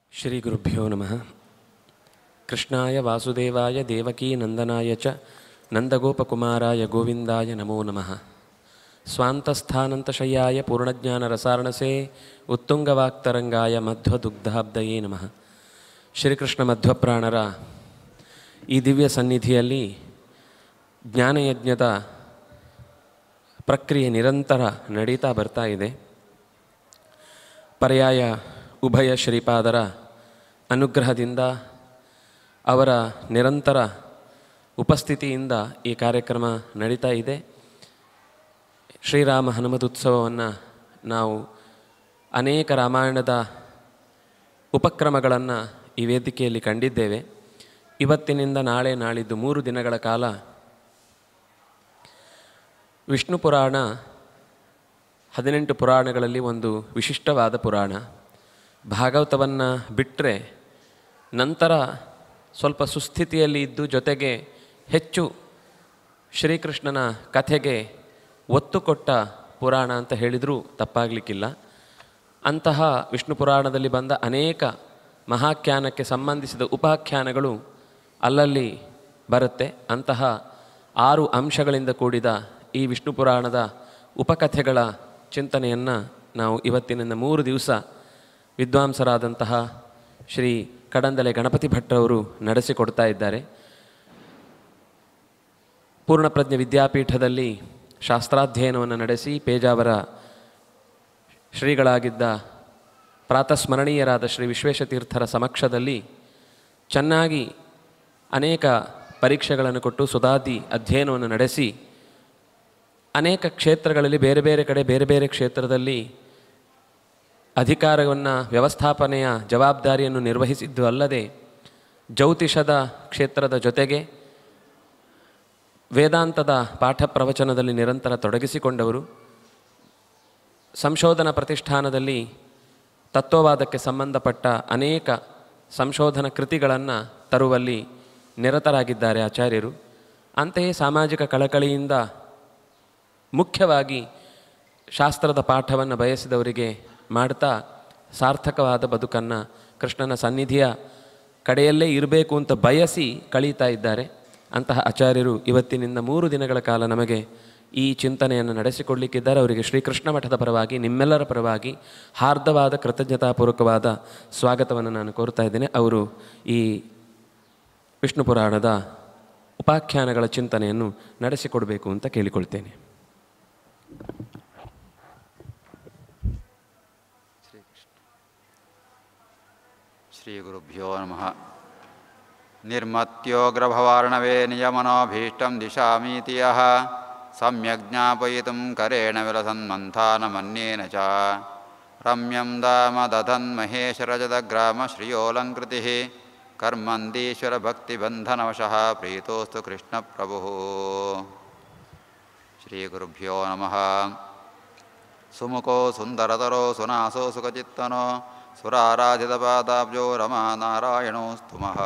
ಶ್ರೀಗುರುಭ್ಯೋ ನಮಃ ಕೃಷ್ಣಾಯ ವಾಸುದೇವಾಯ ದೇವಕೀ ನಂದನಾಯ ಚ ನಂದಗೋಪಕುಮಾರಾಯ ಗೋವಿಂದಾಯ ನಮೋ ನಮಃ ಸ್ವಾಂತಸ್ಥಾನಂತಶಯ್ಯಾಯ ಪೂರ್ಣಜ್ಞಾನರಸಾರಣಸೇ ಉತ್ತುಂಗವಾಕ್ತರಂಗಾಯ ಮಧ್ವದುಗ್ಧಾಬ್ದಯೇ ನಮಃ ಶ್ರೀಕೃಷ್ಣ ಮಧ್ವಪ್ರಾಣರ ಈ ದಿವ್ಯ ಸನ್ನಿಧಿಯಲ್ಲಿ ಜ್ಞಾನಯಜ್ಞದ ಪ್ರಕ್ರಿಯೆ ನಿರಂತರ ನಡೀತಾ ಬರ್ತಾ ಇದೆ ಪರ್ಯಾಯ ಉಭಯ ಶ್ರೀಪಾದರ ಅನುಗ್ರಹದಿಂದ ಅವರ ನಿರಂತರ ಉಪಸ್ಥಿತಿಯಿಂದ ಈ ಕಾರ್ಯಕ್ರಮ ನಡೀತಾ ಇದೆ ಶ್ರೀರಾಮ ಹನುಮದುತ್ಸವವನ್ನು ನಾವು ಅನೇಕ ರಾಮಾಯಣದ ಉಪಕ್ರಮಗಳನ್ನು ಈ ವೇದಿಕೆಯಲ್ಲಿ ಕಂಡಿದ್ದೇವೆ ಇವತ್ತಿನಿಂದ ನಾಳೆ ನಾಳಿದ್ದು ಮೂರು ದಿನಗಳ ಕಾಲ ವಿಷ್ಣು ಪುರಾಣ ಹದಿನೆಂಟು ಪುರಾಣಗಳಲ್ಲಿ ಒಂದು ವಿಶಿಷ್ಟವಾದ ಪುರಾಣ ಭಾಗವತವನ್ನು ಬಿಟ್ಟರೆ ನಂತರ ಸ್ವಲ್ಪ ಸುಸ್ಥಿತಿಯಲ್ಲಿ ಇದ್ದು ಜೊತೆಗೆ ಹೆಚ್ಚು ಶ್ರೀಕೃಷ್ಣನ ಕಥೆಗೆ ಒತ್ತು ಕೊಟ್ಟ ಪುರಾಣ ಅಂತ ಹೇಳಿದರೂ ತಪ್ಪಾಗಲಿಕ್ಕಿಲ್ಲ ಅಂತಹ ವಿಷ್ಣು ಪುರಾಣದಲ್ಲಿ ಬಂದ ಅನೇಕ ಮಹಾಖ್ಯಾನಕ್ಕೆ ಸಂಬಂಧಿಸಿದ ಉಪಾಖ್ಯಾನಗಳು ಅಲ್ಲಲ್ಲಿ ಬರುತ್ತೆ ಅಂತಹ ಆರು ಅಂಶಗಳಿಂದ ಕೂಡಿದ ಈ ವಿಷ್ಣು ಪುರಾಣದ ಉಪಕಥೆಗಳ ಚಿಂತನೆಯನ್ನು ನಾವು ಇವತ್ತಿನಿಂದ ಮೂರು ದಿವಸ ವಿದ್ವಾಂಸರಾದಂತಹ ಶ್ರೀ ಕಡಂದಲೆ ಗಣಪತಿ ಭಟ್ರವರು ನಡೆಸಿಕೊಡ್ತಾ ಇದ್ದಾರೆ ಪೂರ್ಣಪ್ರಜ್ಞೆ ವಿದ್ಯಾಪೀಠದಲ್ಲಿ ಶಾಸ್ತ್ರಾಧ್ಯಯನವನ್ನು ನಡೆಸಿ ಪೇಜಾವರ ಶ್ರೀಗಳಾಗಿದ್ದ ಪ್ರಾತಸ್ಮರಣೀಯರಾದ ಶ್ರೀ ವಿಶ್ವೇಶತೀರ್ಥರ ಸಮಕ್ಷದಲ್ಲಿ ಚೆನ್ನಾಗಿ ಅನೇಕ ಪರೀಕ್ಷೆಗಳನ್ನು ಕೊಟ್ಟು ಸುಧಾದಿ ಅಧ್ಯಯನವನ್ನು ನಡೆಸಿ ಅನೇಕ ಕ್ಷೇತ್ರಗಳಲ್ಲಿ ಬೇರೆ ಬೇರೆ ಕಡೆ ಬೇರೆ ಬೇರೆ ಕ್ಷೇತ್ರದಲ್ಲಿ ಅಧಿಕಾರವನ್ನು ವ್ಯವಸ್ಥಾಪನೆಯ ಜವಾಬ್ದಾರಿಯನ್ನು ನಿರ್ವಹಿಸಿದ್ದು ಅಲ್ಲದೆ ಜ್ಯೋತಿಷದ ಕ್ಷೇತ್ರದ ಜೊತೆಗೆ ವೇದಾಂತದ ಪಾಠ ಪ್ರವಚನದಲ್ಲಿ ನಿರಂತರ ತೊಡಗಿಸಿಕೊಂಡವರು ಸಂಶೋಧನಾ ಪ್ರತಿಷ್ಠಾನದಲ್ಲಿ ತತ್ವವಾದಕ್ಕೆ ಸಂಬಂಧಪಟ್ಟ ಅನೇಕ ಸಂಶೋಧನಾ ಕೃತಿಗಳನ್ನು ತರುವಲ್ಲಿ ನಿರತರಾಗಿದ್ದಾರೆ ಆಚಾರ್ಯರು ಅಂತೆಯೇ ಸಾಮಾಜಿಕ ಕಳಕಳಿಯಿಂದ ಮುಖ್ಯವಾಗಿ ಶಾಸ್ತ್ರದ ಪಾಠವನ್ನು ಬಯಸಿದವರಿಗೆ ಮಾಡ್ತಾ ಸಾರ್ಥಕವಾದ ಬದುಕನ್ನು ಕೃಷ್ಣನ ಸನ್ನಿಧಿಯ ಕಡೆಯಲ್ಲೇ ಇರಬೇಕು ಅಂತ ಬಯಸಿ ಕಳೀತಾ ಇದ್ದಾರೆ ಅಂತಹ ಆಚಾರ್ಯರು ಇವತ್ತಿನಿಂದ ಮೂರು ದಿನಗಳ ಕಾಲ ನಮಗೆ ಈ ಚಿಂತನೆಯನ್ನು ನಡೆಸಿಕೊಡಲಿಕ್ಕಿದ್ದಾರೆ ಅವರಿಗೆ ಶ್ರೀಕೃಷ್ಣ ಮಠದ ಪರವಾಗಿ ನಿಮ್ಮೆಲ್ಲರ ಪರವಾಗಿ ಹಾರ್ದವಾದ ಕೃತಜ್ಞತಾಪೂರ್ವಕವಾದ ಸ್ವಾಗತವನ್ನು ನಾನು ಕೋರ್ತಾ ಇದ್ದೇನೆ ಅವರು ಈ ವಿಷ್ಣು ಪುರಾಣದ ಉಪಾಖ್ಯಾನಗಳ ಚಿಂತನೆಯನ್ನು ನಡೆಸಿಕೊಡಬೇಕು ಅಂತ ಕೇಳಿಕೊಳ್ತೇನೆ ಶ್ರೀಗುರುಭ್ಯೋ ನಮಃ ನಿರ್ಮತ್ಯೋಗ್ರಭವಾರ್ಣವೇ ನಿಯಮನೋಭೀಷ್ಟಂ ದಿಶಾಮೀತಿ ಯಃ ಸಮ್ಯಕ್ ಜ್ಞಾಪಯಿತುಂ ಕರೇಣ ವಿಲಸನ್ಮಂಥಾನಮನ್ಯೇನ ಚ ರಮ್ಯಂ ದಾಮ ದಧನ್ ಮಹೇಶರಜದಗ್ರಾಮ ಶ್ರಿಯೋಲಂಕೃತಿ ಕರ್ಮಂದೀಶ್ವರ ಭಕ್ತಿಬಂಧನವಶಃ ಪ್ರೀತೋಸ್ತು ಕೃಷ್ಣಪ್ರಭುಃ ಶ್ರೀಗುರುಭ್ಯೋ ನಮಃ ಸುಮುಖೋ ಸುಂದರತರೋ ಸುನಾಸೋ ಸುಖಚಿತ್ತನೋ ಸುರಾರಾಧಿತಪಾದಾಬ್ಜೋ ರಮಾ ನಾರಾಯಣೋಸ್ತುಮಃ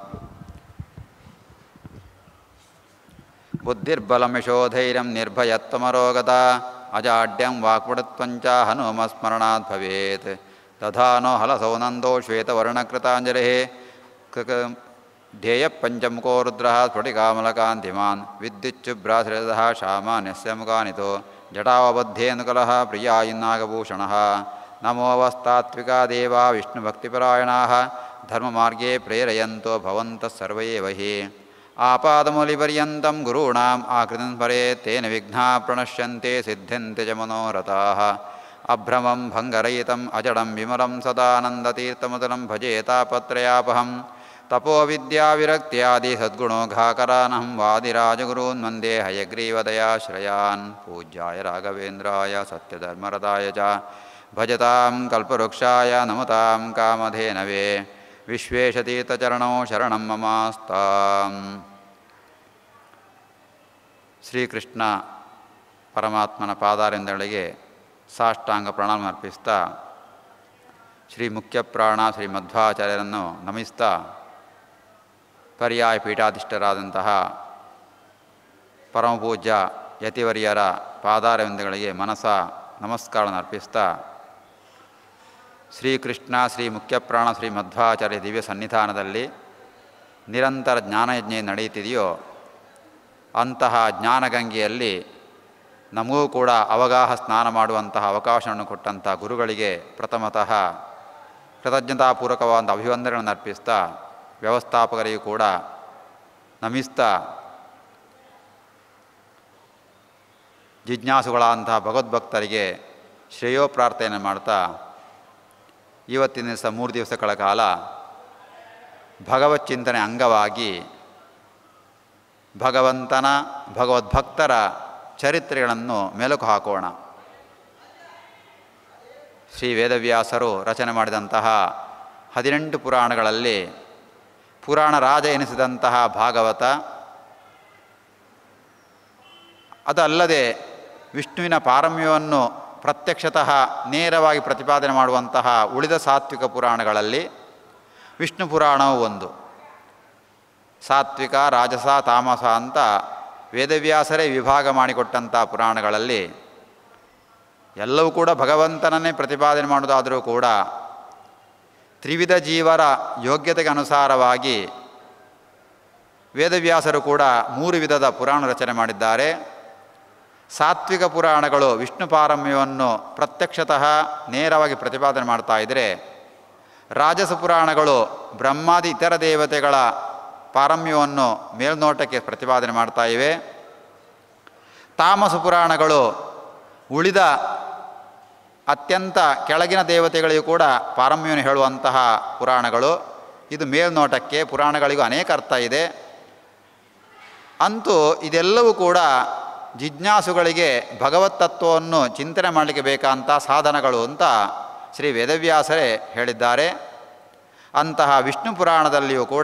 ಬುದ್ಧಿರ್ಬಲಮಿಶೋಧೈರ್ಯಂ ನಿರ್ಭಯತ್ವಮರೋಗತ ಅಜಾಡ್ಯಂ ವಾಕ್ಪಟತ್ವಂಚ ಹನುಮಸ್ಮರಣಾತ್ ಭವೇತ್ ದಧಾನೋ ಹಲಸೌ ನಂದೋ ಶ್ವೇತವರ್ಣಕೃತಾಂಜಲಿः ಕೃಕ ಧ್ಯೇಯಪಂಚಮುಖೋ ರುದ್ರः ಸ್ಫಟಿಕಾಮಲಕಾಂತಿಮಾನ್ ವಿದ್ಯುಚ್ಛುಭ್ರಾಶ್ರಿತಃ ಶಾಮಾನ್ಯಸ್ಯ ಮುಖಾನಿತೋ ಜಟಾವಬದ್ಧೇನುಕಲಃ ಪ್ರಿಯಾ ಇನ್ನಾಗಭೂಷಣः ನಮೋವಸ್ತಾತ್ವಿಕಾ ದೇವಾ ವಿಷ್ಣುಭಕ್ತಿಪರಾಯಣಾः ಧರ್ಮಮಾರ್ಗೇ ಪ್ರೇರಯಂತೋ ಭವಂತಃ ಸರ್ವ एव हि आपादमूलिपर्यन्तं गुरूणाम् आकृतिं स्मरे तेन विघ्नाः प्रणश्यन्ते सिद्ध्यन्ते च मनोरथाः अभ्रमं भङ्गरहितम् अजडं विमलं सदानन्दतीर्थमुदलं भजे तापत्रयापहं तपोविद्याविरक्त्यादि सद्गुणोघाकरानहं वादिराजगुरून् वन्दे हयग्रीवदयाश्रयान् पूज्याय राघवेन्द्राय सत्यधर्मरताय च ಭಜತಾಂ ಕಲ್ಪವೃಕ್ಷಾಯ ನಮತಾಂ ಕಾಮಧೇನವೇ ವಿಶ್ವೇಶತೀರ್ಥಚರಣೋ ಶರಣಂ ಮಮಾಸ್ತಾಂ ಶ್ರೀಕೃಷ್ಣ ಪರಮಾತ್ಮನ ಪಾದಾರಿಂದಗಳಿಗೆ ಸಾಷ್ಟಾಂಗ ಪ್ರಣಾಮ ಅರ್ಪಿಸ್ತಾ ಶ್ರೀ ಮುಖ್ಯಪ್ರಾಣ ಶ್ರೀ ಮಧ್ವಾಚಾರ್ಯರನ್ನು ನಮಿಸ್ತಾ ಪರ್ಯಾಯ ಪೀಠಾಧಿಷ್ಠರಾದಂತಹ ಪರಮಪೂಜ್ಯ ಯತಿವರಿಯರ ಪಾದಾರವಿಂದಗಳಿಗೆ ಮನಸ ನಮಸ್ಕಾರವನ್ನು ಅರ್ಪಿಸ್ತಾ ಶ್ರೀಕೃಷ್ಣ ಶ್ರೀ ಮುಖ್ಯಪ್ರಾಣ ಶ್ರೀ ಮಧ್ವಾಚಾರ್ಯ ದಿವ್ಯ ಸನ್ನಿಧಾನದಲ್ಲಿ ನಿರಂತರ ಜ್ಞಾನಯಜ್ಞ ನಡೆಯುತ್ತಿದೆಯೋ ಅಂತಹ ಜ್ಞಾನಗಂಗೆಯಲ್ಲಿ ನಮಗೂ ಕೂಡ ಅವಗಾಹ ಸ್ನಾನ ಮಾಡುವಂತಹ ಅವಕಾಶವನ್ನು ಕೊಟ್ಟಂಥ ಗುರುಗಳಿಗೆ ಪ್ರಥಮತಃ ಕೃತಜ್ಞತಾಪೂರ್ವಕವಾದ ಅಭಿವಂದನೆಗಳನ್ನು ಅರ್ಪಿಸ್ತಾ ವ್ಯವಸ್ಥಾಪಕರಿಗೂ ಕೂಡ ನಮಿಸ್ತಾ ಜಿಜ್ಞಾಸುಗಳಂತಹ ಭಗವದ್ಭಕ್ತರಿಗೆ ಶ್ರೇಯೋ ಪ್ರಾರ್ಥನೆ ಮಾಡ್ತಾ ಇವತ್ತಿನ ದಿವಸ ಮೂರು ದಿವಸಗಳ ಕಾಲ ಭಗವತ್ ಚಿಂತನೆ ಅಂಗವಾಗಿ ಭಗವಂತನ ಭಗವದ್ಭಕ್ತರ ಚರಿತ್ರೆಗಳನ್ನು ಮೆಲುಕು ಹಾಕೋಣ ಶ್ರೀ ವೇದವ್ಯಾಸರು ರಚನೆ ಮಾಡಿದಂತಹ ಹದಿನೆಂಟು ಪುರಾಣಗಳಲ್ಲಿ ಪುರಾಣ ರಾಜ ಎನಿಸಿದಂತಹ ಭಾಗವತ ಅದಲ್ಲದೆ ವಿಷ್ಣುವಿನ ಪಾರಮ್ಯವನ್ನು ಪ್ರತ್ಯಕ್ಷತಃ ನೇರವಾಗಿ ಪ್ರತಿಪಾದನೆ ಮಾಡುವಂತಹ ಉಳಿದ ಸಾತ್ವಿಕ ಪುರಾಣಗಳಲ್ಲಿ ವಿಷ್ಣು ಪುರಾಣವೂ ಒಂದು ಸಾತ್ವಿಕ ರಾಜಸ ತಾಮಸ ಅಂತ ವೇದವ್ಯಾಸರೇ ವಿಭಾಗ ಮಾಡಿಕೊಟ್ಟಂಥ ಪುರಾಣಗಳಲ್ಲಿ ಎಲ್ಲವೂ ಕೂಡ ಭಗವಂತನನ್ನೇ ಪ್ರತಿಪಾದನೆ ಮಾಡೋದಾದರೂ ಕೂಡ ತ್ರಿವಿಧ ಜೀವರ ಯೋಗ್ಯತೆಗೆ ಅನುಸಾರವಾಗಿ ವೇದವ್ಯಾಸರು ಕೂಡ ಮೂರು ವಿಧದ ಪುರಾಣ ರಚನೆ ಮಾಡಿದ್ದಾರೆ ಸಾತ್ವಿಕ ಪುರಾಣಗಳು ವಿಷ್ಣು ಪಾರಮ್ಯವನ್ನು ಪ್ರತ್ಯಕ್ಷತಃ ನೇರವಾಗಿ ಪ್ರತಿಪಾದನೆ ಮಾಡ್ತಾ ಇದ್ದರೆ ರಾಜಸ ಪುರಾಣಗಳು ಬ್ರಹ್ಮಾದಿ ಇತರ ದೇವತೆಗಳ ಪಾರಮ್ಯವನ್ನು ಮೇಲ್ನೋಟಕ್ಕೆ ಪ್ರತಿಪಾದನೆ ಮಾಡ್ತಾ ಇವೆ ತಾಮಸ ಪುರಾಣಗಳು ಉಳಿದ ಅತ್ಯಂತ ಕೆಳಗಿನ ದೇವತೆಗಳಿಗೂ ಕೂಡ ಪಾರಮ್ಯವನ್ನು ಹೇಳುವಂತಹ ಪುರಾಣಗಳು ಇದು ಮೇಲ್ನೋಟಕ್ಕೆ ಪುರಾಣಗಳಿಗೂ ಅನೇಕ ಅರ್ಥ ಇದೆ ಅಂತೂ ಇದೆಲ್ಲವೂ ಕೂಡ ಜಿಜ್ಞಾಸುಗಳಿಗೆ ಭಗವತ್ ತತ್ವವನ್ನು ಚಿಂತನೆ ಮಾಡಲಿಕ್ಕೆ ಬೇಕಾದಂಥ ಸಾಧನಗಳು ಅಂತ ಶ್ರೀ ವೇದವ್ಯಾಸರೇ ಹೇಳಿದ್ದಾರೆ ಅಂತಹ ವಿಷ್ಣು ಪುರಾಣದಲ್ಲಿಯೂ ಕೂಡ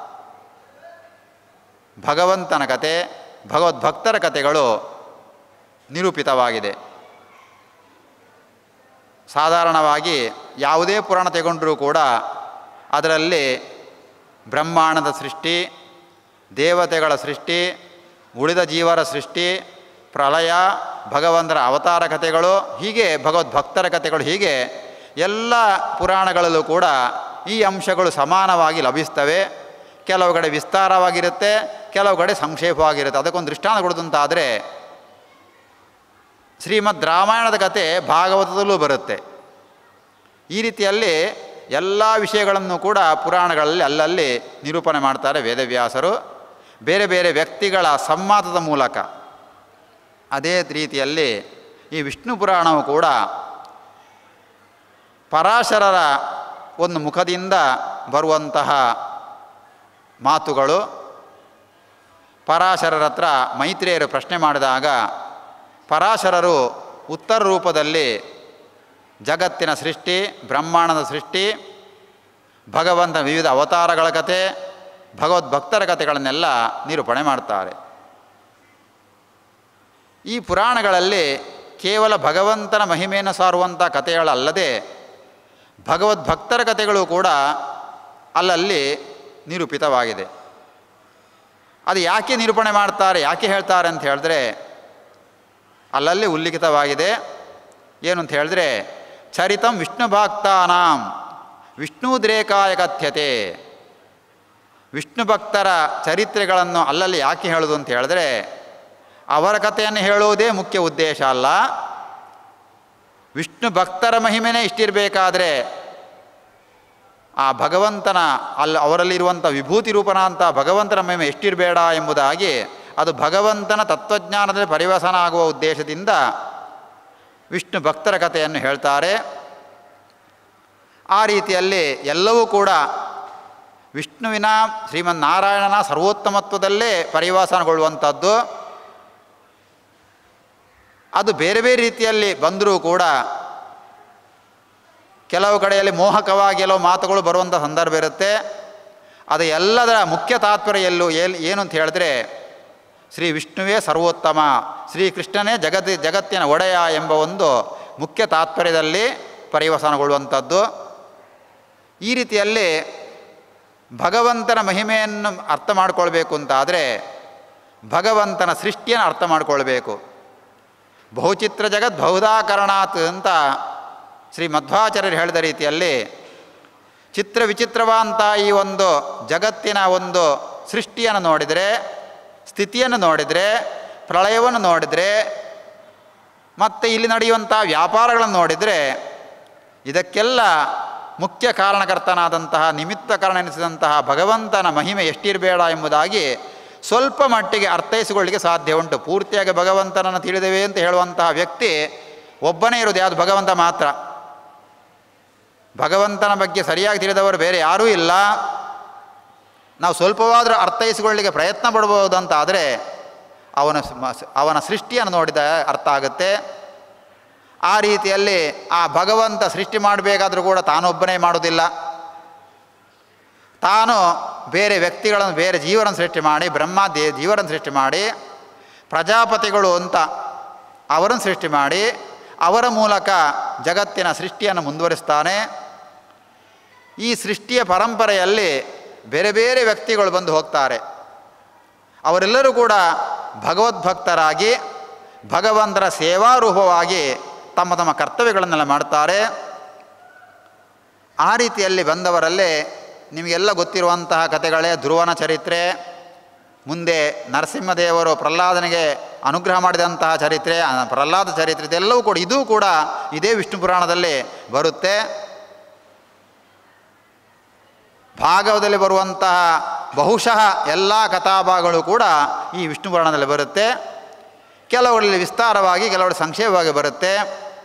ಭಗವಂತನ ಕತೆ ಭಗವದ್ಭಕ್ತರ ಕಥೆಗಳು ನಿರೂಪಿತವಾಗಿದೆ ಸಾಧಾರಣವಾಗಿ ಯಾವುದೇ ಪುರಾಣ ತೆಗೊಂಡರೂ ಕೂಡ ಅದರಲ್ಲಿ ಬ್ರಹ್ಮಾಂಡದ ಸೃಷ್ಟಿ ದೇವತೆಗಳ ಸೃಷ್ಟಿ ಉಳಿದ ಜೀವರ ಸೃಷ್ಟಿ ಪ್ರಳಯ ಭಗವಂತರ ಅವತಾರ ಕಥೆಗಳು ಹೀಗೆ ಭಗವದ್ಭಕ್ತರ ಕಥೆಗಳು ಹೀಗೆ ಎಲ್ಲ ಪುರಾಣಗಳಲ್ಲೂ ಕೂಡ ಈ ಅಂಶಗಳು ಸಮಾನವಾಗಿ ಲಭಿಸ್ತವೆ ಕೆಲವು ಕಡೆ ವಿಸ್ತಾರವಾಗಿರುತ್ತೆ ಕೆಲವು ಕಡೆ ಸಂಕ್ಷೇಪವಾಗಿರುತ್ತೆ ಅದಕ್ಕೊಂದು ದೃಷ್ಟಾಂತ ಕೊಡೋದಂತಾದರೆ ಶ್ರೀಮದ್ ರಾಮಾಯಣದ ಕತೆ ಭಾಗವತದಲ್ಲೂ ಬರುತ್ತೆ ಈ ರೀತಿಯಲ್ಲಿ ಎಲ್ಲ ವಿಷಯಗಳನ್ನು ಕೂಡ ಪುರಾಣಗಳಲ್ಲಿ ಅಲ್ಲಲ್ಲಿ ನಿರೂಪಣೆ ಮಾಡ್ತಾರೆ ವೇದವ್ಯಾಸರು ಬೇರೆ ಬೇರೆ ವ್ಯಕ್ತಿಗಳ ಸಂವಾದದ ಮೂಲಕ ಅದೇ ರೀತಿಯಲ್ಲಿ ಈ ವಿಷ್ಣು ಪುರಾಣವು ಕೂಡ ಪರಾಶರರ ಒಂದು ಮುಖದಿಂದ ಬರುವಂತಹ ಮಾತುಗಳು ಪರಾಶರರ ಹತ್ರ ಮೈತ್ರಿಯರು ಪ್ರಶ್ನೆ ಮಾಡಿದಾಗ ಪರಾಶರರು ಉತ್ತರ ರೂಪದಲ್ಲಿ ಜಗತ್ತಿನ ಸೃಷ್ಟಿ ಬ್ರಹ್ಮಾಂಡದ ಸೃಷ್ಟಿ ಭಗವಂತ ವಿವಿಧ ಅವತಾರಗಳ ಕತೆ ಭಗವದ್ಭಕ್ತರ ಕಥೆಗಳನ್ನೆಲ್ಲ ನಿರೂಪಣೆ ಮಾಡ್ತಾರೆ ಈ ಪುರಾಣಗಳಲ್ಲಿ ಕೇವಲ ಭಗವಂತನ ಮಹಿಮೆಯನ್ನು ಸಾರುವಂಥ ಕಥೆಗಳಲ್ಲದೆ ಭಗವದ್ಭಕ್ತರ ಕಥೆಗಳು ಕೂಡ ಅಲ್ಲಲ್ಲಿ ನಿರೂಪಿತವಾಗಿದೆ ಅದು ಯಾಕೆ ನಿರೂಪಣೆ ಮಾಡ್ತಾರೆ ಯಾಕೆ ಹೇಳ್ತಾರೆ ಅಂತ ಹೇಳಿದ್ರೆ ಅಲ್ಲಲ್ಲಿ ಉಲ್ಲಿಖಿತವಾಗಿದೆ ಏನು ಅಂತ ಹೇಳಿದ್ರೆ ಚರಿತಂ ವಿಷ್ಣು ಭಕ್ತಾನಾಂ ವಿಷ್ಣುದ್ರೇಕಾಯ ಕಥ್ಯತೆ ವಿಷ್ಣು ಭಕ್ತರ ಚರಿತ್ರೆಗಳನ್ನು ಅಲ್ಲಲ್ಲಿ ಯಾಕೆ ಹೇಳೋದು ಅಂತ ಹೇಳಿದ್ರೆ ಅವರ ಕಥೆಯನ್ನು ಹೇಳುವುದೇ ಮುಖ್ಯ ಉದ್ದೇಶ ಅಲ್ಲ ವಿಷ್ಣು ಭಕ್ತರ ಮಹಿಮೆನೇ ಇಷ್ಟಿರಬೇಕಾದ್ರೆ ಆ ಭಗವಂತನ ಅಲ್ಲಿ ಅವರಲ್ಲಿರುವಂಥ ವಿಭೂತಿ ರೂಪನ ಅಂತ ಭಗವಂತನ ಮಹಿಮೆ ಎಷ್ಟಿರಬೇಡ ಎಂಬುದಾಗಿ ಅದು ಭಗವಂತನ ತತ್ವಜ್ಞಾನದಲ್ಲಿ ಪರಿವಸನ ಆಗುವ ಉದ್ದೇಶದಿಂದ ವಿಷ್ಣು ಭಕ್ತರ ಕಥೆಯನ್ನು ಹೇಳ್ತಾರೆ ಆ ರೀತಿಯಲ್ಲಿ ಎಲ್ಲವೂ ಕೂಡ ವಿಷ್ಣುವಿನ ಶ್ರೀಮನ್ನಾರಾಯಣನ ಸರ್ವೋತ್ತಮತ್ವದಲ್ಲೇ ಪರಿವಾಸನಗೊಳ್ಳುವಂಥದ್ದು ಅದು ಬೇರೆ ಬೇರೆ ರೀತಿಯಲ್ಲಿ ಬಂದರೂ ಕೂಡ ಕೆಲವು ಕಡೆಯಲ್ಲಿ ಮೋಹಕವಾಗಿ ಕೆಲವು ಮಾತುಗಳು ಬರುವಂಥ ಸಂದರ್ಭ ಇರುತ್ತೆ ಅದು ಎಲ್ಲದರ ಮುಖ್ಯ ತಾತ್ಪರ್ಯ ಎಲ್ಲೂ ಎಲ್ ಏನು ಅಂತ ಹೇಳಿದ್ರೆ ಶ್ರೀ ವಿಷ್ಣುವೇ ಸರ್ವೋತ್ತಮ ಶ್ರೀಕೃಷ್ಣನೇ ಜಗತ್ ಜಗತ್ತಿನ ಒಡೆಯ ಎಂಬ ಒಂದು ಮುಖ್ಯ ತಾತ್ಪರ್ಯದಲ್ಲಿ ಪರಿವಸನಗೊಳ್ಳುವಂಥದ್ದು ಈ ರೀತಿಯಲ್ಲಿ ಭಗವಂತನ ಮಹಿಮೆಯನ್ನು ಅರ್ಥ ಮಾಡಿಕೊಳ್ಬೇಕು ಅಂತಾದರೆ ಭಗವಂತನ ಸೃಷ್ಟಿಯನ್ನು ಅರ್ಥ ಮಾಡಿಕೊಳ್ಬೇಕು ಬಹುಚಿತ್ರ ಜಗತ್ ಬಹುದಾಕರಣಾತ್ ಅಂತ ಶ್ರೀ ಮಧ್ವಾಚಾರ್ಯರು ಹೇಳಿದ ರೀತಿಯಲ್ಲಿ ಚಿತ್ರ ವಿಚಿತ್ರವಾದಂಥ ಈ ಒಂದು ಜಗತ್ತಿನ ಒಂದು ಸೃಷ್ಟಿಯನ್ನು ನೋಡಿದರೆ ಸ್ಥಿತಿಯನ್ನು ನೋಡಿದರೆ ಪ್ರಳಯವನ್ನು ನೋಡಿದರೆ ಮತ್ತು ಇಲ್ಲಿ ನಡೆಯುವಂಥ ವ್ಯಾಪಾರಗಳನ್ನು ನೋಡಿದರೆ ಇದಕ್ಕೆಲ್ಲ ಮುಖ್ಯ ಕಾರಣಕರ್ತನಾದಂತಹ ನಿಮಿತ್ತ ಕಾರಣ ಎನಿಸಿದಂತಹ ಭಗವಂತನ ಮಹಿಮೆ ಎಷ್ಟಿರಬೇಡ ಎಂಬುದಾಗಿ ಸ್ವಲ್ಪ ಮಟ್ಟಿಗೆ ಅರ್ಥೈಸಿಕೊಳ್ಳಿಕ್ಕೆ ಸಾಧ್ಯ ಉಂಟು ಪೂರ್ತಿಯಾಗಿ ಭಗವಂತನನ್ನು ತಿಳಿದೇವೆ ಅಂತ ಹೇಳುವಂತಹ ವ್ಯಕ್ತಿ ಒಬ್ಬನೇ ಇರೋದು ಯಾವುದು ಭಗವಂತ ಮಾತ್ರ ಭಗವಂತನ ಬಗ್ಗೆ ಸರಿಯಾಗಿ ತಿಳಿದವರು ಬೇರೆ ಯಾರೂ ಇಲ್ಲ ನಾವು ಸ್ವಲ್ಪವಾದರೂ ಅರ್ಥೈಸಿಕೊಳ್ಳಿಕ್ಕೆ ಪ್ರಯತ್ನ ಪಡ್ಬೋದಂತ ಆದರೆ ಅವನ ಸ- ಅವನ ಸೃಷ್ಟಿಯನ್ನು ನೋಡಿದ ಅರ್ಥ ಆಗುತ್ತೆ ಆ ರೀತಿಯಲ್ಲಿ ಆ ಭಗವಂತ ಸೃಷ್ಟಿ ಮಾಡಬೇಕಾದ್ರೂ ಕೂಡ ತಾನೊಬ್ಬನೇ ಮಾಡೋದಿಲ್ಲ ತಾನು ಬೇರೆ ವ್ಯಕ್ತಿಗಳನ್ನು ಬೇರೆ ಜೀವನ ಸೃಷ್ಟಿ ಮಾಡಿ ಬ್ರಹ್ಮ ದೇ ಜೀವನ ಸೃಷ್ಟಿ ಮಾಡಿ ಪ್ರಜಾಪತಿಗಳು ಅಂತ ಅವರನ್ನು ಸೃಷ್ಟಿ ಮಾಡಿ ಅವರ ಮೂಲಕ ಜಗತ್ತಿನ ಸೃಷ್ಟಿಯನ್ನು ಮುಂದುವರಿಸ್ತಾನೆ ಈ ಸೃಷ್ಟಿಯ ಪರಂಪರೆಯಲ್ಲಿ ಬೇರೆ ಬೇರೆ ವ್ಯಕ್ತಿಗಳು ಬಂದು ಹೋಗ್ತಾರೆ ಅವರೆಲ್ಲರೂ ಕೂಡ ಭಗವದ್ಭಕ್ತರಾಗಿ ಭಗವಂತರ ಸೇವಾರೂಪವಾಗಿ ತಮ್ಮ ತಮ್ಮ ಕರ್ತವ್ಯಗಳನ್ನೆಲ್ಲ ಮಾಡ್ತಾರೆ ಆ ರೀತಿಯಲ್ಲಿ ಬಂದವರಲ್ಲೇ ನಿಮಗೆಲ್ಲ ಗೊತ್ತಿರುವಂತಹ ಕಥೆಗಳೇ ಧ್ರುವನ ಚರಿತ್ರೆ ಮುಂದೆ ನರಸಿಂಹದೇವರು ಪ್ರಹ್ಲಾದನಿಗೆ ಅನುಗ್ರಹ ಮಾಡಿದಂತಹ ಚರಿತ್ರೆ ಆ ಪ್ರಹ್ಲಾದ ಚರಿತ್ರೆ ಇದೆಲ್ಲವೂ ಕೂಡ ಇದೂ ಕೂಡ ಇದೇ ವಿಷ್ಣು ಪುರಾಣದಲ್ಲಿ ಬರುತ್ತೆ ಭಾಗವತದಲ್ಲಿ ಬರುವಂತಹ ಬಹುಶಃ ಎಲ್ಲ ಕಥಾಭಾಗಗಳು ಕೂಡ ಈ ವಿಷ್ಣು ಪುರಾಣದಲ್ಲಿ ಬರುತ್ತೆ ಕೆಲವರಲ್ಲಿ ವಿಸ್ತಾರವಾಗಿ ಕೆಲವರು ಸಂಕ್ಷೇಪವಾಗಿ ಬರುತ್ತೆ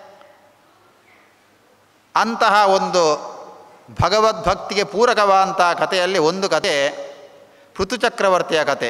ಅಂತಹ ಒಂದು ಭಗವದ್ಭಕ್ತಿಗೆ ಪೂರಕವಾದಂಥ ಕಥೆಯಲ್ಲಿ ಒಂದು ಕತೆ ಪೃಥುಚಕ್ರವರ್ತಿಯ ಕತೆ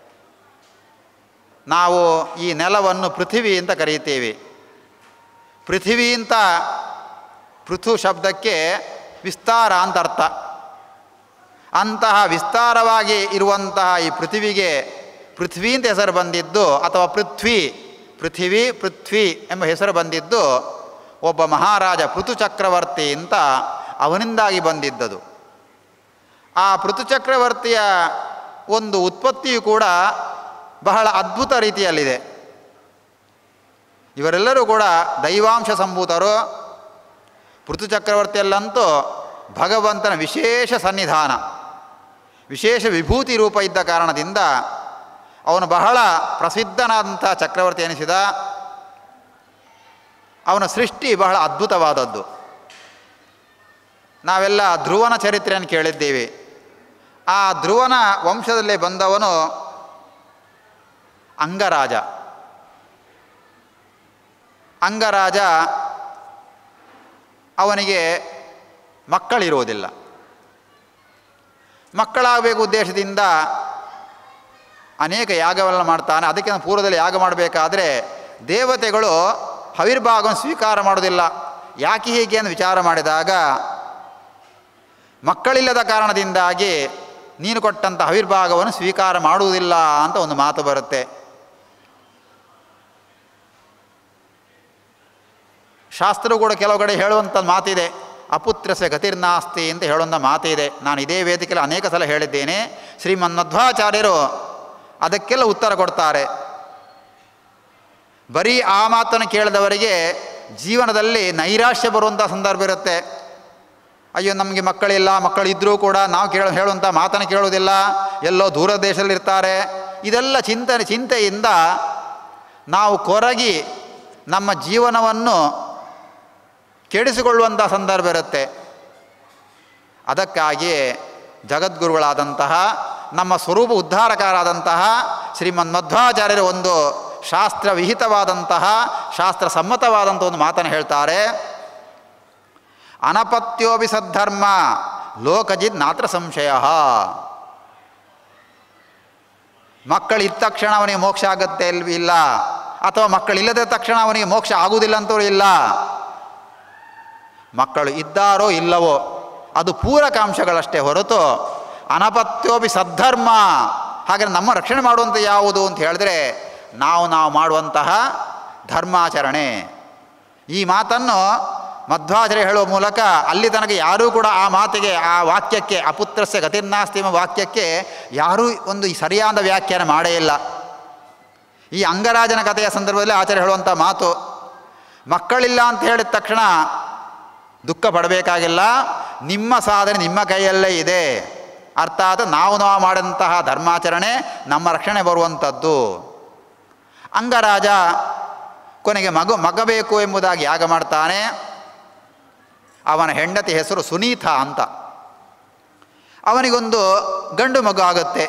ನಾವು ಈ ನೆಲವನ್ನು ಪೃಥಿವಿ ಅಂತ ಕರೀತೀವಿ ಪೃಥಿವಿ ಅಂತ ಪೃಥು ಶಬ್ದಕ್ಕೆ ವಿಸ್ತಾರ ಅಂತ ಅರ್ಥ ಅಂತಹ ವಿಸ್ತಾರವಾಗಿ ಇರುವಂತಹ ಈ ಪೃಥಿವಿಗೆ ಪೃಥ್ವಿ ಅಂತ ಹೆಸರು ಬಂದಿದ್ದು ಅಥವಾ ಪೃಥ್ವಿ ಪೃಥಿವಿ ಪೃಥ್ವಿ ಎಂಬ ಹೆಸರು ಬಂದಿದ್ದು ಒಬ್ಬ ಮಹಾರಾಜ ಪೃಥು ಚಕ್ರವರ್ತಿ ಅಂತ ಅವನಿಂದಾಗಿ ಬಂದಿದ್ದದು ಆ ಪೃಥು ಚಕ್ರವರ್ತಿಯ ಒಂದು ಉತ್ಪತ್ತಿಯು ಕೂಡ ಬಹಳ ಅದ್ಭುತ ರೀತಿಯಲ್ಲಿದೆ ಇವರೆಲ್ಲರೂ ಕೂಡ ದೈವಾಂಶ ಸಂಭೂತರು ಪೃಥು ಚಕ್ರವರ್ತಿಯಲ್ಲಂತೂ ಭಗವಂತನ ವಿಶೇಷ ಸನ್ನಿಧಾನ ವಿಶೇಷ ವಿಭೂತಿ ರೂಪ ಇದ್ದ ಕಾರಣದಿಂದ ಅವನು ಬಹಳ ಪ್ರಸಿದ್ಧನಾದಂಥ ಚಕ್ರವರ್ತಿ ಎನಿಸಿದ ಅವನ ಸೃಷ್ಟಿ ಬಹಳ ಅದ್ಭುತವಾದದ್ದು ನಾವೆಲ್ಲ ಧ್ರುವನ ಚರಿತ್ರೆಯನ್ನು ಕೇಳಿದ್ದೀವಿ ಆ ಧ್ರುವನ ವಂಶದಲ್ಲಿ ಬಂದವನು ಅಂಗರಾಜ ಅಂಗರಾಜ ಅವನಿಗೆ ಮಕ್ಕಳಿರುವುದಿಲ್ಲ ಮಕ್ಕಳಾಗಬೇಕು ಉದ್ದೇಶದಿಂದ ಅನೇಕ ಯಾಗವನ್ನು ಮಾಡ್ತಾನೆ ಅದಕ್ಕೆ ಪೂರ್ವದಲ್ಲಿ ಯಾಗ ಮಾಡಬೇಕಾದ್ರೆ ದೇವತೆಗಳು ಹವಿರ್ಭಾಗವನ್ನು ಸ್ವೀಕಾರ ಮಾಡೋದಿಲ್ಲ ಯಾಕೆ ಹೀಗೆ ಎಂದು ವಿಚಾರ ಮಾಡಿದಾಗ ಮಕ್ಕಳಿಲ್ಲದ ಕಾರಣದಿಂದಾಗಿ ನೀನು ಕೊಟ್ಟಂಥ ಹವಿರ್ಭಾಗವನ್ನು ಸ್ವೀಕಾರ ಮಾಡುವುದಿಲ್ಲ ಅಂತ ಒಂದು ಮಾತು ಬರುತ್ತೆ ಶಾಸ್ತ್ರ ಕೂಡ ಕೆಲವು ಕಡೆ ಹೇಳುವಂಥ ಮಾತಿದೆ ಅಪುತ್ರಸ ಗತಿರ್ನಾಸ್ತಿ ಅಂತ ಹೇಳುವಂಥ ಮಾತಿದೆ ನಾನು ಇದೇ ವೇದಿಕೆಯಲ್ಲಿ ಅನೇಕ ಸಲ ಹೇಳಿದ್ದೇನೆ ಶ್ರೀಮನ್ಮಧ್ವಾಚಾರ್ಯರು ಅದಕ್ಕೆಲ್ಲ ಉತ್ತರ ಕೊಡ್ತಾರೆ ಬರೀ ಆ ಮಾತನ್ನು ಕೇಳಿದವರಿಗೆ ಜೀವನದಲ್ಲಿ ನೈರಾಶ್ಯ ಬರುವಂಥ ಸಂದರ್ಭ ಇರುತ್ತೆ ಅಯ್ಯೋ ನಮಗೆ ಮಕ್ಕಳಿಲ್ಲ ಮಕ್ಕಳಿದ್ದರೂ ಕೂಡ ನಾವು ಕೇಳ ಹೇಳುವಂಥ ಮಾತನ್ನು ಕೇಳುವುದಿಲ್ಲ ಎಲ್ಲೋ ದೂರ ದೇಶದಲ್ಲಿರ್ತಾರೆ ಇದೆಲ್ಲ ಚಿಂತನೆ ಚಿಂತೆಯಿಂದ ನಾವು ಕೊರಗಿ ನಮ್ಮ ಜೀವನವನ್ನು ಕೆಡಿಸಿಕೊಳ್ಳುವಂಥ ಸಂದರ್ಭ ಇರುತ್ತೆ ಅದಕ್ಕಾಗಿಯೇ ಜಗದ್ಗುರುಗಳಾದಂತಹ ನಮ್ಮ ಸ್ವರೂಪ ಉದ್ಧಾರಕಾರಾದಂತಹ ಶ್ರೀಮನ್ ಮಧ್ವಾಚಾರ್ಯರು ಒಂದು ಶಾಸ್ತ್ರ ವಿಹಿತವಾದಂತಹ ಶಾಸ್ತ್ರ ಸಮ್ಮತವಾದಂಥ ಒಂದು ಮಾತನ್ನು ಹೇಳ್ತಾರೆ ಅನಪತ್ಯೋಪಿ ಸದ್ಧರ್ಮ ಲೋಕಜಿದ್ ನಾತ್ರ ಸಂಶಯ ಮಕ್ಕಳಿದ್ದ ತಕ್ಷಣ ಅವನಿಗೆ ಮೋಕ್ಷ ಆಗುತ್ತೆ ಇಲ್ವ ಇಲ್ಲ ಅಥವಾ ಮಕ್ಕಳಿಲ್ಲದ ತಕ್ಷಣ ಅವನಿಗೆ ಮೋಕ್ಷ ಆಗುವುದಿಲ್ಲ ಅಂತೂ ಇಲ್ಲ ಮಕ್ಕಳು ಇದ್ದಾರೋ ಇಲ್ಲವೋ ಅದು ಪೂರಕಾಂಶಗಳಷ್ಟೇ ಹೊರತು ಅನಪತ್ಯೋಪಿ ಸದ್ಧರ್ಮ ಹಾಗೆ ನಮ್ಮ ರಕ್ಷಣೆ ಮಾಡುವಂಥ ಯಾವುದು ಅಂತ ಹೇಳಿದ್ರೆ ನಾವು ನಾವು ಮಾಡುವಂತಹ ಧರ್ಮಾಚರಣೆ ಈ ಮಾತನ್ನು ಮಧ್ವಾಚಾರ್ಯ ಹೇಳುವ ಮೂಲಕ ಅಲ್ಲಿ ತನಕ ಯಾರೂ ಕೂಡ ಆ ಮಾತಿಗೆ ಆ ವಾಕ್ಯಕ್ಕೆ ಅಪುತ್ರಸ್ಯ ಗತಿರ್ನಾಸ್ತಿ ಎಂಬ ವಾಕ್ಯಕ್ಕೆ ಯಾರೂ ಒಂದು ಸರಿಯಾದ ವ್ಯಾಖ್ಯಾನ ಮಾಡೇ ಇಲ್ಲ ಈ ಅಂಗರಾಜನ ಕಥೆಯ ಸಂದರ್ಭದಲ್ಲಿ ಆಚಾರ್ಯ ಹೇಳುವಂಥ ಮಾತು ಮಕ್ಕಳಿಲ್ಲ ಅಂತ ಹೇಳಿದ ತಕ್ಷಣ ದುಃಖ ಪಡಬೇಕಾಗಿಲ್ಲ ನಿಮ್ಮ ಸಾಧನೆ ನಿಮ್ಮ ಕೈಯಲ್ಲೇ ಇದೆ ಅರ್ಥಾತ್ ನಾವು ನಾವು ಮಾಡಿದಂತಹ ಧರ್ಮಾಚರಣೆ ನಮ್ಮ ರಕ್ಷಣೆ ಬರುವಂಥದ್ದು ಅಂಗರಾಜ ಕೊನೆಗೆ ಮಗು ಮಗ ಬೇಕು ಎಂಬುದಾಗಿ ಯಾಗ ಮಾಡ್ತಾನೆ ಅವನ ಹೆಂಡತಿ ಹೆಸರು ಸುನೀತ ಅಂತ ಅವನಿಗೊಂದು ಗಂಡು ಮಗು ಆಗುತ್ತೆ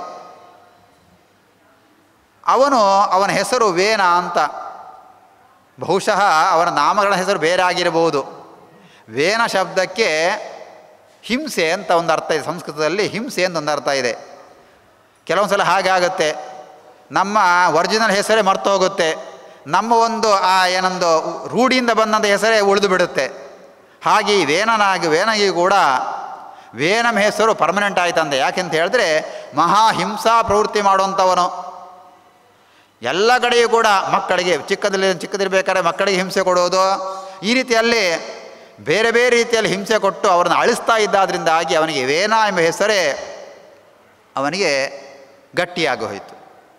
ಅವನು ಅವನ ಹೆಸರು ವೇನ ಅಂತ ಬಹುಶಃ ಅವನ ನಾಮಗಳ ಹೆಸರು ಬೇರೆ ಆಗಿರಬಹುದು ವೇನ ಶಬ್ದಕ್ಕೆ ಹಿಂಸೆ ಅಂತ ಒಂದು ಅರ್ಥ ಇದೆ ಸಂಸ್ಕೃತದಲ್ಲಿ ಹಿಂಸೆ ಅಂತ ಒಂದು ಅರ್ಥ ಇದೆ ಕೆಲವೊಂದು ಸಲ ಹಾಗೆ ಆಗುತ್ತೆ ನಮ್ಮ ಒರಿಜಿನಲ್ ಹೆಸರೇ ಮರ್ತು ಹೋಗುತ್ತೆ ನಮ್ಮ ಒಂದು ಆ ಏನೊಂದು ರೂಢಿಯಿಂದ ಬಂದಂಥ ಹೆಸರೇ ಉಳಿದು ಬಿಡುತ್ತೆ ಹಾಗೆ ಈ ವೇನನಾಗಿ ವೇನಗಿ ಕೂಡ ವೇನಂ ಹೆಸರು ಪರ್ಮನೆಂಟ್ ಆಯ್ತಂದೆ ಯಾಕೆಂತ ಹೇಳಿದ್ರೆ ಮಹಾ ಹಿಂಸಾ ಪ್ರವೃತ್ತಿ ಮಾಡುವಂಥವನು ಎಲ್ಲ ಕಡೆಯೂ ಕೂಡ ಮಕ್ಕಳಿಗೆ ಚಿಕ್ಕದಲ್ಲಿ ಚಿಕ್ಕದಿರ್ಬೇಕಾದ್ರೆ ಮಕ್ಕಳಿಗೆ ಹಿಂಸೆ ಕೊಡೋದು ಈ ರೀತಿಯಲ್ಲಿ ಬೇರೆ ಬೇರೆ ರೀತಿಯಲ್ಲಿ ಹಿಂಸೆ ಕೊಟ್ಟು ಅವರನ್ನು ಅಳಿಸ್ತಾ ಇದ್ದಾದ್ರಿಂದಾಗಿ ಅವನಿಗೆ ವೇನ ಎಂಬ ಹೆಸರೇ ಅವನಿಗೆ ಗಟ್ಟಿಯಾಗಿ ಹೋಯಿತು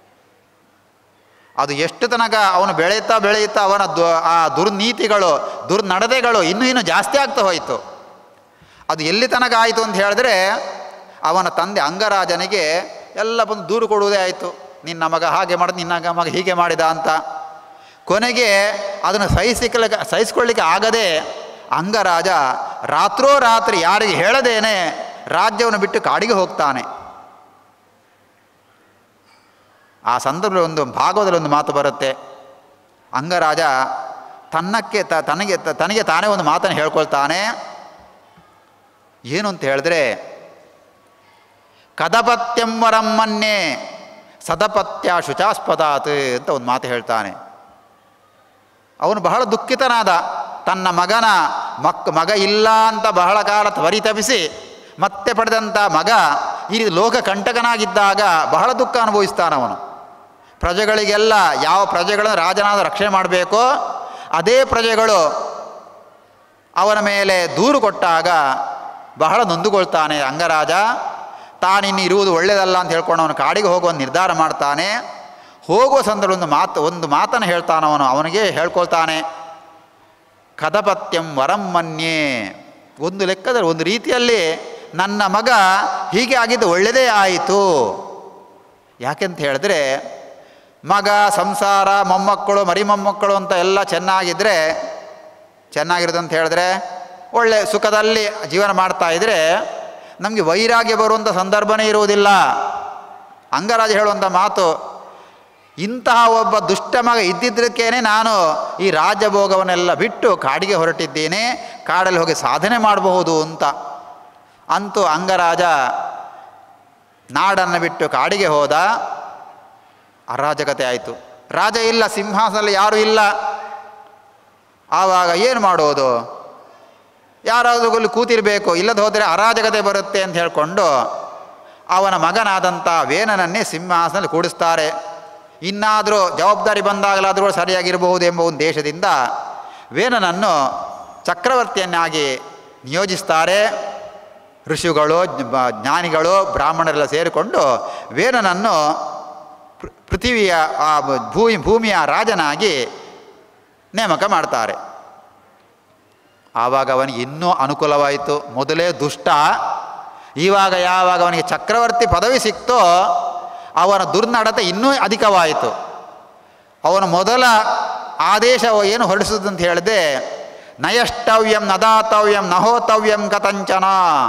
ಅದು ಎಷ್ಟು ತನಕ ಅವನು ಬೆಳೆಯುತ್ತಾ ಬೆಳೆಯುತ್ತಾ ಅವನ ದು ಆ ದುರ್ನೀತಿಗಳು ದುರ್ನಡತೆಗಳು ಇನ್ನೂ ಇನ್ನೂ ಜಾಸ್ತಿ ಆಗ್ತಾ ಹೋಯಿತು ಅದು ಎಲ್ಲಿ ತನಕ ಆಯಿತು ಅಂತ ಹೇಳಿದ್ರೆ ಅವನ ತಂದೆ ಅಂಗರಾಜನಿಗೆ ಎಲ್ಲ ಬಂದು ದೂರು ಕೊಡುವುದೇ ಆಯಿತು ನಿನ್ನ ಮಗ ಹಾಗೆ ಮಾಡಿದ ನಿನ್ನ ಮಗ ಹೀಗೆ ಮಾಡಿದ ಅಂತ ಕೊನೆಗೆ ಅದನ್ನು ಸಹಿಸಿಕೊಳ್ಳಿಕ್ಕೆ ಸಹಿಸ್ಕೊಳ್ಳಿಕ್ಕೆ ಆಗದೆ ಅಂಗರಾಜ ರಾತ್ರೋ ರಾತ್ರಿ ಯಾರಿಗೆ ಹೇಳದೇನೆ ರಾಜ್ಯವನ್ನು ಬಿಟ್ಟು ಕಾಡಿಗೆ ಹೋಗ್ತಾನೆ ಆ ಸಂದರ್ಭದಲ್ಲಿ ಒಂದು ಭಾಗವತದಲ್ಲಿ ಒಂದು ಮಾತು ಬರುತ್ತೆ ಅಂಗರಾಜ ತನ್ನಕ್ಕೆ ತ ತನಗೆ ತ- ತನಗೆ ತಾನೇ ಒಂದು ಮಾತನ್ನು ಹೇಳ್ಕೊಳ್ತಾನೆ ಏನು ಅಂತ ಹೇಳಿದ್ರೆ ಕದಪತ್ಯಂವರಂ ಮನ್ಯೆ ಸದಪತ್ಯ ಶುಚಾಸ್ಪದಾತ್ ಅಂತ ಒಂದು ಮಾತು ಹೇಳ್ತಾನೆ ಅವನು ಬಹಳ ದುಃಖಿತನಾದ ತನ್ನ ಮಗನ ಮಕ್ ಮಗ ಇಲ್ಲ ಅಂತ ಬಹಳ ಕಾಲ ತ್ವರಿತಪಿಸಿ ಮತ್ತೆ ಪಡೆದಂಥ ಮಗ ಈ ರೀತಿ ಲೋಕ ಕಂಟಕನಾಗಿದ್ದಾಗ ಬಹಳ ದುಃಖ ಅನುಭವಿಸ್ತಾನವನು ಪ್ರಜೆಗಳಿಗೆಲ್ಲ ಯಾವ ಪ್ರಜೆಗಳನ್ನು ರಾಜನಾದ ರಕ್ಷಣೆ ಮಾಡಬೇಕೋ ಅದೇ ಪ್ರಜೆಗಳು ಅವನ ಮೇಲೆ ದೂರು ಕೊಟ್ಟಾಗ ಬಹಳ ನೊಂದುಕೊಳ್ತಾನೆ ಅಂಗರಾಜ ತಾನಿನ್ನು ಇರುವುದು ಒಳ್ಳೆಯದಲ್ಲ ಅಂತ ಹೇಳ್ಕೊಂಡು ಅವನು ಕಾಡಿಗೆ ಹೋಗುವ ನಿರ್ಧಾರ ಮಾಡ್ತಾನೆ ಹೋಗುವ ಸಂದರ್ಭ ಒಂದು ಮಾತು ಒಂದು ಮಾತನ್ನು ಹೇಳ್ತಾನವನು ಅವನಿಗೆ ಹೇಳ್ಕೊಳ್ತಾನೆ ಕದಪತ್ಯಂ ವರಂ ಮನ್ಯೆ ಒಂದು ಲೆಕ್ಕದಲ್ಲಿ ಒಂದು ರೀತಿಯಲ್ಲಿ ನನ್ನ ಮಗ ಹೀಗೆ ಆಗಿದ್ದು ಒಳ್ಳೆಯದೇ ಆಯಿತು ಯಾಕೆಂತ ಹೇಳಿದ್ರೆ ಮಗ ಸಂಸಾರ ಮೊಮ್ಮಕ್ಕಳು ಮರಿ ಮೊಮ್ಮಕ್ಕಳು ಅಂತ ಎಲ್ಲ ಚೆನ್ನಾಗಿದ್ದರೆ ಚೆನ್ನಾಗಿರುತ್ತೆ ಅಂತ ಹೇಳಿದ್ರೆ ಒಳ್ಳೆ ಸುಖದಲ್ಲಿ ಜೀವನ ಮಾಡ್ತಾ ಇದ್ದರೆ ನಮಗೆ ವೈರಾಗ್ಯ ಬರುವಂಥ ಸಂದರ್ಭನೇ ಇರುವುದಿಲ್ಲ ಅಂಗರಾಜ ಹೇಳುವಂಥ ಮಾತು ಇಂತಹ ಒಬ್ಬ ದುಷ್ಟ ಮಗ ಇದ್ದಿದ್ದಕ್ಕೇನೆ ನಾನು ಈ ರಾಜ್ಯಭೋಗವನ್ನೆಲ್ಲ ಬಿಟ್ಟು ಕಾಡಿಗೆ ಹೊರಟಿದ್ದೇನೆ ಕಾಡಲ್ಲಿ ಹೋಗಿ ಸಾಧನೆ ಮಾಡಬಹುದು ಅಂತ ಅಂತೂ ಅಂಗರಾಜ ನಾಡನ್ನು ಬಿಟ್ಟು ಕಾಡಿಗೆ ಹೋದ ಅರಾಜಕತೆ ಆಯಿತು ರಾಜ ಇಲ್ಲ ಸಿಂಹಾಸನದಲ್ಲಿ ಯಾರೂ ಇಲ್ಲ ಆವಾಗ ಏನು ಮಾಡೋದು ಯಾರಾದರೂ ಅಲ್ಲಿ ಕೂತಿರಬೇಕು ಇಲ್ಲದ ಹೋದರೆ ಅರಾಜಕತೆ ಬರುತ್ತೆ ಅಂತ ಹೇಳಿಕೊಂಡು ಅವನ ಮಗನಾದಂಥ ವೇನನನ್ನೇ ಸಿಂಹಾಸನದಲ್ಲಿ ಕೂಡಿಸ್ತಾರೆ ಇನ್ನಾದರೂ ಜವಾಬ್ದಾರಿ ಬಂದಾಗಲಾದರೂ ಸರಿಯಾಗಿರಬಹುದು ಎಂಬ ಒಂದು ದೇಶದಿಂದ ವೇನನನ್ನು ಚಕ್ರವರ್ತಿಯನ್ನಾಗಿ ನಿಯೋಜಿಸ್ತಾರೆ ಋಷಿಗಳು ಜ್ಞ- ಜ್ಞಾನಿಗಳು ಬ್ರಾಹ್ಮಣರೆಲ್ಲ ಸೇರಿಕೊಂಡು ವೇನನನ್ನು ಪೃ- ಪೃಥಿವಿಯ ಆ ಭೂಮಿ ಭೂಮಿಯ ರಾಜನಾಗಿ ನೇಮಕ ಮಾಡ್ತಾರೆ ಆವಾಗ ಅವನಿಗೆ ಇನ್ನೂ ಅನುಕೂಲವಾಯಿತು ಮೊದಲೇ ದುಷ್ಟ ಇವಾಗ ಯಾವಾಗ ಅವನಿಗೆ ಚಕ್ರವರ್ತಿ ಪದವಿ ಸಿಕ್ತೋ ಅವನ ದುರ್ನಡತೆ ಇನ್ನೂ ಅಧಿಕವಾಯಿತು ಅವನ ಮೊದಲ ಆದೇಶ ಏನು ಹೊರಡಿಸಿದ್ದು ಅಂತ ಹೇಳಿದೆ ನಯಷ್ಟವ್ಯಂ ನದಾತವ್ಯಂ ನಹೋತವ್ಯಂ ಕಥಂಚನ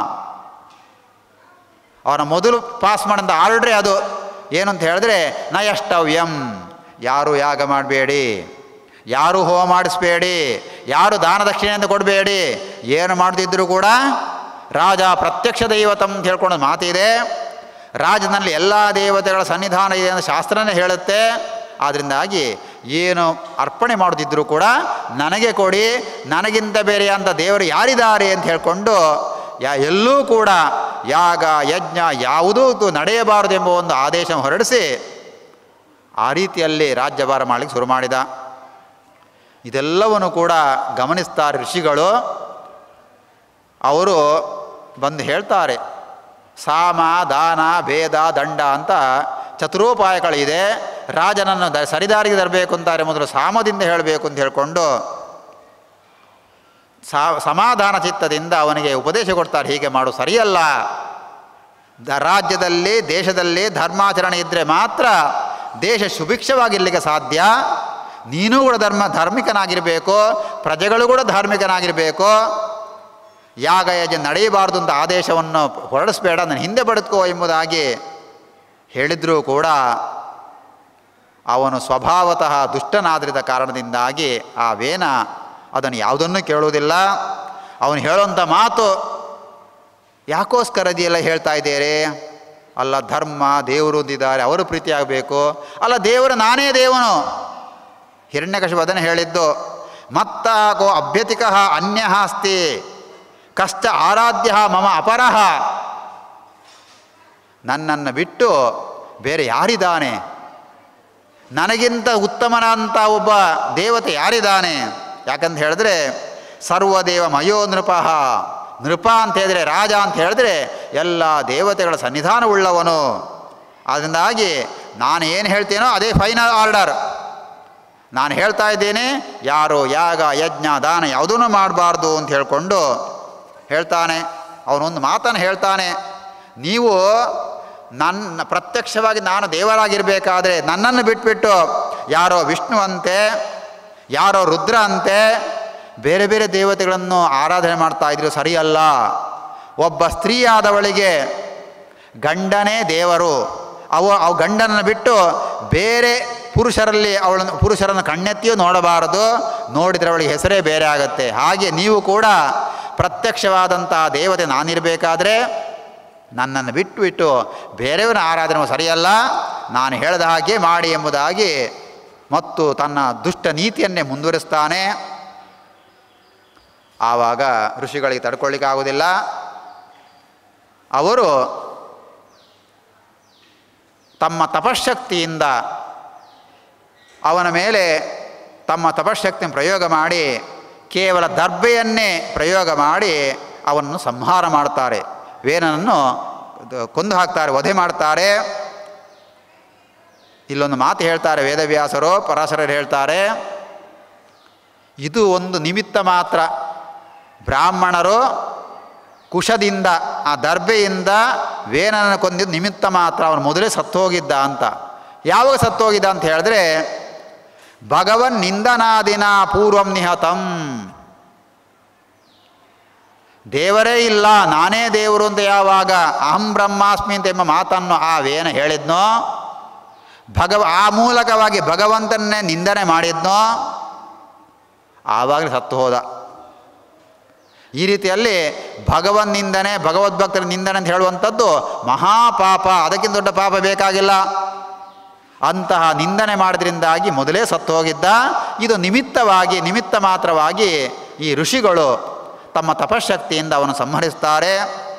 ಅವನ ಮೊದಲು ಪಾಸ್ ಮಾಡಿದ ಆರ್ಡ್ರೇ ಅದು ಏನು ಅಂತ ಹೇಳಿದ್ರೆ ನಯಷ್ಟವ್ಯಂ ಯಾರು ಯಾಗ ಮಾಡಬೇಡಿ ಯಾರು ಹೋಮ ಮಾಡಿಸ್ಬೇಡಿ ಯಾರು ದಾನ ದಕ್ಷಿಣೆಯಿಂದ ಕೊಡಬೇಡಿ ಏನು ಮಾಡದಿದ್ದರೂ ಕೂಡ ರಾಜ ಪ್ರತ್ಯಕ್ಷ ದೈವತಂ ಅಂತ ಹೇಳ್ಕೊಂಡು ಮಾತಿದೆ ರಾಜನಲ್ಲಿ ಎಲ್ಲ ದೇವತೆಗಳ ಸನ್ನಿಧಾನ ಇದೆ ಅಂತ ಶಾಸ್ತ್ರನೇ ಹೇಳುತ್ತೆ ಆದ್ದರಿಂದಾಗಿ ಏನು ಅರ್ಪಣೆ ಮಾಡೋದಿದ್ದರೂ ಕೂಡ ನನಗೆ ಕೊಡಿ ನನಗಿಂತ ಬೇರೆ ಅಂತ ದೇವರು ಯಾರಿದ್ದಾರೆ ಅಂತ ಹೇಳ್ಕೊಂಡು ಯಾ ಎಲ್ಲೂ ಕೂಡ ಯಾಗ ಯಜ್ಞ ಯಾವುದೂ ತು- ನಡೆಯಬಾರದು ಎಂಬ ಒಂದು ಆದೇಶ ಹೊರಡಿಸಿ ಆ ರೀತಿಯಲ್ಲಿ ರಾಜ್ಯಭಾರ ಮಾಡಲಿಕ್ಕೆ ಶುರು ಮಾಡಿದ ಇದೆಲ್ಲವನ್ನು ಕೂಡ ಗಮನಿಸ್ತಾರೆ ಋಷಿಗಳು ಅವರು ಬಂದು ಹೇಳ್ತಾರೆ ಸಾಮ ದಾನ ಭೇದ ದಂಡ ಅಂತ ಚತುರೋಪಾಯಗಳಿದೆ ರಾಜನನ್ನು ದ ಸರಿದಾರಿಗೆ ತರಬೇಕು ಅಂತಾರೆ ಮೊದಲು ಸಾಮದಿಂದ ಹೇಳಬೇಕು ಅಂತ ಹೇಳಿಕೊಂಡು ಸಾ ಸಮಾಧಾನ ಚಿತ್ತದಿಂದ ಅವನಿಗೆ ಉಪದೇಶ ಕೊಡ್ತಾರೆ ಹೀಗೆ ಮಾಡು ಸರಿಯಲ್ಲ ದ ರಾಜ್ಯದಲ್ಲಿ ದೇಶದಲ್ಲಿ ಧರ್ಮಾಚರಣೆ ಇದ್ದರೆ ಮಾತ್ರ ದೇಶ ಸುಭಿಕ್ಷವಾಗಿರ್ಲಿಕ್ಕೆ ಸಾಧ್ಯ ನೀನು ಕೂಡ ಧರ್ಮ ಧಾರ್ಮಿಕನಾಗಿರಬೇಕು ಪ್ರಜೆಗಳು ಕೂಡ ಧಾರ್ಮಿಕನಾಗಿರಬೇಕು ಯಾಗ ಯಜ ನಡೆಯಬಾರ್ದು ಅಂತ ಆದೇಶವನ್ನು ಹೊರಡಿಸ್ಬೇಡ ನಾನು ಹಿಂದೆ ಬದುಕೋ ಎಂಬುದಾಗಿ ಹೇಳಿದರೂ ಕೂಡ ಅವನು ಸ್ವಭಾವತಃ ದುಷ್ಟನಾದ್ರಿದ ಕಾರಣದಿಂದಾಗಿ ಆ ವೇನ ಅದನ್ನು ಯಾವುದನ್ನು ಕೇಳುವುದಿಲ್ಲ ಅವನು ಹೇಳುವಂಥ ಮಾತು ಯಾಕೋಸ್ಕರ ಇದೆಲ್ಲ ಹೇಳ್ತಾ ಇದ್ದೀರಿ ಅಲ್ಲ ಧರ್ಮ ದೇವರು ಅಂದಿದ್ದಾರೆ ಅವರು ಪ್ರೀತಿಯಾಗಬೇಕು ಅಲ್ಲ ದೇವರು ನಾನೇ ದೇವನು ಹಿರಣ್ಯಕಶಿಪು ಅದನ್ನು ಹೇಳಿದ್ದು ಮತ್ತಾಕೋ ಅಭ್ಯತಿಕ ಅನ್ಯ ಅಸ್ತಿ ಕಷ್ಟ ಆರಾಧ್ಯ ಮಮ ಅಪರಹ ನನ್ನನ್ನು ಬಿಟ್ಟು ಬೇರೆ ಯಾರಿದ್ದಾನೆ ನನಗಿಂತ ಉತ್ತಮನಂತ ಒಬ್ಬ ದೇವತೆ ಯಾರಿದ್ದಾನೆ ಯಾಕಂತ ಹೇಳಿದ್ರೆ ಸರ್ವದೇವ ಮಯೋ ನೃಪಃ ನೃಪ ಅಂತ ಹೇಳಿದ್ರೆ ರಾಜ ಅಂತ ಹೇಳಿದ್ರೆ ಎಲ್ಲ ದೇವತೆಗಳ ಸನ್ನಿಧಾನವುಳ್ಳವನು ಅದರಿಂದಾಗಿ ನಾನು ಏನು ಹೇಳ್ತೇನೋ ಅದೇ ಫೈನಲ್ ಆರ್ಡರ್ ನಾನು ಹೇಳ್ತಾ ಇದ್ದೇನೆ ಯಾರು ಯಾಗ ಯಜ್ಞ ದಾನ ಯಾವುದೂ ಮಾಡಬಾರ್ದು ಅಂತ ಹೇಳ್ಕೊಂಡು ಹೇಳ್ತಾನೆ ಅವನೊಂದು ಮಾತನ್ನು ಹೇಳ್ತಾನೆ ನೀವು ನನ್ನ ಪ್ರತ್ಯಕ್ಷವಾಗಿ ನಾನು ದೇವರಾಗಿರಬೇಕಾದ್ರೆ ನನ್ನನ್ನು ಬಿಟ್ಬಿಟ್ಟು ಯಾರೋ ವಿಷ್ಣು ಅಂತೆ ಯಾರೋ ರುದ್ರ ಅಂತೆ ಬೇರೆ ಬೇರೆ ದೇವತೆಗಳನ್ನು ಆರಾಧನೆ ಮಾಡ್ತಾ ಇದ್ರು ಸರಿಯಲ್ಲ ಒಬ್ಬ ಸ್ತ್ರೀಯಾದವಳಿಗೆ ಗಂಡನೇ ದೇವರು ಅವ ಅವ ಗಂಡನನ್ನು ಬಿಟ್ಟು ಬೇರೆ ಪುರುಷರಲ್ಲಿ ಅವಳನ್ನು ಪುರುಷರನ್ನು ಕಣ್ಣೆತ್ತಿಯೂ ನೋಡಬಾರದು ನೋಡಿದರೆ ಅವಳಿಗೆ ಹೆಸರೇ ಬೇರೆ ಆಗುತ್ತೆ ಹಾಗೆ ನೀವು ಕೂಡ ಪ್ರತ್ಯಕ್ಷವಾದಂಥ ದೇವತೆ ನಾನಿರಬೇಕಾದ್ರೆ ನನ್ನನ್ನು ಬಿಟ್ಟು ಬಿಟ್ಟು ಬೇರೆಯವರ ಆರಾಧನೆ ಸರಿಯಲ್ಲ ನಾನು ಹೇಳಿದ ಹಾಗೆ ಮಾಡಿ ಎಂಬುದಾಗಿ ಮತ್ತು ತನ್ನ ದುಷ್ಟ ನೀತಿಯನ್ನೇ ಮುಂದುವರಿಸ್ತಾನೆ ಆವಾಗ ಋಷಿಗಳಿಗೆ ತಡ್ಕೊಳ್ಳಿಕ್ಕಾಗೋದಿಲ್ಲ ಅವರು ತಮ್ಮ ತಪಶಕ್ತಿಯಿಂದ ಅವನ ಮೇಲೆ ತಮ್ಮ ತಪಶಕ್ತಿಯನ್ನು ಪ್ರಯೋಗ ಮಾಡಿ ಕೇವಲ ದರ್ಬೆಯನ್ನೇ ಪ್ರಯೋಗ ಮಾಡಿ ಅವನನ್ನು ಸಂಹಾರ ಮಾಡ್ತಾರೆ ವೇನನನ್ನು ದ- ಕೊಂದು ಹಾಕ್ತಾರೆ ವಧೆ ಮಾಡ್ತಾರೆ ಇಲ್ಲೊಂದು ಮಾತು ಹೇಳ್ತಾರೆ ವೇದವ್ಯಾಸರು ಪರಾಶರರು ಹೇಳ್ತಾರೆ ಇದು ಒಂದು ನಿಮಿತ್ತ ಮಾತ್ರ ಬ್ರಾಹ್ಮಣರು ಕುಶದಿಂದ ಆ ದರ್ಬೆಯಿಂದ ವೇನನ ಕೊಂದಿದ್ದು ನಿಮಿತ್ತ ಮಾತ್ರ ಅವನು ಮೊದಲೇ ಸತ್ತೋಗಿದ್ದ ಅಂತ ಯಾವಾಗ ಸತ್ತೋಗಿದ್ದ ಅಂತ ಹೇಳಿದ್ರೆ ಭಗವನ್ ನಿಂದನಾದಿನ ಪೂರ್ವಂ ನಿಹತಂ ದೇವರೇ ಇಲ್ಲ ನಾನೇ ದೇವರು ಅಂತ ಯಾವಾಗ ಅಹಂ ಬ್ರಹ್ಮಾಸ್ಮಿ ಅಂತ ಎಂಬ ಮಾತನ್ನು ಆ ವೇನ ಹೇಳಿದ್ನೋ ಭಗವ ಆ ಮೂಲಕವಾಗಿ ಭಗವಂತನ್ನೇ ನಿಂದನೆ ಮಾಡಿದ್ನೋ ಆವಾಗಲೇ ಸತ್ತು ಹೋದ ಈ ರೀತಿಯಲ್ಲಿ ಭಗವನ್ ನಿಂದನೆ ಭಗವದ್ಭಕ್ತರ ನಿಂದನೆ ಅಂತ ಹೇಳುವಂಥದ್ದು ಮಹಾಪಾಪ ಅದಕ್ಕಿಂತ ದೊಡ್ಡ ಪಾಪ ಬೇಕಾಗಿಲ್ಲ ಅಂತಹ ನಿಂದನೆ ಮಾಡಿದ್ರಿಂದಾಗಿ ಮೊದಲೇ ಸತ್ತು ಹೋಗಿದ್ದ ಇದು ನಿಮಿತ್ತವಾಗಿ ನಿಮಿತ್ತ ಮಾತ್ರವಾಗಿ ಈ ಋಷಿಗಳು ತಮ್ಮ ತಪಶಕ್ತಿಯಿಂದ ಅವನು ಸಂಹರಿಸ್ತಾರೆ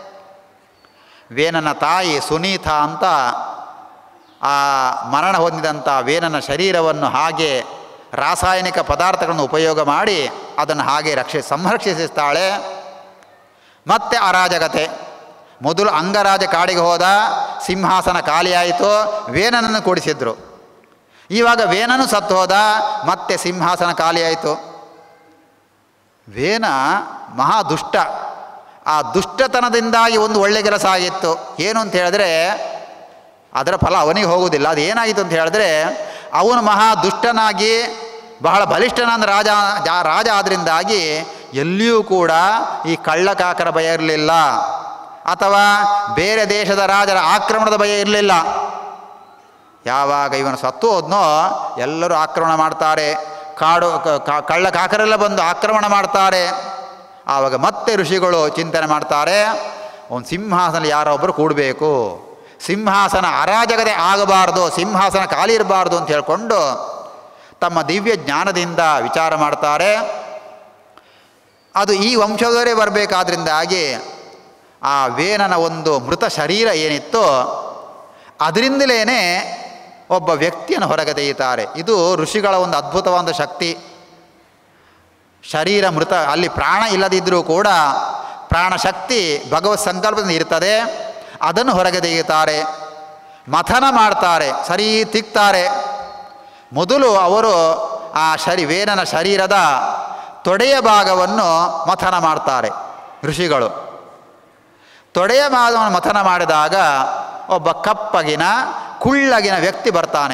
ವೇನನ ತಾಯಿ ಸುನೀತ ಅಂತ ಆ ಮರಣ ಹೊಂದಿದಂಥ ವೇನನ ಶರೀರವನ್ನು ಹಾಗೆ ರಾಸಾಯನಿಕ ಪದಾರ್ಥಗಳನ್ನು ಉಪಯೋಗ ಮಾಡಿ ಅದನ್ನು ಹಾಗೆ ರಕ್ಷಿ ಸಂರಕ್ಷಿಸ್ತಾಳೆ ಮತ್ತೆ ಅರಾಜಕತೆ ಮೊದಲು ಅಂಗರಾಜ ಕಾಡಿಗೆ ಹೋದ ಸಿಂಹಾಸನ ಖಾಲಿಯಾಯಿತು ವೇನನನ್ನು ಕೂಡಿಸಿದ್ರು ಇವಾಗ ವೇನನು ಸತ್ತು ಹೋದ ಮತ್ತೆ ಸಿಂಹಾಸನ ಖಾಲಿಯಾಯಿತು ವೇನ ಮಹಾ ದುಷ್ಟ ಆ ದುಷ್ಟತನದಿಂದಾಗಿ ಒಂದು ಒಳ್ಳೆ ಕೆಲಸ ಆಗಿತ್ತು ಏನು ಅಂತ ಹೇಳಿದ್ರೆ ಅದರ ಫಲ ಅವನಿಗೆ ಹೋಗುವುದಿಲ್ಲ ಅದು ಏನಾಗಿತ್ತು ಅಂತ ಹೇಳಿದ್ರೆ ಅವನು ಮಹಾ ದುಷ್ಟನಾಗಿ ಬಹಳ ಬಲಿಷ್ಠನಾದ ರಾಜ ಜಾ- ರಾಜ ಆದ್ರಿಂದಾಗಿ ಎಲ್ಲಿಯೂ ಕೂಡ ಈ ಕಳ್ಳಕಾಕರ ಭಯ ಇರಲಿಲ್ಲ ಅಥವಾ ಬೇರೆ ದೇಶದ ರಾಜರ ಆಕ್ರಮಣದ ಭಯ ಇರಲಿಲ್ಲ ಯಾವಾಗ ಇವನು ಸತ್ತು ಹೋದ್ನೋ ಎಲ್ಲರೂ ಆಕ್ರಮಣ ಮಾಡ್ತಾರೆ ಕಾಡು ಕ- ಕ- ಕಳ್ಳ ಕಾಕರೆಲ್ಲ ಬಂದು ಆಕ್ರಮಣ ಮಾಡ್ತಾರೆ ಆವಾಗ ಮತ್ತೆ ಋಷಿಗಳು ಚಿಂತನೆ ಮಾಡ್ತಾರೆ ಒಂದು ಸಿಂಹಾಸನ ಯಾರೊಬ್ಬರು ಕೂಡಬೇಕು ಸಿಂಹಾಸನ ಅರಾಜಕತೆ ಆಗಬಾರ್ದು ಸಿಂಹಾಸನ ಖಾಲಿ ಇರಬಾರ್ದು ಅಂತ ಹೇಳ್ಕೊಂಡು ತಮ್ಮ ದಿವ್ಯ ಜ್ಞಾನದಿಂದ ವಿಚಾರ ಮಾಡ್ತಾರೆ ಅದು ಈ ವಂಶದವರೇ ಬರಬೇಕಾದ್ರಿಂದಾಗಿ ಆ ವೇನನ ಒಂದು ಮೃತ ಶರೀರ ಏನಿತ್ತು ಅದರಿಂದಲೇ ಒಬ್ಬ ವ್ಯಕ್ತಿಯನ್ನು ಹೊರಗೆ ತೆಗೆಯುತ್ತಾರೆ ಇದು ಋಷಿಗಳ ಒಂದು ಅದ್ಭುತವಾದ ಶಕ್ತಿ ಶರೀರ ಮೃತ ಅಲ್ಲಿ ಪ್ರಾಣ ಇಲ್ಲದಿದ್ದರೂ ಕೂಡ ಪ್ರಾಣ ಶಕ್ತಿ ಭಗವತ್ ಸಂಕಲ್ಪದಿಂದ ಇರ್ತದೆ ಅದನ್ನು ಹೊರಗೆ ತೆಗೆಯುತ್ತಾರೆ ಮಥನ ಮಾಡ್ತಾರೆ ಸರಿ ತಿಕ್ತಾರೆ ಮೊದಲು ಅವರು ಆ ಶರಿ ವೇನನ ಶರೀರದ ತೊಡೆಯ ಭಾಗವನ್ನು ಮಥನ ಮಾಡ್ತಾರೆ ಋಷಿಗಳು ತೊಡೆಯ ಭಾಗವನ್ನು ಮಥನ ಮಾಡಿದಾಗ ಒಬ್ಬ ಕಪ್ಪಗಿನ ಕುಳ್ಳಗಿನ ವ್ಯಕ್ತಿ ಬರ್ತಾನೆ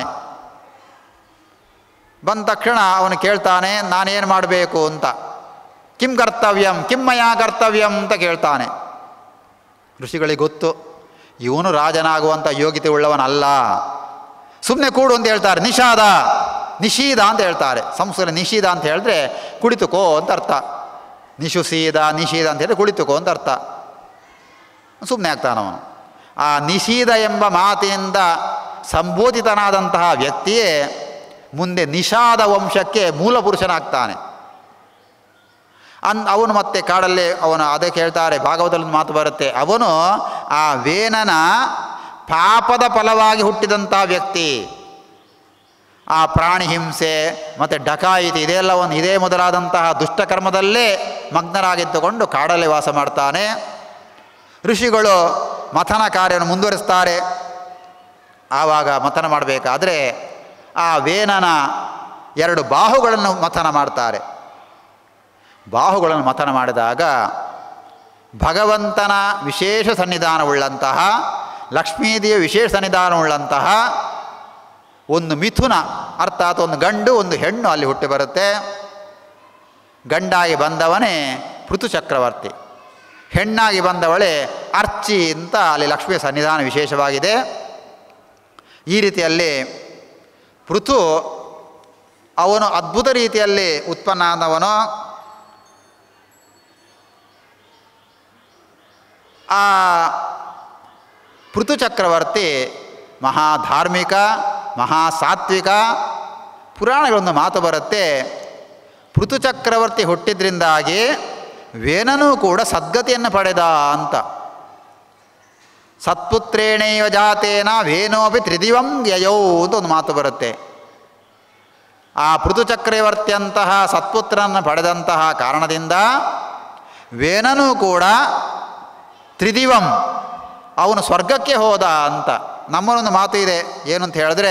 ಬಂದ ತಕ್ಷಣ ಅವನು ಕೇಳ್ತಾನೆ ನಾನೇನು ಮಾಡಬೇಕು ಅಂತ ಕಿಂ ಕರ್ತವ್ಯಂ ಕಿಮ್ಮಯ ಕರ್ತವ್ಯಂ ಅಂತ ಕೇಳ್ತಾನೆ ಋಷಿಗಳಿಗೆ ಗೊತ್ತು ಇವನು ರಾಜನಾಗುವಂಥ ಯೋಗ್ಯತೆ ಉಳ್ಳವನಲ್ಲ ಸುಮ್ಮನೆ ಕೂಡು ಅಂತ ಹೇಳ್ತಾರೆ ನಿಷಾದ ನಿಷೀದ ಅಂತ ಹೇಳ್ತಾರೆ ಸಂಸ್ಕೃತ ನಿಷೀದ ಅಂತ ಹೇಳಿದ್ರೆ ಕುಳಿತುಕೋ ಅಂತ ಅರ್ಥ ನಿಶುಸೀದ ನಿಷೀದ ಅಂತ ಹೇಳಿದ್ರೆ ಕುಳಿತುಕೋ ಅಂತ ಅರ್ಥ ಸುಮ್ಮನೆ ಆಗ್ತಾನವನು ಆ ನಿಷೀದ ಎಂಬ ಮಾತಿನಿಂದ ಸಂಬೋಧಿತನಾದಂತಹ ವ್ಯಕ್ತಿಯೇ ಮುಂದೆ ನಿಷಾದ ವಂಶಕ್ಕೆ ಮೂಲ ಪುರುಷನಾಗ್ತಾನೆ ಅನ್ ಅವನು ಮತ್ತೆ ಕಾಡಲ್ಲಿ ಅವನು ಅದಕ್ಕೆ ಹೇಳ್ತಾರೆ ಭಾಗವತದಲ್ಲಿ ಒಂದು ಮಾತು ಬರುತ್ತೆ ಅವನು ಆ ವೇನನ ಪಾಪದ ಫಲವಾಗಿ ಹುಟ್ಟಿದಂಥ ವ್ಯಕ್ತಿ ಆ ಪ್ರಾಣಿ ಹಿಂಸೆ ಮತ್ತು ಡಕಾಯಿತಿ ಇದೆಲ್ಲ ಒಂದು ಇದೇ ಮೊದಲಾದಂತಹ ದುಷ್ಟಕರ್ಮದಲ್ಲೇ ಮಗ್ನರಾಗಿದ್ದುಕೊಂಡು ಕಾಡಲ್ಲಿ ವಾಸ ಮಾಡ್ತಾನೆ ಋಷಿಗಳು ಮಥನ ಕಾರ್ಯವನ್ನು ಮುಂದುವರಿಸ್ತಾರೆ ಆವಾಗ ಮಥನ ಮಾಡಬೇಕಾದ್ರೆ ಆ ವೇನನ ಎರಡು ಬಾಹುಗಳನ್ನು ಮಥನ ಮಾಡ್ತಾರೆ ಬಾಹುಗಳನ್ನು ಮಥನ ಮಾಡಿದಾಗ ಭಗವಂತನ ವಿಶೇಷ ಸನ್ನಿಧಾನವುಳ್ಳಂತಹ ಲಕ್ಷ್ಮೀದೇವಿಯ ವಿಶೇಷ ಸನ್ನಿಧಾನವುಳ್ಳಂತಹ ಒಂದು ಮಿಥುನ ಅರ್ಥಾತ್ ಒಂದು ಗಂಡು ಒಂದು ಹೆಣ್ಣು ಅಲ್ಲಿ ಹುಟ್ಟಿ ಬರುತ್ತೆ ಗಂಡಾಗಿ ಬಂದವನೇ ಪೃಥು ಚಕ್ರವರ್ತಿ ಹೆಣ್ಣಾಗಿ ಬಂದವಳೆ ಅರ್ಚಿ ಅಂತ ಅಲ್ಲಿ ಲಕ್ಷ್ಮಿಯ ಸನ್ನಿಧಾನ ವಿಶೇಷವಾಗಿದೆ ಈ ರೀತಿಯಲ್ಲಿ ಪೃಥು ಅವನು ಅದ್ಭುತ ರೀತಿಯಲ್ಲಿ ಉತ್ಪನ್ನ ಆದವನು ಆ ಪೃಥು ಚಕ್ರವರ್ತಿ ಮಹಾಧಾರ್ಮಿಕ ಮಹಾಸಾತ್ವಿಕ ಪುರಾಣಗಳೊಂದು ಮಾತು ಬರುತ್ತೆ ಪೃಥು ಚಕ್ರವರ್ತಿ ಹುಟ್ಟಿದ್ರಿಂದಾಗಿ ವೇನನೂ ಕೂಡ ಸದ್ಗತಿಯನ್ನು ಪಡೆದ ಅಂತ ಸತ್ಪುತ್ರೇಣೈವ ಜಾತೇನ ವೇನೋಪಿ ತ್ರಿದಿವಂ ಯಯೌ ಅಂತ ಒಂದು ಮಾತು ಬರುತ್ತೆ ಆ ಪೃಥು ಚಕ್ರವರ್ತಿಯಂತಹ ಸತ್ಪುತ್ರನನ್ನು ಪಡೆದಂತಹ ಕಾರಣದಿಂದ ವೇನನೂ ಕೂಡ ತ್ರಿದಿವಂ ಅವನು ಸ್ವರ್ಗಕ್ಕೆ ಹೋದ ಅಂತ ನಮ್ಮಲ್ಲೊಂದು ಮಾತು ಇದೆ ಏನು ಅಂತ ಹೇಳಿದ್ರೆ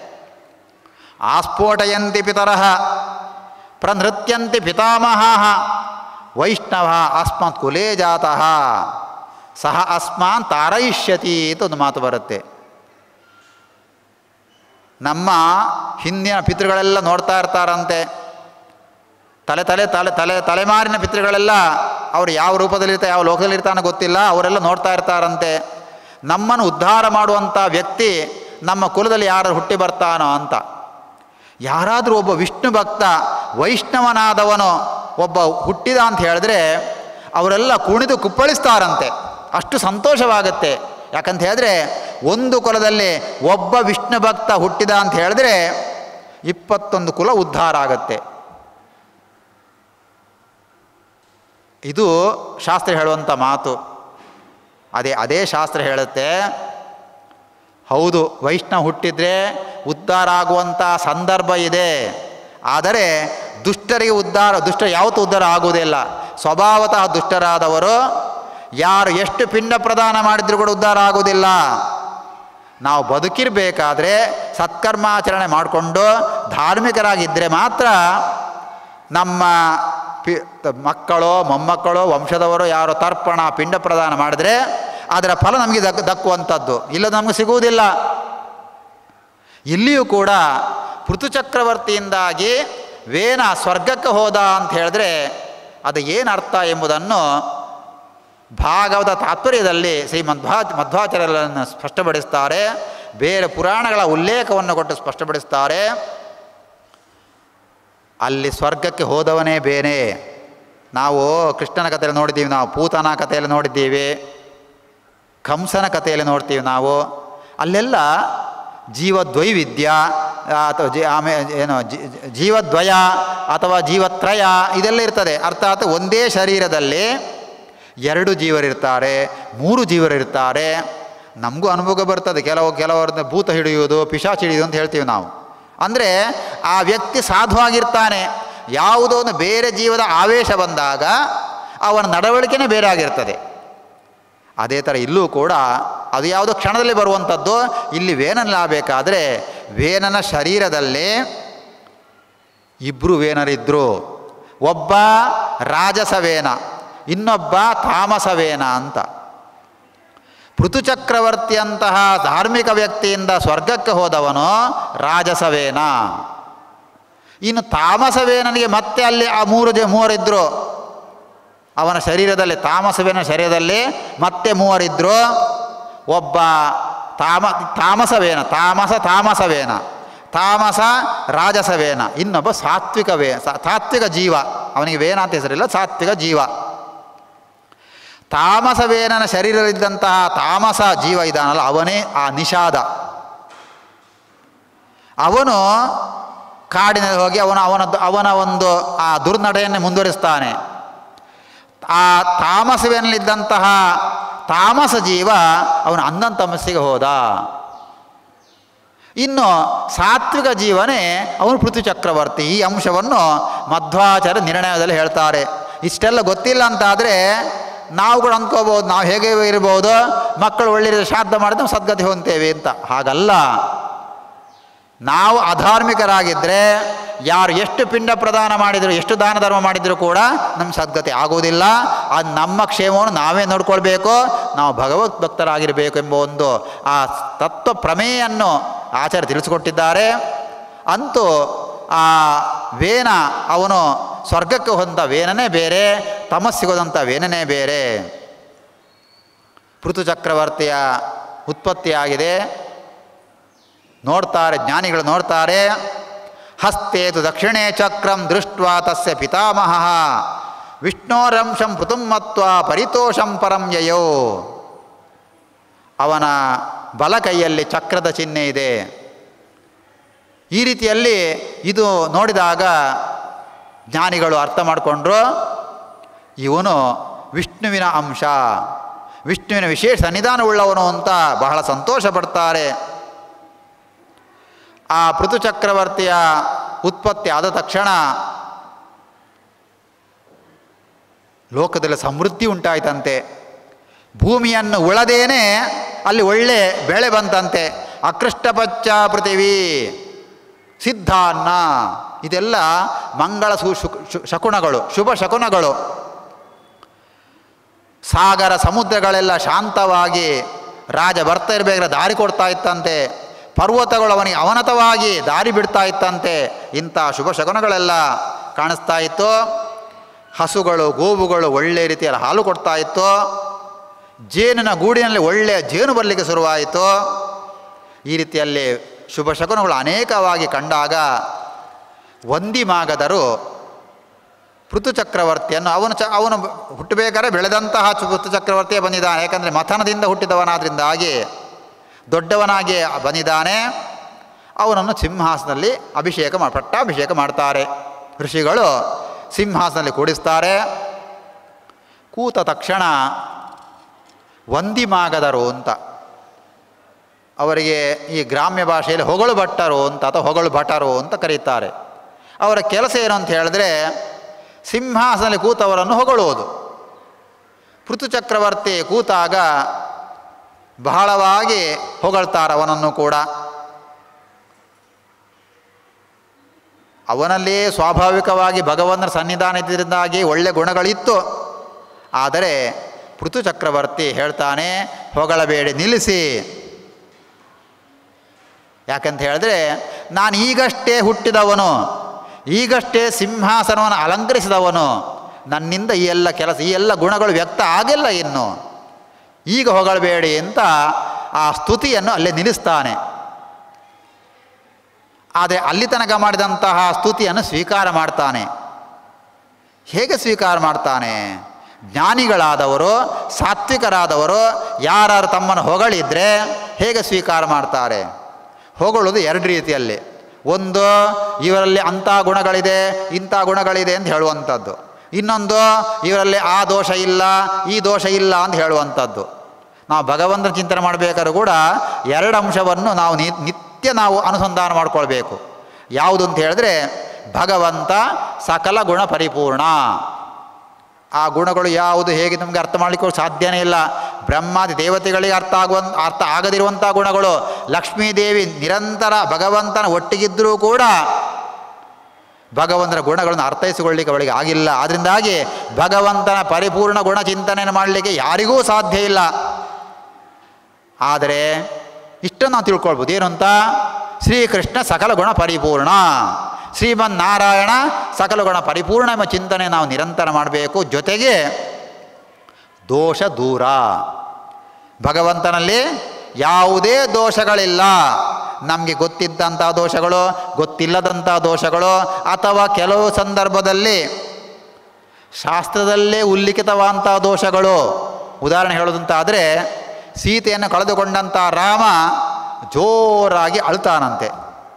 ಆಸ್ಫೋಟಯಂತಿ ಪಿತರಃ ಪ್ರನೃತ್ಯಂತಿ ಪಿತಾಮಹ ವೈಷ್ಣವ ಅಸ್ಮತ್ ಕುಲೇ ಜಾತಃ ಸಹ ಅಸ್ಮಾನ್ ತಾರಯಿಷ್ಯತಿ ಅಂತ ಒಂದು ಮಾತು ಬರುತ್ತೆ ನಮ್ಮ ಹಿಂದಿನ ಪಿತೃಗಳೆಲ್ಲ ನೋಡ್ತಾ ಇರ್ತಾರಂತೆ ತಲೆ ತಲೆ ತಲೆ ತಲೆ ತಲೆಮಾರಿನ ಪಿತೃಗಳೆಲ್ಲ ಅವರು ಯಾವ ರೂಪದಲ್ಲಿರ್ತಾರೆ ಯಾವ ಲೋಕದಲ್ಲಿರ್ತಾನೋ ಗೊತ್ತಿಲ್ಲ ಅವರೆಲ್ಲ ನೋಡ್ತಾ ಇರ್ತಾರಂತೆ ನಮ್ಮನ್ನು ಉದ್ಧಾರ ಮಾಡುವಂಥ ವ್ಯಕ್ತಿ ನಮ್ಮ ಕುಲದಲ್ಲಿ ಯಾರು ಹುಟ್ಟಿ ಬರ್ತಾನೋ ಅಂತ ಯಾರಾದರೂ ಒಬ್ಬ ವಿಷ್ಣು ಭಕ್ತ ವೈಷ್ಣವನಾದವನು ಒಬ್ಬ ಹುಟ್ಟಿದ ಅಂತ ಹೇಳಿದ್ರೆ ಅವರೆಲ್ಲ ಕುಣಿದು ಕುಪ್ಪಳಿಸ್ತಾರಂತೆ ಅಷ್ಟು ಸಂತೋಷವಾಗುತ್ತೆ ಯಾಕಂತ ಹೇಳಿದ್ರೆ ಒಂದು ಕುಲದಲ್ಲಿ ಒಬ್ಬ ವಿಷ್ಣು ಭಕ್ತ ಹುಟ್ಟಿದ ಅಂತ ಹೇಳಿದ್ರೆ ಇಪ್ಪತ್ತೊಂದು ಕುಲ ಉದ್ಧಾರ ಆಗುತ್ತೆ ಇದು ಶಾಸ್ತ್ರ ಹೇಳುವಂಥ ಮಾತು ಅದೇ ಅದೇ ಶಾಸ್ತ್ರ ಹೇಳುತ್ತೆ ಹೌದು ವೈಷ್ಣವ ಹುಟ್ಟಿದರೆ ಉದ್ಧಾರ ಆಗುವಂಥ ಸಂದರ್ಭ ಇದೆ ಆದರೆ ದುಷ್ಟರಿಗೆ ಉದ್ಧಾರ ದುಷ್ಟ ಯಾವತ್ತೂ ಉದ್ಧಾರ ಆಗುವುದಿಲ್ಲ ಸ್ವಭಾವತಃ ದುಷ್ಟರಾದವರು ಯಾರು ಎಷ್ಟು ಪಿಂಡ ಪ್ರದಾನ ಮಾಡಿದರೂ ಕೂಡ ಉದ್ಧಾರ ಆಗುವುದಿಲ್ಲ ನಾವು ಬದುಕಿರಬೇಕಾದ್ರೆ ಸತ್ಕರ್ಮಾಚರಣೆ ಮಾಡಿಕೊಂಡು ಧಾರ್ಮಿಕರಾಗಿದ್ದರೆ ಮಾತ್ರ ನಮ್ಮ ಪಿ ಮಕ್ಕಳು ಮೊಮ್ಮಕ್ಕಳು ವಂಶದವರು ಯಾರು ತರ್ಪಣ ಪಿಂಡ ಪ್ರದಾನ ಮಾಡಿದ್ರೆ ಅದರ ಫಲ ನಮಗೆ ದಕ್ ದಕ್ಕುವಂಥದ್ದು ಇಲ್ಲದ ನಮಗೆ ಸಿಗುವುದಿಲ್ಲ ಇಲ್ಲಿಯೂ ಕೂಡ ಪೃಥು ಚಕ್ರವರ್ತಿಯಿಂದಾಗಿ ವೇನ ಸ್ವರ್ಗಕ್ಕೆ ಹೋದ ಅಂತ ಹೇಳಿದ್ರೆ ಅದು ಏನು ಅರ್ಥ ಎಂಬುದನ್ನು ಭಾಗವತ ತಾತ್ಪರ್ಯದಲ್ಲಿ ಶ್ರೀ ಮಧ್ವಾ ಮಧ್ವಾಚಾರ್ಯರನ್ನು ಸ್ಪಷ್ಟಪಡಿಸ್ತಾರೆ ಬೇರೆ ಪುರಾಣಗಳ ಉಲ್ಲೇಖವನ್ನು ಕೊಟ್ಟು ಸ್ಪಷ್ಟಪಡಿಸ್ತಾರೆ ಅಲ್ಲಿ ಸ್ವರ್ಗಕ್ಕೆ ಹೋದವನೇ ಬೇರೆ ನಾವು ಕೃಷ್ಣನ ಕಥೆಯಲ್ಲಿ ನೋಡಿದ್ದೀವಿ ನಾವು ಪೂತನ ಕಥೆಯಲ್ಲಿ ನೋಡಿದ್ದೀವಿ ಕಂಸನ ಕಥೆಯಲ್ಲಿ ನೋಡ್ತೀವಿ ನಾವು ಅಲ್ಲೆಲ್ಲ ಜೀವದ್ವೈವಿಧ್ಯ ಅಥವಾ ಜೀ ಆಮೇಲೆ ಏನು ಜೀ- ಜೀವದ್ವಯ ಅಥವಾ ಜೀವತ್ರಯ ಇದೆಲ್ಲ ಇರ್ತದೆ ಅರ್ಥಾತ್ ಒಂದೇ ಶರೀರದಲ್ಲಿ ಎರಡು ಜೀವರಿರ್ತಾರೆ ಮೂರು ಜೀವರಿರ್ತಾರೆ ನಮಗೂ ಅನುಭವ ಬರ್ತದೆ ಕೆಲವು ಕೆಲವರದ್ದು ಭೂತ ಹಿಡಿಯುವುದು ಪಿಶಾಚಿ ಹಿಡಿಯುವುದು ಅಂತ ಹೇಳ್ತೀವಿ ನಾವು ಅಂದರೆ ಆ ವ್ಯಕ್ತಿ ಸಾಧುವಾಗಿರ್ತಾನೆ ಯಾವುದೋ ಒಂದು ಬೇರೆ ಜೀವದ ಆವೇಶ ಬಂದಾಗ ಅವನ ನಡವಳಿಕೆನೇ ಬೇರೆ ಆಗಿರ್ತದೆ ಅದೇ ಥರ ಇಲ್ಲೂ ಕೂಡ ಅದು ಯಾವುದೋ ಕ್ಷಣದಲ್ಲಿ ಬರುವಂಥದ್ದು ಇಲ್ಲಿ ಒಬ್ಬ ರಾಜಸವೇನ ಇನ್ನೊಬ್ಬ ತಾಮಸವೇನ ಅಂತ ಪೃಥುಚಕ್ರವರ್ತಿಯಂತಹ ಧಾರ್ಮಿಕ ವ್ಯಕ್ತಿಯಿಂದ ಸ್ವರ್ಗಕ್ಕೆ ಹೋದವನು ರಾಜಸವೇನ ಇನ್ನು ತಾಮಸವೇನನಿಗೆ ಮತ್ತೆ ಅಲ್ಲಿ ಆ ಮೂರು ಜ ಮೂವರಿದ್ದರು ಅವನ ಶರೀರದಲ್ಲಿ ತಾಮಸವೇನ ಶರೀರದಲ್ಲಿ ಮತ್ತೆ ಮೂವರಿದ್ದರು ಒಬ್ಬ ತಾಮ ತಾಮಸವೇನ ತಾಮಸ ತಾಮಸವೇನ ತಾಮಸ ರಾಜಸವೇನ ಇನ್ನೊಬ್ಬ ಸಾತ್ವಿಕ ವೇ ಸಾ- ಸಾತ್ವಿಕ ಜೀವ ಅವನಿಗೆ ವೇನ ಅಂತ ಹೆಸರಿಲ್ಲ ಸಾತ್ವಿಕ ಜೀವ ತಾಮಸವೇನನ ಶರೀರದಲ್ಲಿದ್ದಂತಹ ತಾಮಸ ಜೀವ ಇದ್ದಾನಲ್ಲ ಅವನೇ ಆ ನಿಷಾದ ಅವನು ಕಾಡಿನಲ್ಲಿ ಹೋಗಿ ಅವನ ಅವನ ಅವನ ಒಂದು ಆ ದುರ್ನಡೆಯನ್ನೇ ಮುಂದುವರಿಸ್ತಾನೆ ಆ ತಾಮಸವೇನಲ್ಲಿದ್ದಂತಹ ತಾಮಸ ಜೀವ ಅವನು ಅಂದನ್ ತಮಸ್ಸಿಗೆ ಹೋದ ಇನ್ನು ಸಾತ್ವಿಕ ಜೀವನೇ ಅವನು ಪೃಥ್ವಿ ಚಕ್ರವರ್ತಿ ಈ ಅಂಶವನ್ನು ಮಧ್ವಾಚಾರ್ಯ ನಿರ್ಣಯದಲ್ಲಿ ಹೇಳ್ತಾರೆ ಇಷ್ಟೆಲ್ಲ ಗೊತ್ತಿಲ್ಲ ಅಂತಾದರೆ ನಾವು ಕೂಡ ಅಂದ್ಕೋಬೋದು ನಾವು ಹೇಗೆ ಇರ್ಬೋದು ಮಕ್ಕಳು ಒಳ್ಳೆಯ ಶ್ರಾದ್ದ ಮಾಡಿದ್ರೆ ನಾವು ಸದ್ಗತಿ ಹೊಂತೇವೆ ಅಂತ ಹಾಗಲ್ಲ ನಾವು ಅಧಾರ್ಮಿಕರಾಗಿದ್ದರೆ ಯಾರು ಎಷ್ಟು ಪಿಂಡ ಪ್ರದಾನ ಮಾಡಿದರು ಎಷ್ಟು ದಾನ ಧರ್ಮ ಮಾಡಿದರೂ ಕೂಡ ನಮ್ಮ ಸದ್ಗತಿ ಆಗುವುದಿಲ್ಲ ಅದು ನಮ್ಮ ಕ್ಷೇಮವನ್ನು ನಾವೇ ನೋಡ್ಕೊಳ್ಬೇಕು ನಾವು ಭಗವತ್ ಭಕ್ತರಾಗಿರಬೇಕು ಎಂಬ ಒಂದು ಆ ತತ್ವ ಪ್ರಮೇಯನ್ನು ಆಚಾರ್ಯ ತಿಳಿಸಿಕೊಟ್ಟಿದ್ದಾರೆ ಅಂತೂ ಆ ವೇನ ಅವನು ಸ್ವರ್ಗಕ್ಕೆ ಹೋದಂಥ ವೇನನೇ ಬೇರೆ ತಮಸ್ಸಿಗೋದಂಥ ವೇನನೇ ಬೇರೆ ಪೃಥು ಚಕ್ರವರ್ತಿಯ ಉತ್ಪತ್ತಿಯಾಗಿದೆ ನೋಡ್ತಾರೆ ಜ್ಞಾನಿಗಳು ನೋಡ್ತಾರೆ ಹಸ್ತೇತು ದಕ್ಷಿಣೇ ಚಕ್ರಂ ದೃಷ್ಟ ತಸ್ಯ ಪಿತಾಮಹ ವಿಷ್ಣೋರಂಶಂ ಪೃಥುಮತ್ವ ಪರಿತೋಷಂ ಪರಂ ಯಯೋ ಅವನ ಬಲ ಕೈಯಲ್ಲಿ ಚಕ್ರದ ಚಿಹ್ನೆ ಇದೆ ಈ ರೀತಿಯಲ್ಲಿ ಇದು ನೋಡಿದಾಗ ಜ್ಞಾನಿಗಳು ಅರ್ಥ ಮಾಡಿಕೊಂಡ್ರು ಇವನು ವಿಷ್ಣುವಿನ ಅಂಶ ವಿಷ್ಣುವಿನ ವಿಶೇಷ ಸನ್ನಿಧಾನವುಳ್ಳವನು ಅಂತ ಬಹಳ ಸಂತೋಷ ಪಡ್ತಾರೆ ಆ ಪೃಥು ಚಕ್ರವರ್ತಿಯ ಉತ್ಪತ್ತಿ ಆದ ತಕ್ಷಣ ಲೋಕದಲ್ಲಿ ಸಮೃದ್ಧಿ ಉಂಟಾಯ್ತಂತೆ ಭೂಮಿಯನ್ನು ಉಳದೇನೆ ಅಲ್ಲಿ ಒಳ್ಳೆ ಬೆಳೆ ಬಂತಂತೆ ಅಕೃಷ್ಟಪಚ್ಚ ಪೃಥಿವಿ ಸಿದ್ಧಾನ್ನ ಇದೆಲ್ಲ ಮಂಗಳ ಸು ಶು- ಶು- ಶಕುನಗಳು ಶುಭ ಶಕುನಗಳು ಸಾಗರ ಸಮುದ್ರಗಳೆಲ್ಲ ಶಾಂತವಾಗಿ ರಾಜ ಬರ್ತಾ ಇರಬೇಕಾದ್ರೆ ದಾರಿ ಕೊಡ್ತಾ ಇತ್ತಂತೆ ಪರ್ವತಗಳು ಅವನಿಗೆ ಅವನತವಾಗಿ ದಾರಿ ಬಿಡ್ತಾ ಇತ್ತಂತೆ ಇಂಥ ಶುಭ ಶಕುನಗಳೆಲ್ಲ ಕಾಣಿಸ್ತಾ ಇತ್ತು ಹಸುಗಳು ಗೋವುಗಳು ಒಳ್ಳೆ ರೀತಿಯಲ್ಲಿ ಹಾಲು ಕೊಡ್ತಾ ಇತ್ತು ಜೇನಿನ ಗೂಡಿನಲ್ಲಿ ಒಳ್ಳೆಯ ಜೇನು ಬರಲಿಕ್ಕೆ ಶುರುವಾಯಿತು ಈ ರೀತಿಯಲ್ಲಿ ಶುಭ ಶಕುನಗಳು ಅನೇಕವಾಗಿ ಕಂಡಾಗ ವಂದಿಮಾಗದರು ಪೃಥು ಚಕ್ರವರ್ತಿಯನ್ನು ಅವನು ಚ ಅವನು ಹುಟ್ಟಬೇಕಾದ್ರೆ ಬೆಳೆದಂತಹ ಚು- ಪೃಥು ಚಕ್ರವರ್ತಿಯೇ ಬಂದಿದ್ದಾನೆ ಯಾಕಂದರೆ ಮಥನದಿಂದ ಹುಟ್ಟಿದವನಾದ್ರಿಂದಾಗಿ ದೊಡ್ಡವನಾಗಿ ಬಂದಿದ್ದಾನೆ ಅವನನ್ನು ಸಿಂಹಾಸನದಲ್ಲಿ ಅಭಿಷೇಕ ಮಾ ಪಟ್ಟಾಭಿಷೇಕ ಮಾಡ್ತಾರೆ ಋಷಿಗಳು ಸಿಂಹಾಸನದಲ್ಲಿ ಕೂಡಿಸ್ತಾರೆ ಕೂತ ತಕ್ಷಣ ವಂದಿಮಾಗದರು ಅಂತ ಅವರಿಗೆ ಈ ಗ್ರಾಮ್ಯ ಭಾಷೆಯಲ್ಲಿ ಹೊಗಳು ಭಟ್ಟರು ಅಂತ ಅಥವಾ ಹೊಗಳು ಭಟರು ಅಂತ ಕರೀತಾರೆ ಅವರ ಕೆಲಸ ಏನು ಅಂತ ಹೇಳಿದ್ರೆ ಸಿಂಹಾಸನದಲ್ಲಿ ಕೂತವರನ್ನು ಹೊಗಳುವುದು ಪೃಥು ಚಕ್ರವರ್ತಿ ಕೂತಾಗ ಬಹಳವಾಗಿ ಹೊಗಳ್ತಾರೆ ಅವನನ್ನು ಕೂಡ ಅವನಲ್ಲಿ ಸ್ವಾಭಾವಿಕವಾಗಿ ಭಗವಂತನ ಸನ್ನಿಧಾನ ಇದ್ದರಿಂದಾಗಿ ಒಳ್ಳೆ ಗುಣಗಳಿತ್ತು ಆದರೆ ಪೃಥು ಚಕ್ರವರ್ತಿ ಹೇಳ್ತಾನೆ ಹೊಗಳಬೇಡಿ ನಿಲ್ಲಿಸಿ ಯಾಕಂತ ಹೇಳಿದ್ರೆ ನಾನು ಈಗಷ್ಟೇ ಹುಟ್ಟಿದವನು ಈಗಷ್ಟೇ ಸಿಂಹಾಸನವನ್ನು ಅಲಂಕರಿಸಿದವನು ನನ್ನಿಂದ ಈ ಎಲ್ಲ ಕೆಲಸ ಈ ಎಲ್ಲ ಗುಣಗಳು ವ್ಯಕ್ತ ಆಗಿಲ್ಲ ಇನ್ನು ಈಗ ಹೊಗಳಬೇಡಿ ಅಂತ ಆ ಸ್ತುತಿಯನ್ನು ಅಲ್ಲೇ ನಿಲ್ಲಿಸ್ತಾನೆ ಆದರೆ ಅಲ್ಲಿ ತನಕ ಮಾಡಿದಂತಹ ಸ್ತುತಿಯನ್ನು ಸ್ವೀಕಾರ ಮಾಡ್ತಾನೆ ಹೇಗೆ ಸ್ವೀಕಾರ ಮಾಡ್ತಾನೆ ಜ್ಞಾನಿಗಳಾದವರು ಸಾತ್ವಿಕರಾದವರು ಯಾರು ತಮ್ಮನ್ನು ಹೊಗಳಿದ್ರೆ ಹೇಗೆ ಸ್ವೀಕಾರ ಮಾಡ್ತಾರೆ ಹೊಗಳುವುದು ಎರಡು ರೀತಿಯಲ್ಲಿ ಒಂದು ಇವರಲ್ಲಿ ಅಂಥ ಗುಣಗಳಿದೆ ಇಂಥ ಗುಣಗಳಿದೆ ಅಂತ ಹೇಳುವಂಥದ್ದು ಇನ್ನೊಂದು ಇವರಲ್ಲಿ ಆ ದೋಷ ಇಲ್ಲ ಈ ದೋಷ ಇಲ್ಲ ಅಂತ ಹೇಳುವಂಥದ್ದು ನಾವು ಭಗವಂತನ ಚಿಂತನೆ ಮಾಡಬೇಕಾದ್ರೂ ಕೂಡ ಎರಡು ಅಂಶವನ್ನು ನಾವು ನಿ ನಿತ್ಯ ನಾವು ಅನುಸಂಧಾನ ಮಾಡ್ಕೊಳ್ಬೇಕು ಯಾವುದು ಅಂತ ಹೇಳಿದ್ರೆ ಭಗವಂತ ಸಕಲ ಗುಣ ಪರಿಪೂರ್ಣ ಆ ಗುಣಗಳು ಯಾವುದು ಹೇಗೆ ನಮಗೆ ಅರ್ಥ ಮಾಡಲಿಕ್ಕೆ ಸಾಧ್ಯನೇ ಇಲ್ಲ ಬ್ರಹ್ಮಾದಿ ದೇವತೆಗಳಿಗೆ ಅರ್ಥ ಆಗುವಂಥ ಅರ್ಥ ಆಗದಿರುವಂಥ ಗುಣಗಳು ಲಕ್ಷ್ಮೀದೇವಿ ನಿರಂತರ ಭಗವಂತನ ಒಟ್ಟಿಗಿದ್ದರೂ ಕೂಡ ಭಗವಂತನ ಗುಣಗಳನ್ನು ಅರ್ಥೈಸಿಕೊಳ್ಳಿಕ್ಕೆ ಅವಳಿಗೆ ಆಗಿಲ್ಲ ಆದ್ದರಿಂದಾಗಿ ಭಗವಂತನ ಪರಿಪೂರ್ಣ ಗುಣ ಚಿಂತನೆಯನ್ನು ಮಾಡಲಿಕ್ಕೆ ಯಾರಿಗೂ ಸಾಧ್ಯ ಇಲ್ಲ ಆದರೆ ಇಷ್ಟನ್ನು ನಾವು ತಿಳ್ಕೊಳ್ಬೋದು ಏನು ಅಂತ ಶ್ರೀಕೃಷ್ಣ ಸಕಲ ಗುಣ ಪರಿಪೂರ್ಣ ಶ್ರೀಮನ್ನಾರಾಯಣ ಸಕಲ ಗುಣ ಪರಿಪೂರ್ಣ ಎಂಬ ಚಿಂತನೆ ನಾವು ನಿರಂತರ ಮಾಡಬೇಕು ಜೊತೆಗೆ ದೋಷ ದೂರ ಭಗವಂತನಲ್ಲಿ ಯಾವುದೇ ದೋಷಗಳಿಲ್ಲ ನಮಗೆ ಗೊತ್ತಿದ್ದಂಥ ದೋಷಗಳು ಗೊತ್ತಿಲ್ಲದಂಥ ದೋಷಗಳು ಅಥವಾ ಕೆಲವು ಸಂದರ್ಭದಲ್ಲಿ ಶಾಸ್ತ್ರದಲ್ಲೇ ಉಲ್ಲಿಖಿತವಾದಂಥ ದೋಷಗಳು ಉದಾಹರಣೆ ಹೇಳೋದಂತಾದರೆ ಸೀತೆಯನ್ನು ಕಳೆದುಕೊಂಡಂಥ ರಾಮ ಜೋರಾಗಿ ಅಳ್ತಾನಂತೆ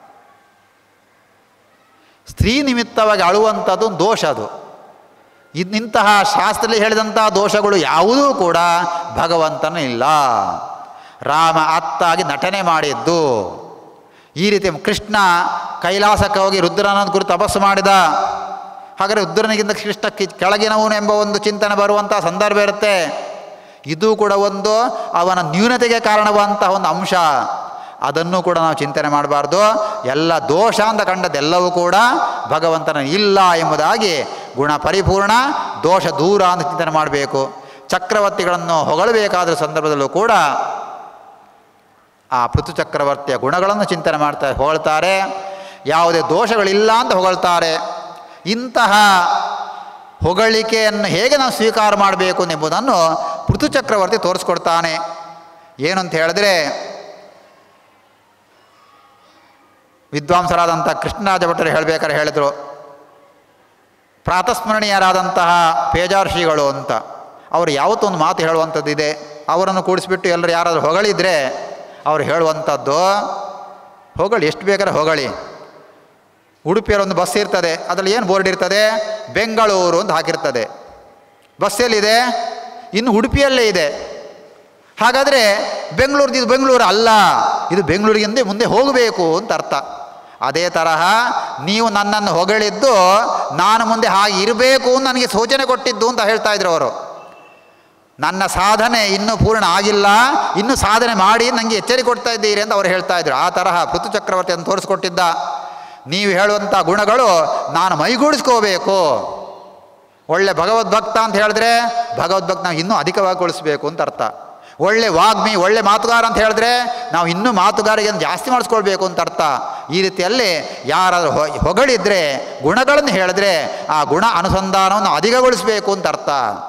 ಸ್ತ್ರೀ ನಿಮಿತ್ತವಾಗಿ ಅಳುವಂಥದ್ದು ಒಂದು ದೋಷ ಅದು ಇದ್- ಇಂತಹ ಶಾಸ್ತ್ರದಲ್ಲಿ ಹೇಳಿದಂಥ ದೋಷಗಳು ಯಾವುದೂ ಕೂಡ ಭಗವಂತನ ಇಲ್ಲ ರಾಮ ಅತ್ತಾಗಿ ನಟನೆ ಮಾಡಿದ್ದು ಈ ರೀತಿ ಕೃಷ್ಣ ಕೈಲಾಸಕ್ಕೆ ಹೋಗಿ ರುದ್ರನ ಕುರಿತು ತಪಸ್ಸು ಮಾಡಿದ ಹಾಗಾದರೆ ರುದ್ರನಿಗಿಂತ ಕೃಷ್ಣ ಕಿ- ಕೆಳಗಿನವನು ಎಂಬ ಒಂದು ಚಿಂತನೆ ಬರುವಂಥ ಸಂದರ್ಭ ಇರುತ್ತೆ ಇದು ಕೂಡ ಒಂದು ಅವನ ನ್ಯೂನತೆಗೆ ಕಾರಣವಾದಂತಹ ಒಂದು ಅಂಶ ಅದನ್ನು ಕೂಡ ನಾವು ಚಿಂತನೆ ಮಾಡಬಾರ್ದು ಎಲ್ಲ ದೋಷ ಅಂತ ಕಂಡದ್ದೆಲ್ಲವೂ ಕೂಡ ಭಗವಂತನ ಇಲ್ಲ ಎಂಬುದಾಗಿ ಗುಣ ಪರಿಪೂರ್ಣ ದೋಷ ದೂರ ಅಂತ ಚಿಂತನೆ ಮಾಡಬೇಕು ಚಕ್ರವರ್ತಿಗಳನ್ನು ಹೊಗಳಬೇಕಾದ ಸಂದರ್ಭದಲ್ಲೂ ಕೂಡ ಆ ಪೃಥು ಚಕ್ರವರ್ತಿಯ ಗುಣಗಳನ್ನು ಚಿಂತನೆ ಮಾಡ್ತಾ ಹೊಗಳ್ತಾರೆ ಯಾವುದೇ ದೋಷಗಳಿಲ್ಲ ಅಂತ ಹೊಗಳ್ತಾರೆ ಇಂತಹ ಹೊಗಳಿಕೆಯನ್ನು ಹೇಗೆ ನಾವು ಸ್ವೀಕಾರ ಮಾಡಬೇಕು ಎಂಬುದನ್ನು ಪೃಥು ಚಕ್ರವರ್ತಿ ತೋರಿಸ್ಕೊಡ್ತಾನೆ ಏನು ಅಂತ ಹೇಳಿದ್ರೆ ವಿದ್ವಾಂಸರಾದಂಥ ಕೃಷ್ಣರಾಜ ಭಟ್ಟರು ಹೇಳಬೇಕಾದ್ರೆ ಹೇಳಿದರು ಪ್ರಾತಸ್ಮರಣೀಯರಾದಂತಹ ಪೇಜಾರ್ಷಿಗಳು ಅಂತ ಅವರು ಯಾವತ್ತೊಂದು ಮಾತು ಹೇಳುವಂಥದ್ದಿದೆ ಅವರನ್ನು ಕೂಡಿಸ್ಬಿಟ್ಟು ಎಲ್ಲರೂ ಯಾರಾದರೂ ಹೊಗಳಿದ್ರೆ ಅವ್ರು ಹೇಳುವಂಥದ್ದು ಹೊಗಳಿ ಎಷ್ಟು ಬೇಕಾದ್ರೆ ಹೊಗಳಿ ಉಡುಪಿಯಲ್ಲಿ ಒಂದು ಬಸ್ ಇರ್ತದೆ ಅದರಲ್ಲಿ ಏನು ಬೋರ್ಡ್ ಇರ್ತದೆ ಬೆಂಗಳೂರು ಅಂತ ಹಾಕಿರ್ತದೆ ಬಸ್ ಎಲ್ಲಿದೆ ಇನ್ನು ಉಡುಪಿಯಲ್ಲೇ ಇದೆ ಹಾಗಾದರೆ ಬೆಂಗಳೂರು ಇದು ಬೆಂಗಳೂರು ಅಲ್ಲ ಇದು ಬೆಂಗಳೂರಿಗಿಂದ ಮುಂದೆ ಹೋಗಬೇಕು ಅಂತ ಅರ್ಥ ಅದೇ ತರಹ ನೀವು ನನ್ನನ್ನು ಹೊಗಳಿದ್ದು ನಾನು ಮುಂದೆ ಹಾಗೆ ಇರಬೇಕು ಅಂತ ನನಗೆ ಸೂಚನೆ ಕೊಟ್ಟಿದ್ದು ಅಂತ ಹೇಳ್ತಾ ಇದ್ರು ಅವರು ನನ್ನ ಸಾಧನೆ ಇನ್ನೂ ಪೂರ್ಣ ಆಗಿಲ್ಲ ಇನ್ನೂ ಸಾಧನೆ ಮಾಡಿ ನನಗೆ ಎಚ್ಚರಿಕೆ ಕೊಡ್ತಾ ಇದ್ದೀರಿ ಅಂತ ಅವ್ರು ಹೇಳ್ತಾ ಇದ್ರು ಆ ತರಹ ಪೃಥು ಚಕ್ರವರ್ತಿಯನ್ನು ತೋರಿಸ್ಕೊಟ್ಟಿದ್ದ ನೀವು ಹೇಳುವಂಥ ಗುಣಗಳು ನಾನು ಮೈಗೂಡಿಸ್ಕೋಬೇಕು ಒಳ್ಳೆ ಭಗವದ್ಭಕ್ತ ಅಂತ ಹೇಳಿದ್ರೆ ಭಗವದ್ಭಕ್ತ ನಾವು ಇನ್ನೂ ಅಧಿಕವಾಗಿಗೊಳಿಸ್ಬೇಕು ಅಂತ ಅರ್ಥ ಒಳ್ಳೆ ವಾಗ್ಮಿ ಒಳ್ಳೆ ಮಾತುಗಾರ ಅಂತ ಹೇಳಿದ್ರೆ ನಾವು ಇನ್ನೂ ಮಾತುಗಾರಿಕೆಯನ್ನು ಜಾಸ್ತಿ ಮಾಡಿಸ್ಕೊಳ್ಬೇಕು ಅಂತ ಅರ್ಥ ಈ ರೀತಿಯಲ್ಲಿ ಯಾರಾದರೂ ಹೊ ಹೊಗಳಿದ್ರೆ ಗುಣಗಳನ್ನು ಹೇಳಿದ್ರೆ ಆ ಗುಣ ಅನುಸಂಧಾನವನ್ನು ಅಧಿಕಗೊಳಿಸಬೇಕು ಅಂತ ಅರ್ಥ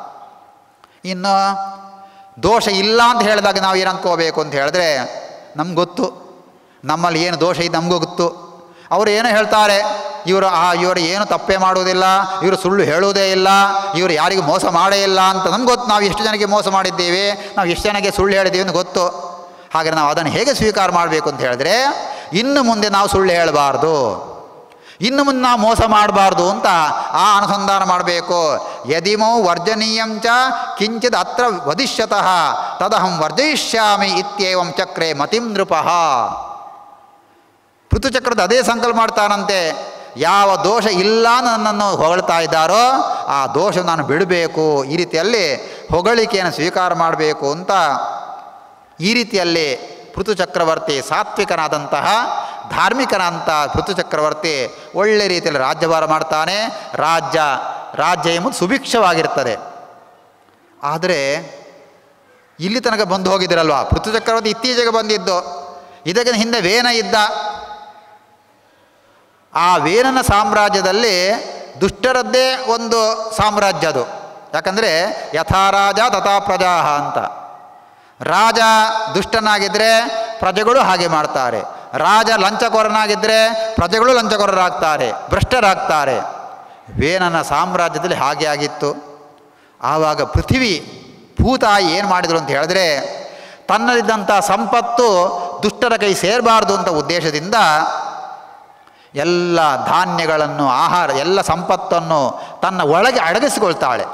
ಇನ್ನು ದೋಷ ಇಲ್ಲ ಅಂತ ಹೇಳಿದಾಗ ನಾವು ಏನು ಅಂದ್ಕೋಬೇಕು ಅಂತ ಹೇಳಿದ್ರೆ ನಮ್ಗೆ ಗೊತ್ತು ನಮ್ಮಲ್ಲಿ ಏನು ದೋಷ ಇದೆ ನಮಗೂ ಗೊತ್ತು ಅವರು ಏನು ಹೇಳ್ತಾರೆ ಇವರು ಆ ಇವರು ಏನು ತಪ್ಪೇ ಮಾಡುವುದಿಲ್ಲ ಇವರು ಸುಳ್ಳು ಹೇಳುವುದೇ ಇಲ್ಲ ಇವರು ಯಾರಿಗೂ ಮೋಸ ಮಾಡೇ ಇಲ್ಲ ಅಂತ ನಮ್ಗೆ ಗೊತ್ತು ನಾವು ಎಷ್ಟು ಜನಕ್ಕೆ ಮೋಸ ಮಾಡಿದ್ದೀವಿ ನಾವು ಎಷ್ಟು ಜನಕ್ಕೆ ಸುಳ್ಳು ಹೇಳಿದ್ದೀವಿ ಅಂತ ಗೊತ್ತು ಹಾಗೆ ನಾವು ಅದನ್ನು ಹೇಗೆ ಸ್ವೀಕಾರ ಮಾಡಬೇಕು ಅಂತ ಹೇಳಿದ್ರೆ ಇನ್ನು ಮುಂದೆ ನಾವು ಸುಳ್ಳು ಹೇಳಬಾರ್ದು ಇನ್ನು ಮುಂದೆ ನಾವು ಮೋಸ ಮಾಡಬಾರ್ದು ಅಂತ ಆ ಅನುಸಂಧಾನ ಮಾಡಬೇಕು ಯದಿಮೋ ವರ್ಜನೀಯಂಚ ಕಿಂಚಿತ್ ಅತ್ರ ವದಿಷ್ಯತಃ ತದಹಂ ವರ್ಜಯಿಷ್ಯಾಮಿ ಇತ್ಯೇವಂ ಚಕ್ರೆ ಮತಿಂ ನೃಪಃ ಪೃಥುಚಕ್ರದ ಅದೇ ಸಂಕಲ್ಪ ಮಾಡ್ತಾನಂತೆ ಯಾವ ದೋಷ ಇಲ್ಲ ಅಂತ ನನ್ನನ್ನು ಹೊಗಳ್ತಾ ಇದ್ದಾರೋ ಆ ದೋಷ ನಾನು ಬಿಡಬೇಕು ಈ ರೀತಿಯಲ್ಲಿ ಹೊಗಳಿಕೆಯನ್ನು ಸ್ವೀಕಾರ ಮಾಡಬೇಕು ಅಂತ ಈ ರೀತಿಯಲ್ಲಿ ಪೃಥು ಚಕ್ರವರ್ತಿ ಸಾತ್ವಿಕನಾದಂತಹ ಧಾರ್ಮಿಕನಾದಂಥ ಪೃಥು ಚಕ್ರವರ್ತಿ ಒಳ್ಳೆ ರೀತಿಯಲ್ಲಿ ರಾಜ್ಯಭಾರ ಮಾಡ್ತಾನೆ ರಾಜ್ಯ ರಾಜ್ಯ ಎಂಬುದು ಸುಭಿಕ್ಷವಾಗಿರ್ತದೆ ಆದರೆ ಇಲ್ಲಿ ತನಕ ಬಂದು ಹೋಗಿದ್ರಲ್ವಾ ಪೃಥು ಚಕ್ರವರ್ತಿ ಇತ್ತೀಚೆಗೆ ಬಂದಿದ್ದು ಇದಕ್ಕಿಂತ ಹಿಂದೆ ವೇನ ಇದ್ದ ಆ ವೇನನ ಸಾಮ್ರಾಜ್ಯದಲ್ಲಿ ದುಷ್ಟರದ್ದೇ ಒಂದು ಸಾಮ್ರಾಜ್ಯ ಅದು ಯಾಕಂದರೆ ಯಥಾರಾಜ ತಥಾ ಪ್ರಜಾಹ ಅಂತ ರಾಜ ದುಷ್ಟನಾಗಿದ್ದರೆ ಪ್ರಜೆಗಳು ಹಾಗೆ ಮಾಡ್ತಾರೆ ರಾಜ ಲಂಚಕೊರನಾಗಿದ್ದರೆ ಪ್ರಜೆಗಳು ಲಂಚಕೊರರಾಗ್ತಾರೆ ಭ್ರಷ್ಟರಾಗ್ತಾರೆ ವೇನನ ಸಾಮ್ರಾಜ್ಯದಲ್ಲಿ ಹಾಗೆ ಆಗಿತ್ತು ಆವಾಗ ಪೃಥ್ವಿ ಭೂತಾಯಿ ಏನು ಮಾಡಿದರು ಅಂತ ಹೇಳಿದ್ರೆ ತನ್ನಲ್ಲಿದ್ದಂಥ ಸಂಪತ್ತು ದುಷ್ಟರ ಕೈ ಸೇರಬಾರ್ದು ಅಂತ ಉದ್ದೇಶದಿಂದ ಎಲ್ಲ ಧಾನ್ಯಗಳನ್ನು ಆಹಾರ ಎಲ್ಲ ಸಂಪತ್ತನ್ನು ತನ್ನ ಒಳಗೆ ಅಡಗಿಸಿಕೊಳ್ತಾಳೆ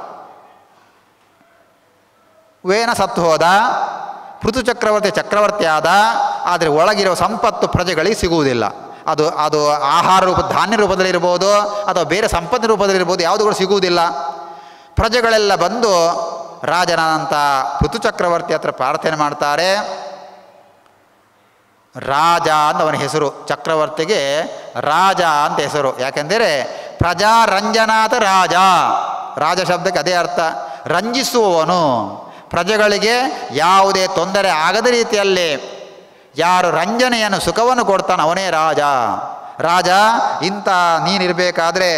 ವೇನ ಸತ್ತು ಹೋದ ಪೃಥು ಚಕ್ರವರ್ತಿ ಚಕ್ರವರ್ತಿ ಆದ ಆದರೆ ಒಳಗಿರೋ ಸಂಪತ್ತು ಪ್ರಜೆಗಳಿಗೆ ಸಿಗುವುದಿಲ್ಲ ಅದು ಅದು ಆಹಾರ ರೂಪ ಧಾನ್ಯ ರೂಪದಲ್ಲಿರ್ಬೋದು ಅಥವಾ ಬೇರೆ ಸಂಪತ್ತಿನ ರೂಪದಲ್ಲಿರ್ಬೋದು ಯಾವುದು ಕೂಡ ಸಿಗುವುದಿಲ್ಲ ಪ್ರಜೆಗಳೆಲ್ಲ ಬಂದು ರಾಜನಾದಂಥ ಪೃಥು ಚಕ್ರವರ್ತಿ ಹತ್ರ ಪ್ರಾರ್ಥನೆ ಮಾಡ್ತಾರೆ ರಾಜ ಅಂತ ಅವನ ಹೆಸರು ಚಕ್ರವರ್ತಿಗೆ ರಾಜ ಅಂತ ಹೆಸರು ಯಾಕೆಂದರೆ ಪ್ರಜಾರಂಜನಾಥ ರಾಜ ರಾಜ ಶಬ್ದಕ್ಕೆ ಅದೇ ಅರ್ಥ ರಂಜಿಸುವವನು ಪ್ರಜೆಗಳಿಗೆ ಯಾವುದೇ ತೊಂದರೆ ಆಗದ ರೀತಿಯಲ್ಲಿ ಯಾರು ರಂಜನೆಯನ್ನು ಸುಖವನ್ನು ಕೊಡ್ತಾನೆ ಅವನೇ ರಾಜ ರಾಜ ಇಂಥ ನೀನಿರಬೇಕಾದ್ರೆ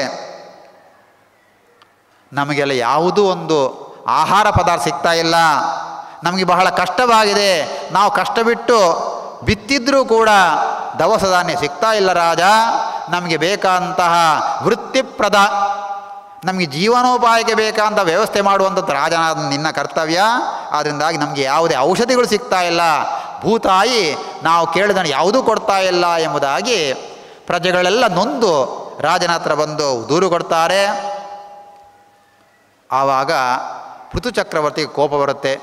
ನಮಗೆಲ್ಲ ಯಾವುದೂ ಒಂದು ಆಹಾರ ಪದಾರ್ಥ ಸಿಗ್ತಾ ಇಲ್ಲ ನಮಗೆ ಬಹಳ ಕಷ್ಟವಾಗಿದೆ ನಾವು ಕಷ್ಟ ಬಿಟ್ಟು ಬಿತ್ತಿದ್ರೂ ಕೂಡ ದವಸ ಧಾನ್ಯ ಸಿಗ್ತಾ ಇಲ್ಲ ರಾಜ ನಮಗೆ ಬೇಕಾದಂತಹ ವೃತ್ತಿಪ್ರದ ನಮಗೆ ಜೀವನೋಪಾಯಕ್ಕೆ ಬೇಕಾದಂಥ ವ್ಯವಸ್ಥೆ ಮಾಡುವಂಥದ್ದು ರಾಜನಾದ ನಿನ್ನ ಕರ್ತವ್ಯ ಆದ್ದರಿಂದಾಗಿ ನಮಗೆ ಯಾವುದೇ ಔಷಧಿಗಳು ಸಿಗ್ತಾ ಇಲ್ಲ ಭೂತಾಯಿ ನಾವು ಕೇಳಿದನು ಯಾವುದೂ ಕೊಡ್ತಾ ಇಲ್ಲ ಎಂಬುದಾಗಿ ಪ್ರಜೆಗಳೆಲ್ಲ ನೊಂದು ರಾಜನ ಹತ್ರ ಬಂದು ದೂರು ಕೊಡ್ತಾರೆ ಆವಾಗ ಪೃಥು ಚಕ್ರವರ್ತಿಗೆ ಕೋಪ ಬರುತ್ತೆ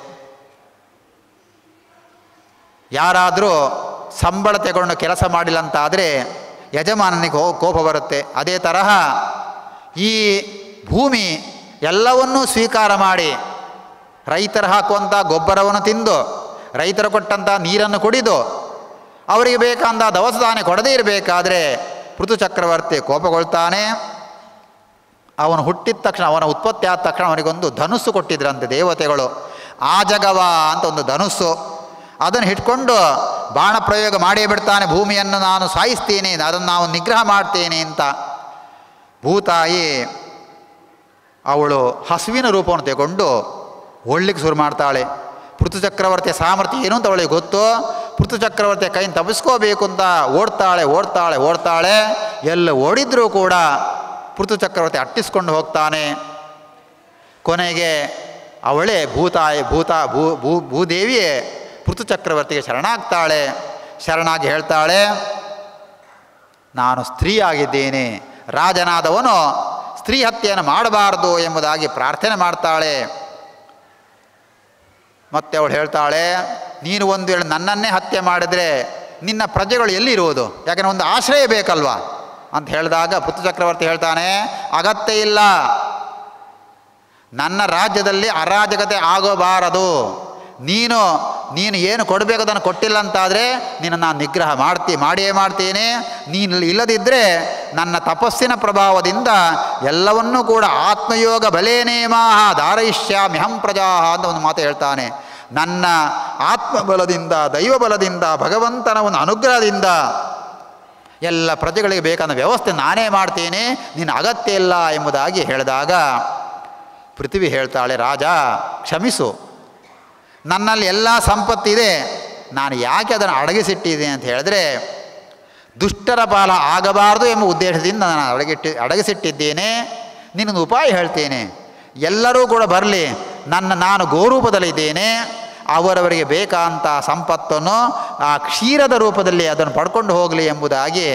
ಯಾರಾದರೂ ಸಂಬಳ ತಗೊಂಡು ಕೆಲಸ ಮಾಡಿಲ್ಲ ಅಂತಾದರೆ ಯಜಮಾನನಿಗೆ ಹೋ ಕೋಪ ಬರುತ್ತೆ ಅದೇ ತರಹ ಈ ಭೂಮಿ ಎಲ್ಲವನ್ನೂ ಸ್ವೀಕಾರ ಮಾಡಿ ರೈತರು ಹಾಕುವಂಥ ಗೊಬ್ಬರವನ್ನು ತಿಂದು ರೈತರು ಕೊಟ್ಟಂಥ ನೀರನ್ನು ಕುಡಿದು ಅವರಿಗೆ ಬೇಕಾದ ದವಸ ಧಾನ್ಯ ಕೊಡದೇ ಇರಬೇಕಾದ್ರೆ ಪೃಥು ಚಕ್ರವರ್ತಿ ಕೋಪಗೊಳ್ತಾನೆ ಅವನು ಹುಟ್ಟಿದ ತಕ್ಷಣ ಅವನ ಉತ್ಪತ್ತಿ ಆದ ತಕ್ಷಣ ಅವನಿಗೊಂದು ಧನುಸ್ಸು ಕೊಟ್ಟಿದ್ರಂತೆ ದೇವತೆಗಳು ಆಜಗವ ಅಂತ ಒಂದು ಧನುಸ್ಸು ಅದನ್ನು ಇಟ್ಕೊಂಡು ಬಾಣ ಪ್ರಯೋಗ ಮಾಡೇ ಬಿಡ್ತಾನೆ ಭೂಮಿಯನ್ನು ನಾನು ಸಾಯಿಸ್ತೀನಿ ಅದನ್ನು ನಾವು ನಿಗ್ರಹ ಮಾಡ್ತೇನೆ ಅಂತ ಭೂತಾಯಿ ಅವಳು ಹಸುವಿನ ರೂಪವನ್ನು ತಗೊಂಡು ಒಳ್ಳಿಗೆ ಶುರು ಮಾಡ್ತಾಳೆ ಪೃಥು ಚಕ್ರವರ್ತಿಯ ಸಾಮರ್ಥ್ಯ ಏನು ಅಂತ ಅವಳಿಗೆ ಗೊತ್ತು ಪೃಥು ಚಕ್ರವರ್ತಿಯ ಕೈಯಿಂದ ತಪ್ಪಿಸ್ಕೋಬೇಕು ಅಂತ ಓಡ್ತಾಳೆ ಓಡ್ತಾಳೆ ಓಡ್ತಾಳೆ ಎಲ್ಲ ಓಡಿದ್ರೂ ಕೂಡ ಪೃಥು ಚಕ್ರವರ್ತಿ ಅಟ್ಟಿಸ್ಕೊಂಡು ಹೋಗ್ತಾನೆ ಕೊನೆಗೆ ಅವಳೇ ಭೂತಾಯಿ ಭೂತ ಭೂ ಭೂ ಭೂದೇವಿಯೇ ಪೃಥು ಚಕ್ರವರ್ತಿಗೆ ಶರಣಾಗ್ತಾಳೆ ಶರಣಾಗಿ ಹೇಳ್ತಾಳೆ ನಾನು ಸ್ತ್ರೀಯಾಗಿದ್ದೇನೆ ರಾಜನಾದವನು ಸ್ತ್ರೀ ಹತ್ಯೆಯನ್ನು ಮಾಡಬಾರದು ಎಂಬುದಾಗಿ ಪ್ರಾರ್ಥನೆ ಮಾಡ್ತಾಳೆ ಮತ್ತೆ ಅವಳು ಹೇಳ್ತಾಳೆ ನೀನು ಒಂದು ವೇಳೆ ನನ್ನನ್ನೇ ಹತ್ಯೆ ಮಾಡಿದರೆ ನಿನ್ನ ಪ್ರಜೆಗಳು ಎಲ್ಲಿರುವುದು ಯಾಕಂದರೆ ಒಂದು ಆಶ್ರಯ ಬೇಕಲ್ವಾ ಅಂತ ಹೇಳಿದಾಗ ಪುತ್ರ ಚಕ್ರವರ್ತಿ ಹೇಳ್ತಾನೆ ಅಗತ್ಯ ಇಲ್ಲ ನನ್ನ ರಾಜ್ಯದಲ್ಲಿ ಅರಾಜಕತೆ ಆಗೋಬಾರದು ನೀನು ನೀನು ಏನು ಕೊಡಬೇಕು ಅದನ್ನು ಕೊಟ್ಟಿಲ್ಲ ಅಂತಾದರೆ ನಿನ್ನ ನಾನು ನಿಗ್ರಹ ಮಾಡ್ತಿ ಮಾಡಿಯೇ ಮಾಡ್ತೀನಿ ನೀನು ಇಲ್ಲದಿದ್ದರೆ ನನ್ನ ತಪಸ್ಸಿನ ಪ್ರಭಾವದಿಂದ ಎಲ್ಲವನ್ನೂ ಕೂಡ ಆತ್ಮಯೋಗ ಬಲೇನೇಮಾಹ ಧಾರಯಿಷ್ಯಾಮ್ಯಹಂ ಪ್ರಜಾಹ ಅಂತ ಒಂದು ಮಾತು ಹೇಳ್ತಾನೆ ನನ್ನ ಆತ್ಮಬಲದಿಂದ ದೈವಬಲದಿಂದ ಭಗವಂತನ ಒಂದು ಅನುಗ್ರಹದಿಂದ ಎಲ್ಲ ಪ್ರಜೆಗಳಿಗೆ ಬೇಕಾದ ವ್ಯವಸ್ಥೆ ನಾನೇ ಮಾಡ್ತೀನಿ ನಿನ್ನ ಅಗತ್ಯ ಇಲ್ಲ ಎಂಬುದಾಗಿ ಹೇಳಿದಾಗ ಪೃಥ್ವಿ ಹೇಳ್ತಾಳೆ ರಾಜ ಕ್ಷಮಿಸು ನನ್ನಲ್ಲಿ ಎಲ್ಲ ಸಂಪತ್ತಿದೆ ನಾನು ಯಾಕೆ ಅದನ್ನು ಅಡಗಿಸಿಟ್ಟಿದ್ದೀನಿ ಅಂತ ಹೇಳಿದ್ರೆ ದುಷ್ಟರ ಪಾಲ ಆಗಬಾರದು ಎಂಬ ಉದ್ದೇಶದಿಂದ ನಾನು ಅಡಗಿಟ್ಟಿ ಅಡಗಿಸಿಟ್ಟಿದ್ದೇನೆ ನಿನ್ನೊಂದು ಉಪಾಯ ಹೇಳ್ತೇನೆ ಎಲ್ಲರೂ ಕೂಡ ಬರಲಿ ನನ್ನ ನಾನು ಗೋರೂಪದಲ್ಲಿದ್ದೇನೆ ಅವರವರಿಗೆ ಬೇಕಾದಂಥ ಸಂಪತ್ತನ್ನು ಆ ಕ್ಷೀರದ ರೂಪದಲ್ಲಿ ಅದನ್ನು ಪಡ್ಕೊಂಡು ಹೋಗಲಿ ಎಂಬುದಾಗಿ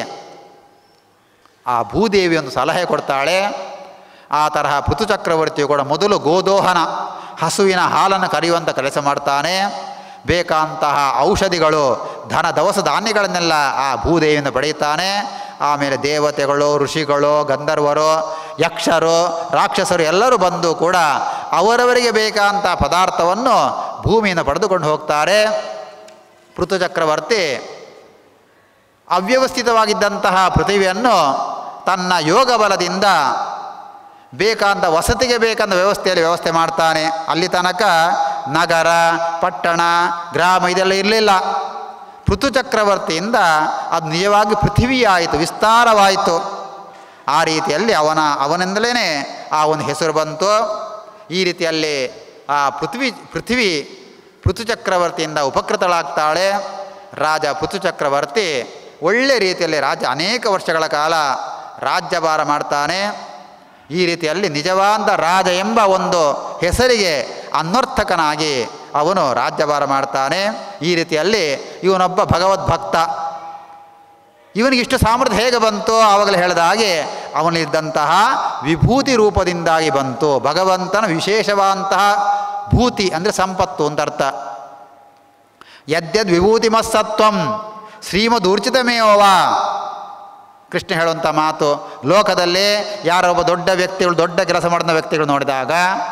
ಆ ಭೂದೇವಿ ಒಂದು ಸಲಹೆ ಕೊಡ್ತಾಳೆ ಆ ತರಹ ಪೃಥು ಚಕ್ರವರ್ತಿಯು ಕೂಡ ಮೊದಲು ಗೋದೋಹನ ಹಸುವಿನ ಹಾಲನ್ನು ಕರೆಯುವಂಥ ಕೆಲಸ ಮಾಡ್ತಾನೆ ಬೇಕಾದಂತಹ ಔಷಧಿಗಳು ಧನ ದವಸ ಧಾನ್ಯಗಳನ್ನೆಲ್ಲ ಆ ಭೂದೇವಿಯಿಂದ ಪಡೆಯುತ್ತಾನೆ ಆಮೇಲೆ ದೇವತೆಗಳು ಋಷಿಗಳು ಗಂಧರ್ವರು ಯಕ್ಷರು ರಾಕ್ಷಸರು ಎಲ್ಲರೂ ಬಂದು ಕೂಡ ಅವರವರಿಗೆ ಬೇಕಾದಂಥ ಪದಾರ್ಥವನ್ನು ಭೂಮಿಯಿಂದ ಪಡೆದುಕೊಂಡು ಹೋಗ್ತಾರೆ ಪೃಥು ಚಕ್ರವರ್ತಿ ಅವ್ಯವಸ್ಥಿತವಾಗಿದ್ದಂತಹ ಪೃಥಿವಿಯನ್ನು ತನ್ನ ಯೋಗ ಬಲದಿಂದ ಬೇಕಾದ ವಸತಿಗೆ ಬೇಕಾದ ವ್ಯವಸ್ಥೆಯಲ್ಲಿ ವ್ಯವಸ್ಥೆ ಮಾಡ್ತಾನೆ ಅಲ್ಲಿ ತನಕ ನಗರ ಪಟ್ಟಣ ಗ್ರಾಮ ಇದೆಲ್ಲ ಇರಲಿಲ್ಲ ಪೃಥು ಚಕ್ರವರ್ತಿಯಿಂದ ಅದು ನಿಜವಾಗಿ ಪೃಥಿವಿಯಾಯಿತು ವಿಸ್ತಾರವಾಯಿತು ಆ ರೀತಿಯಲ್ಲಿ ಅವನ ಅವನಿಂದಲೇ ಆ ಒಂದು ಹೆಸರು ಬಂತು ಈ ರೀತಿಯಲ್ಲಿ ಆ ಪೃಥ್ವಿ ಪೃಥ್ವಿ ಪೃಥು ಚಕ್ರವರ್ತಿಯಿಂದ ಉಪಕೃತಳಾಗ್ತಾಳೆ ರಾಜ ಪೃಥು ಚಕ್ರವರ್ತಿ ಒಳ್ಳೆ ರೀತಿಯಲ್ಲಿ ರಾಜ್ಯ ಅನೇಕ ವರ್ಷಗಳ ಕಾಲ ರಾಜ್ಯಭಾರ ಮಾಡ್ತಾನೆ ಈ ರೀತಿಯಲ್ಲಿ ನಿಜವಾದ ರಾಜ ಎಂಬ ಒಂದು ಹೆಸರಿಗೆ ಅನ್ವರ್ಥಕನಾಗಿ ಅವನು ರಾಜ್ಯಭಾರ ಮಾಡ್ತಾನೆ ಈ ರೀತಿಯಲ್ಲಿ ಇವನೊಬ್ಬ ಭಗವದ್ಭಕ್ತ ಇವನಿಗಿಷ್ಟು ಸಾಮರ್ಥ್ಯ ಹೇಗೆ ಬಂತು ಆವಾಗಲೇ ಹೇಳಿದ ಹಾಗೆ ಅವನಲ್ಲಿದ್ದಂತಹ ವಿಭೂತಿ ರೂಪದಿಂದಾಗಿ ಬಂತು ಭಗವಂತನ ವಿಶೇಷವಾದಂತಹ ಭೂತಿ ಅಂದರೆ ಸಂಪತ್ತು ಅಂತ ಅರ್ಥ ಯದ್ಯದ್ ವಿಭೂತಿಮಸ್ಸತ್ವಂ ಶ್ರೀಮದೂರ್ಚಿತಮೇವ ಕೃಷ್ಣ ಹೇಳುವಂಥ ಮಾತು ಲೋಕದಲ್ಲಿ ಯಾರೋ ಒಬ್ಬ ದೊಡ್ಡ ವ್ಯಕ್ತಿಗಳು ದೊಡ್ಡ ಕೆಲಸ ಮಾಡಿದ ವ್ಯಕ್ತಿಗಳು ನೋಡಿದಾಗ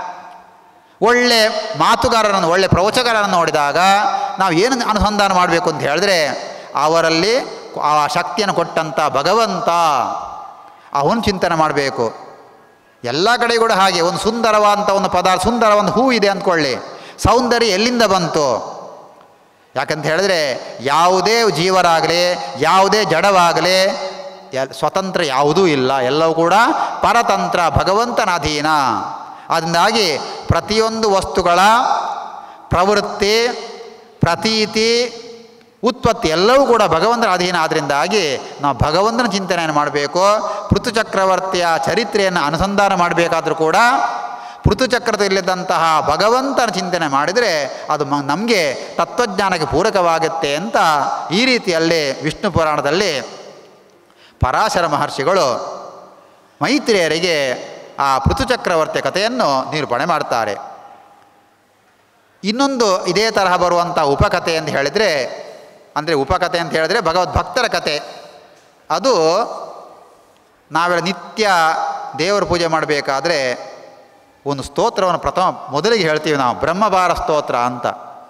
ಒಳ್ಳೆ ಮಾತುಗಾರರನ್ನು ಒಳ್ಳೆ ಪ್ರವಚಕರನ್ನು ನೋಡಿದಾಗ ನಾವು ಏನು ಅನುಸಂಧಾನ ಮಾಡಬೇಕು ಅಂತ ಹೇಳಿದ್ರೆ ಅವರಲ್ಲಿ ಆ ಶಕ್ತಿಯನ್ನು ಕೊಟ್ಟಂಥ ಭಗವಂತ ಅವನು ಚಿಂತನೆ ಮಾಡಬೇಕು ಎಲ್ಲ ಕಡೆ ಕೂಡ ಹಾಗೆ ಒಂದು ಸುಂದರವಾದಂಥ ಒಂದು ಪದಾರ್ಥ ಸುಂದರ ಒಂದು ಹೂ ಇದೆ ಅಂದ್ಕೊಳ್ಳಿ ಸೌಂದರ್ಯ ಎಲ್ಲಿಂದ ಬಂತು ಯಾಕಂತ ಹೇಳಿದ್ರೆ ಯಾವುದೇ ಜೀವರಾಗಲಿ ಯಾವುದೇ ಜಡವಾಗಲಿ ಎಲ್ ಸ್ವತಂತ್ರ ಯಾವುದೂ ಇಲ್ಲ ಎಲ್ಲವೂ ಕೂಡ ಪರತಂತ್ರ ಭಗವಂತನ ಅಧೀನ ಅದರಿಂದಾಗಿ ಪ್ರತಿಯೊಂದು ವಸ್ತುಗಳ ಪ್ರವೃತ್ತಿ ಪ್ರತೀತಿ ಉತ್ಪತ್ತಿ ಎಲ್ಲವೂ ಕೂಡ ಭಗವಂತನ ಅಧೀನ ಆದ್ದರಿಂದಾಗಿ ನಾವು ಭಗವಂತನ ಚಿಂತನೆಯನ್ನು ಮಾಡಬೇಕು ಪೃಥು ಚಕ್ರವರ್ತಿಯ ಚರಿತ್ರೆಯನ್ನು ಅನುಸಂಧಾನ ಮಾಡಬೇಕಾದ್ರೂ ಕೂಡ ಪೃಥುಚಕ್ರದಲ್ಲಿದ್ದಂತಹ ಭಗವಂತನ ಚಿಂತನೆ ಮಾಡಿದರೆ ಅದು ಮ ನಮಗೆ ತತ್ವಜ್ಞಾನಕ್ಕೆ ಪೂರಕವಾಗುತ್ತೆ ಅಂತ ಈ ರೀತಿಯಲ್ಲಿ ವಿಷ್ಣು ಪುರಾಣದಲ್ಲಿ ಪರಾಶರ ಮಹರ್ಷಿಗಳು ಮೈತ್ರಿಯರಿಗೆ ಆ ಪೃಥುಚಕ್ರವರ್ತಿಯ ಕಥೆಯನ್ನು ನಿರೂಪಣೆ ಮಾಡ್ತಾರೆ ಇನ್ನೊಂದು ಇದೇ ತರಹ ಬರುವಂಥ ಉಪಕಥೆ ಅಂತ ಹೇಳಿದರೆ ಅಂದರೆ ಉಪಕಥೆ ಅಂತ ಹೇಳಿದ್ರೆ ಭಗವದ್ಭಕ್ತರ ಕಥೆ ಅದು ನಾವೆಲ್ಲ ನಿತ್ಯ ದೇವರ ಪೂಜೆ ಮಾಡಬೇಕಾದ್ರೆ ಒಂದು ಸ್ತೋತ್ರವನ್ನು ಪ್ರಥಮ ಮೊದಲಿಗೆ ಹೇಳ್ತೀವಿ ನಾವು ಬ್ರಹ್ಮಭಾರ ಸ್ತೋತ್ರ ಅಂತ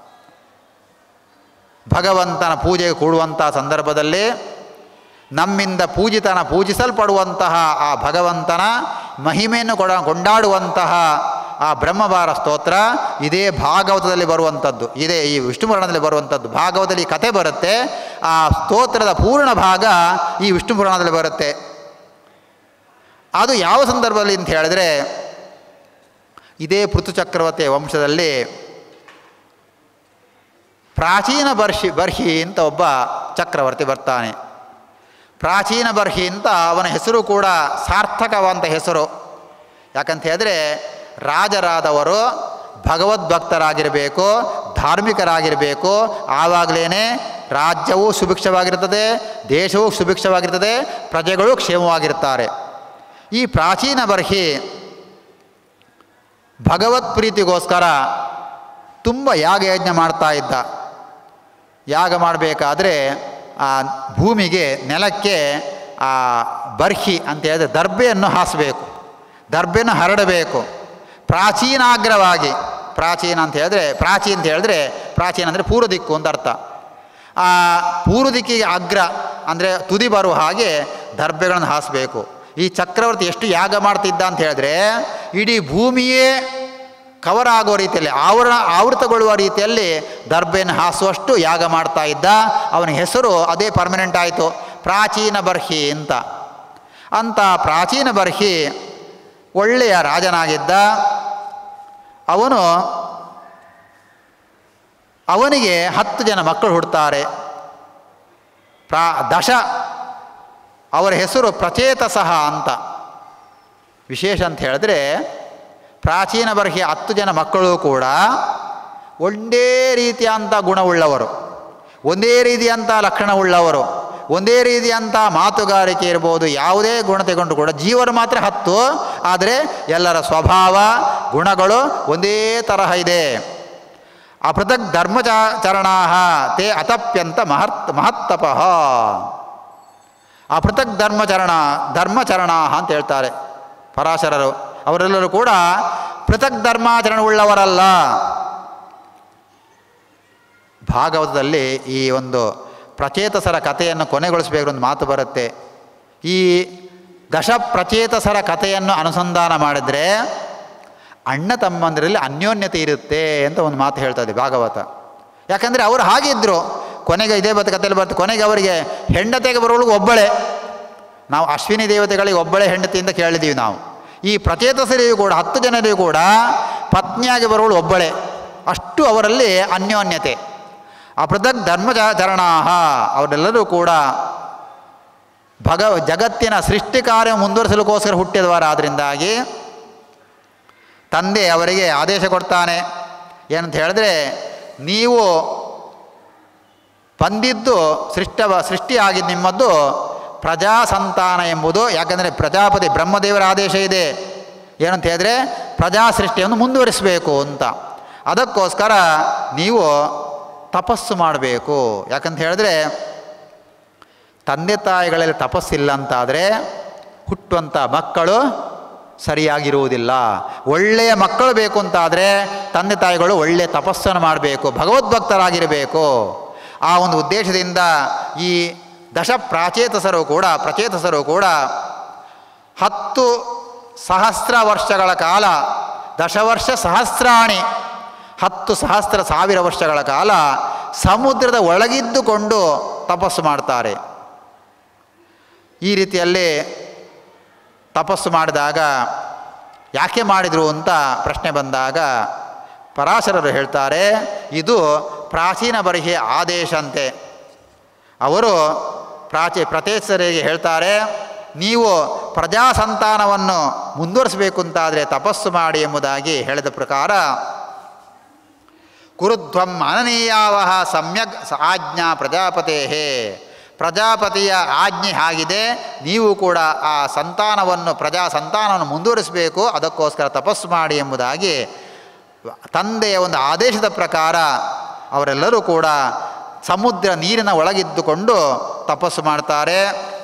ಭಗವಂತನ ಪೂಜೆಗೆ ಕೂಡುವಂಥ ಸಂದರ್ಭದಲ್ಲಿ ನಮ್ಮಿಂದ ಪೂಜಿತನ ಪೂಜಿಸಲ್ಪಡುವಂತಹ ಆ ಭಗವಂತನ ಮಹಿಮೆಯನ್ನು ಕೊಡ ಕೊಂಡಾಡುವಂತಹ ಆ ಬ್ರಹ್ಮಭಾರ ಸ್ತೋತ್ರ ಇದೇ ಭಾಗವತದಲ್ಲಿ ಬರುವಂಥದ್ದು ಇದೇ ಈ ವಿಷ್ಣು ಪುರಾಣದಲ್ಲಿ ಬರುವಂಥದ್ದು ಭಾಗವತದಲ್ಲಿ ಈ ಕಥೆ ಬರುತ್ತೆ ಆ ಸ್ತೋತ್ರದ ಪೂರ್ಣ ಭಾಗ ಈ ವಿಷ್ಣು ಪುರಾಣದಲ್ಲಿ ಬರುತ್ತೆ ಅದು ಯಾವ ಸಂದರ್ಭದಲ್ಲಿ ಅಂತ ಹೇಳಿದ್ರೆ ಇದೇ ಪೃಥು ಚಕ್ರವರ್ತಿಯ ವಂಶದಲ್ಲಿ ಪ್ರಾಚೀನ ಬರ್ಷಿ ಬರ್ಹಿ ಅಂತ ಒಬ್ಬ ಚಕ್ರವರ್ತಿ ಬರ್ತಾನೆ ಪ್ರಾಚೀನ ಬರ್ಹಿ ಅಂತ ಅವನ ಹೆಸರು ಕೂಡ ಸಾರ್ಥಕವಾದಂಥ ಹೆಸರು ಯಾಕಂತ ಹೇಳಿದ್ರೆ ರಾಜರಾದವರು ಭಗವದ್ಭಕ್ತರಾಗಿರಬೇಕು ಧಾರ್ಮಿಕರಾಗಿರಬೇಕು ಆವಾಗಲೇ ರಾಜ್ಯವು ಸುಭಿಕ್ಷವಾಗಿರ್ತದೆ ದೇಶವೂ ಸುಭಿಕ್ಷವಾಗಿರ್ತದೆ ಪ್ರಜೆಗಳು ಕ್ಷೇಮವಾಗಿರ್ತಾರೆ ಈ ಪ್ರಾಚೀನ ಬರ್ಹಿ ಭಗವತ್ ಪ್ರೀತಿಗೋಸ್ಕರ ತುಂಬ ಯಾಗ ಯಜ್ಞ ಮಾಡ್ತಾ ಇದ್ದ ಯಾಗ ಮಾಡಬೇಕಾದ್ರೆ ಆ ಭೂಮಿಗೆ ನೆಲಕ್ಕೆ ಆ ಬರ್ಹಿ ಅಂತ ಹೇಳಿದ್ರೆ ದರ್ಬೆಯನ್ನು ಹಾಸಬೇಕು ದರ್ಬೆಯನ್ನು ಹರಡಬೇಕು ಪ್ರಾಚೀನಾಗ್ರವಾಗಿ ಪ್ರಾಚೀನ ಅಂತ ಹೇಳಿದ್ರೆ ಪ್ರಾಚೀನ ಅಂತ ಹೇಳಿದ್ರೆ ಪ್ರಾಚೀನ ಅಂದರೆ ಪೂರ್ವ ದಿಕ್ಕು ಅಂತ ಅರ್ಥ ಆ ಪೂರ್ವ ದಿಕ್ಕಿಗೆ ಅಗ್ರ ಅಂದರೆ ತುದಿ ಬರುವ ಹಾಗೆ ದರ್ಬೆಗಳನ್ನು ಹಾಸಬೇಕು ಈ ಚಕ್ರವರ್ತಿ ಎಷ್ಟು ಯಾಗ ಮಾಡ್ತಿದ್ದ ಅಂತ ಹೇಳಿದ್ರೆ ಇಡೀ ಭೂಮಿಯೇ ಕವರ್ ಆಗೋ ರೀತಿಯಲ್ಲಿ ಆವರಣ ಆವೃತಗೊಳ್ಳುವ ರೀತಿಯಲ್ಲಿ ದರ್ಬೆಯನ್ನು ಹಾಸುವಷ್ಟು ಯಾಗ ಮಾಡ್ತಾ ಇದ್ದ ಅವನ ಹೆಸರು ಅದೇ ಪರ್ಮನೆಂಟ್ ಆಯಿತು ಪ್ರಾಚೀನ ಬರ್ಹಿ ಅಂತ ಅಂತ ಪ್ರಾಚೀನ ಬರ್ಹಿ ಒಳ್ಳೆಯ ರಾಜನಾಗಿದ್ದ ಅವನು ಅವನಿಗೆ ಹತ್ತು ಜನ ಮಕ್ಕಳು ಹುಡ್ತಾರೆ ಪ್ರಾ ದಶ ಅವರ ಹೆಸರು ಪ್ರಚೇತಸಹ ಅಂತ ವಿಶೇಷ ಅಂತ ಹೇಳಿದ್ರೆ ಪ್ರಾಚೀನ ಬರ್ಹಿಯ ಹತ್ತು ಜನ ಮಕ್ಕಳು ಕೂಡ ಒಂದೇ ರೀತಿಯಂಥ ಗುಣವುಳ್ಳವರು ಒಂದೇ ರೀತಿಯಂಥ ಲಕ್ಷಣವುಳ್ಳವರು ಒಂದೇ ರೀತಿಯಂಥ ಮಾತುಗಾರಿಕೆ ಇರ್ಬೋದು ಯಾವುದೇ ಗುಣ ತೆಗೊಂಡು ಕೂಡ ಜೀವರು ಮಾತ್ರ ಹತ್ತು ಆದರೆ ಎಲ್ಲರ ಸ್ವಭಾವ ಗುಣಗಳು ಒಂದೇ ತರಹ ಇದೆ ಅಪೃಥಕ್ ಧರ್ಮಚಾರಣಾ ತೇ ಅತಪ್ಯಂತ ಮಹತ್ ಮಹತ್ತಪಃ ಅಪೃಥಕ್ ಧರ್ಮಚರಣ ಧರ್ಮಚರಣಾ ಅಂತ ಹೇಳ್ತಾರೆ ಪರಾಶರರು ಅವರೆಲ್ಲರೂ ಕೂಡ ಪೃಥಕ್ ಧರ್ಮಾಚರಣೆಯುಳ್ಳವರಲ್ಲ ಭಾಗವತದಲ್ಲಿ ಈ ಒಂದು ಪ್ರಚೇತಸರ ಕಥೆಯನ್ನು ಕೊನೆಗೊಳಿಸಬೇಕು ಒಂದು ಮಾತು ಬರುತ್ತೆ ಈ ದಶ ಪ್ರಚೇತಸರ ಕಥೆಯನ್ನು ಅನುಸಂಧಾನ ಮಾಡಿದರೆ ಅಣ್ಣ ತಮ್ಮಂದರಲ್ಲಿ ಅನ್ಯೋನ್ಯತೆ ಇರುತ್ತೆ ಅಂತ ಒಂದು ಮಾತು ಹೇಳ್ತದೆ ಭಾಗವತ ಯಾಕಂದರೆ ಅವರು ಹಾಗಿದ್ದರು ಕೊನೆಗೆ ಇದೇ ಬತ್ತ ಕಥೆಯಲ್ಲಿ ಬರ್ತದೆ ಕೊನೆಗೆ ಅವರಿಗೆ ಹೆಂಡತೆಗೆ ಬರೋಳು ಒಬ್ಬಳೆ ನಾವು ಅಶ್ವಿನಿ ದೇವತೆಗಳಿಗೆ ಒಬ್ಬಳೆ ಹೆಂಡತಿಯಿಂದ ಕೇಳಿದ್ದೀವಿ ನಾವು ಈ ಪ್ರಚೇತಸರಿಗೂ ಕೂಡ ಹತ್ತು ಜನರಿಗೂ ಕೂಡ ಪತ್ನಿಯಾಗಿ ಬರೋಳು ಒಬ್ಬಳೆ ಅಷ್ಟು ಅವರಲ್ಲಿ ಅನ್ಯೋನ್ಯತೆ ಅಪೃಥಕ್ ಧರ್ಮಚರಣಾಹ ಅವರೆಲ್ಲರೂ ಕೂಡ ಭಗ ಜಗತ್ತಿನ ಸೃಷ್ಟಿ ಕಾರ್ಯ ಮುಂದುವರಿಸಲಿಕ್ಕೋಸ್ಕರ ಹುಟ್ಟಿದವರಾದ್ರಿಂದಾಗಿ ತಂದೆ ಅವರಿಗೆ ಆದೇಶ ಕೊಡ್ತಾನೆ ಏನಂತ ಹೇಳಿದ್ರೆ ನೀವು ಬಂದಿದ್ದು ಸೃಷ್ಟ ಸೃಷ್ಟಿಯಾಗಿದ್ದು ನಿಮ್ಮದ್ದು ಪ್ರಜಾ ಸಂತಾನ ಎಂಬುದು ಯಾಕಂದರೆ ಪ್ರಜಾಪತಿ ಬ್ರಹ್ಮದೇವರ ಆದೇಶ ಇದೆ ಏನಂತ ಹೇಳಿದ್ರೆ ಪ್ರಜಾ ಸೃಷ್ಟಿಯನ್ನು ಮುಂದುವರಿಸಬೇಕು ಅಂತ ಅದಕ್ಕೋಸ್ಕರ ನೀವು ತಪಸ್ಸು ಮಾಡಬೇಕು ಯಾಕಂತ ಹೇಳಿದ್ರೆ ತಂದೆ ತಾಯಿಗಳಲ್ಲಿ ತಪಸ್ಸಿಲ್ಲ ಅಂತಾದರೆ ಹುಟ್ಟುವಂಥ ಮಕ್ಕಳು ಸರಿಯಾಗಿರುವುದಿಲ್ಲ ಒಳ್ಳೆಯ ಮಕ್ಕಳು ಬೇಕು ಅಂತಾದರೆ ತಂದೆ ತಾಯಿಗಳು ಒಳ್ಳೆಯ ತಪಸ್ಸನ್ನು ಮಾಡಬೇಕು ಭಗವದ್ಭಕ್ತರಾಗಿರಬೇಕು ಆ ಒಂದು ಉದ್ದೇಶದಿಂದ ಈ ದಶ ಪ್ರಾಚೇತಸರು ಕೂಡ ಪ್ರಚೇತಸರು ಕೂಡ ಹತ್ತು ಸಹಸ್ರ ವರ್ಷಗಳ ಕಾಲ ದಶವರ್ಷ ಸಹಸ್ರಾಣಿ ಹತ್ತು ಸಹಸ್ರ ಸಾವಿರ ವರ್ಷಗಳ ಕಾಲ ಸಮುದ್ರದ ಒಳಗಿದ್ದುಕೊಂಡು ತಪಸ್ಸು ಮಾಡ್ತಾರೆ ಈ ರೀತಿಯಲ್ಲಿ ತಪಸ್ಸು ಮಾಡಿದಾಗ ಯಾಕೆ ಮಾಡಿದರು ಅಂತ ಪ್ರಶ್ನೆ ಬಂದಾಗ ಪರಾಶರರು ಹೇಳ್ತಾರೆ ಇದು ಪ್ರಾಚೀನ ಬರಿಹೆ ಆದೇಶ ಅಂತೆ ಅವರು ಪ್ರಾಚೀ ಪ್ರತೇಸರಿಗೆ ಹೇಳ್ತಾರೆ ನೀವು ಪ್ರಜಾ ಸಂತಾನವನ್ನು ಮುಂದುವರಿಸಬೇಕು ಅಂತಾದರೆ ತಪಸ್ಸು ಮಾಡಿ ಎಂಬುದಾಗಿ ಹೇಳಿದ ಪ್ರಕಾರ ಕುರುಧ್ವಂ ಅನನೀಯಾವಹ ಸಮ್ಯಕ್ ಸ ಆಜ್ಞಾ ಪ್ರಜಾಪತೇ ಪ್ರಜಾಪತಿಯ ಆಜ್ಞೆ ಆಗಿದೆ ನೀವು ಕೂಡ ಆ ಸಂತಾನವನ್ನು ಪ್ರಜಾ ಸಂತಾನವನ್ನು ಮುಂದುವರಿಸಬೇಕು ಅದಕ್ಕೋಸ್ಕರ ತಪಸ್ಸು ಮಾಡಿ ಎಂಬುದಾಗಿ ತಂದೆಯ ಒಂದು ಆದೇಶದ ಪ್ರಕಾರ ಅವರೆಲ್ಲರೂ ಕೂಡ ಸಮುದ್ರ ನೀರಿನ ಒಳಗಿದ್ದುಕೊಂಡು ತಪಸ್ಸು ಮಾಡ್ತಾರೆ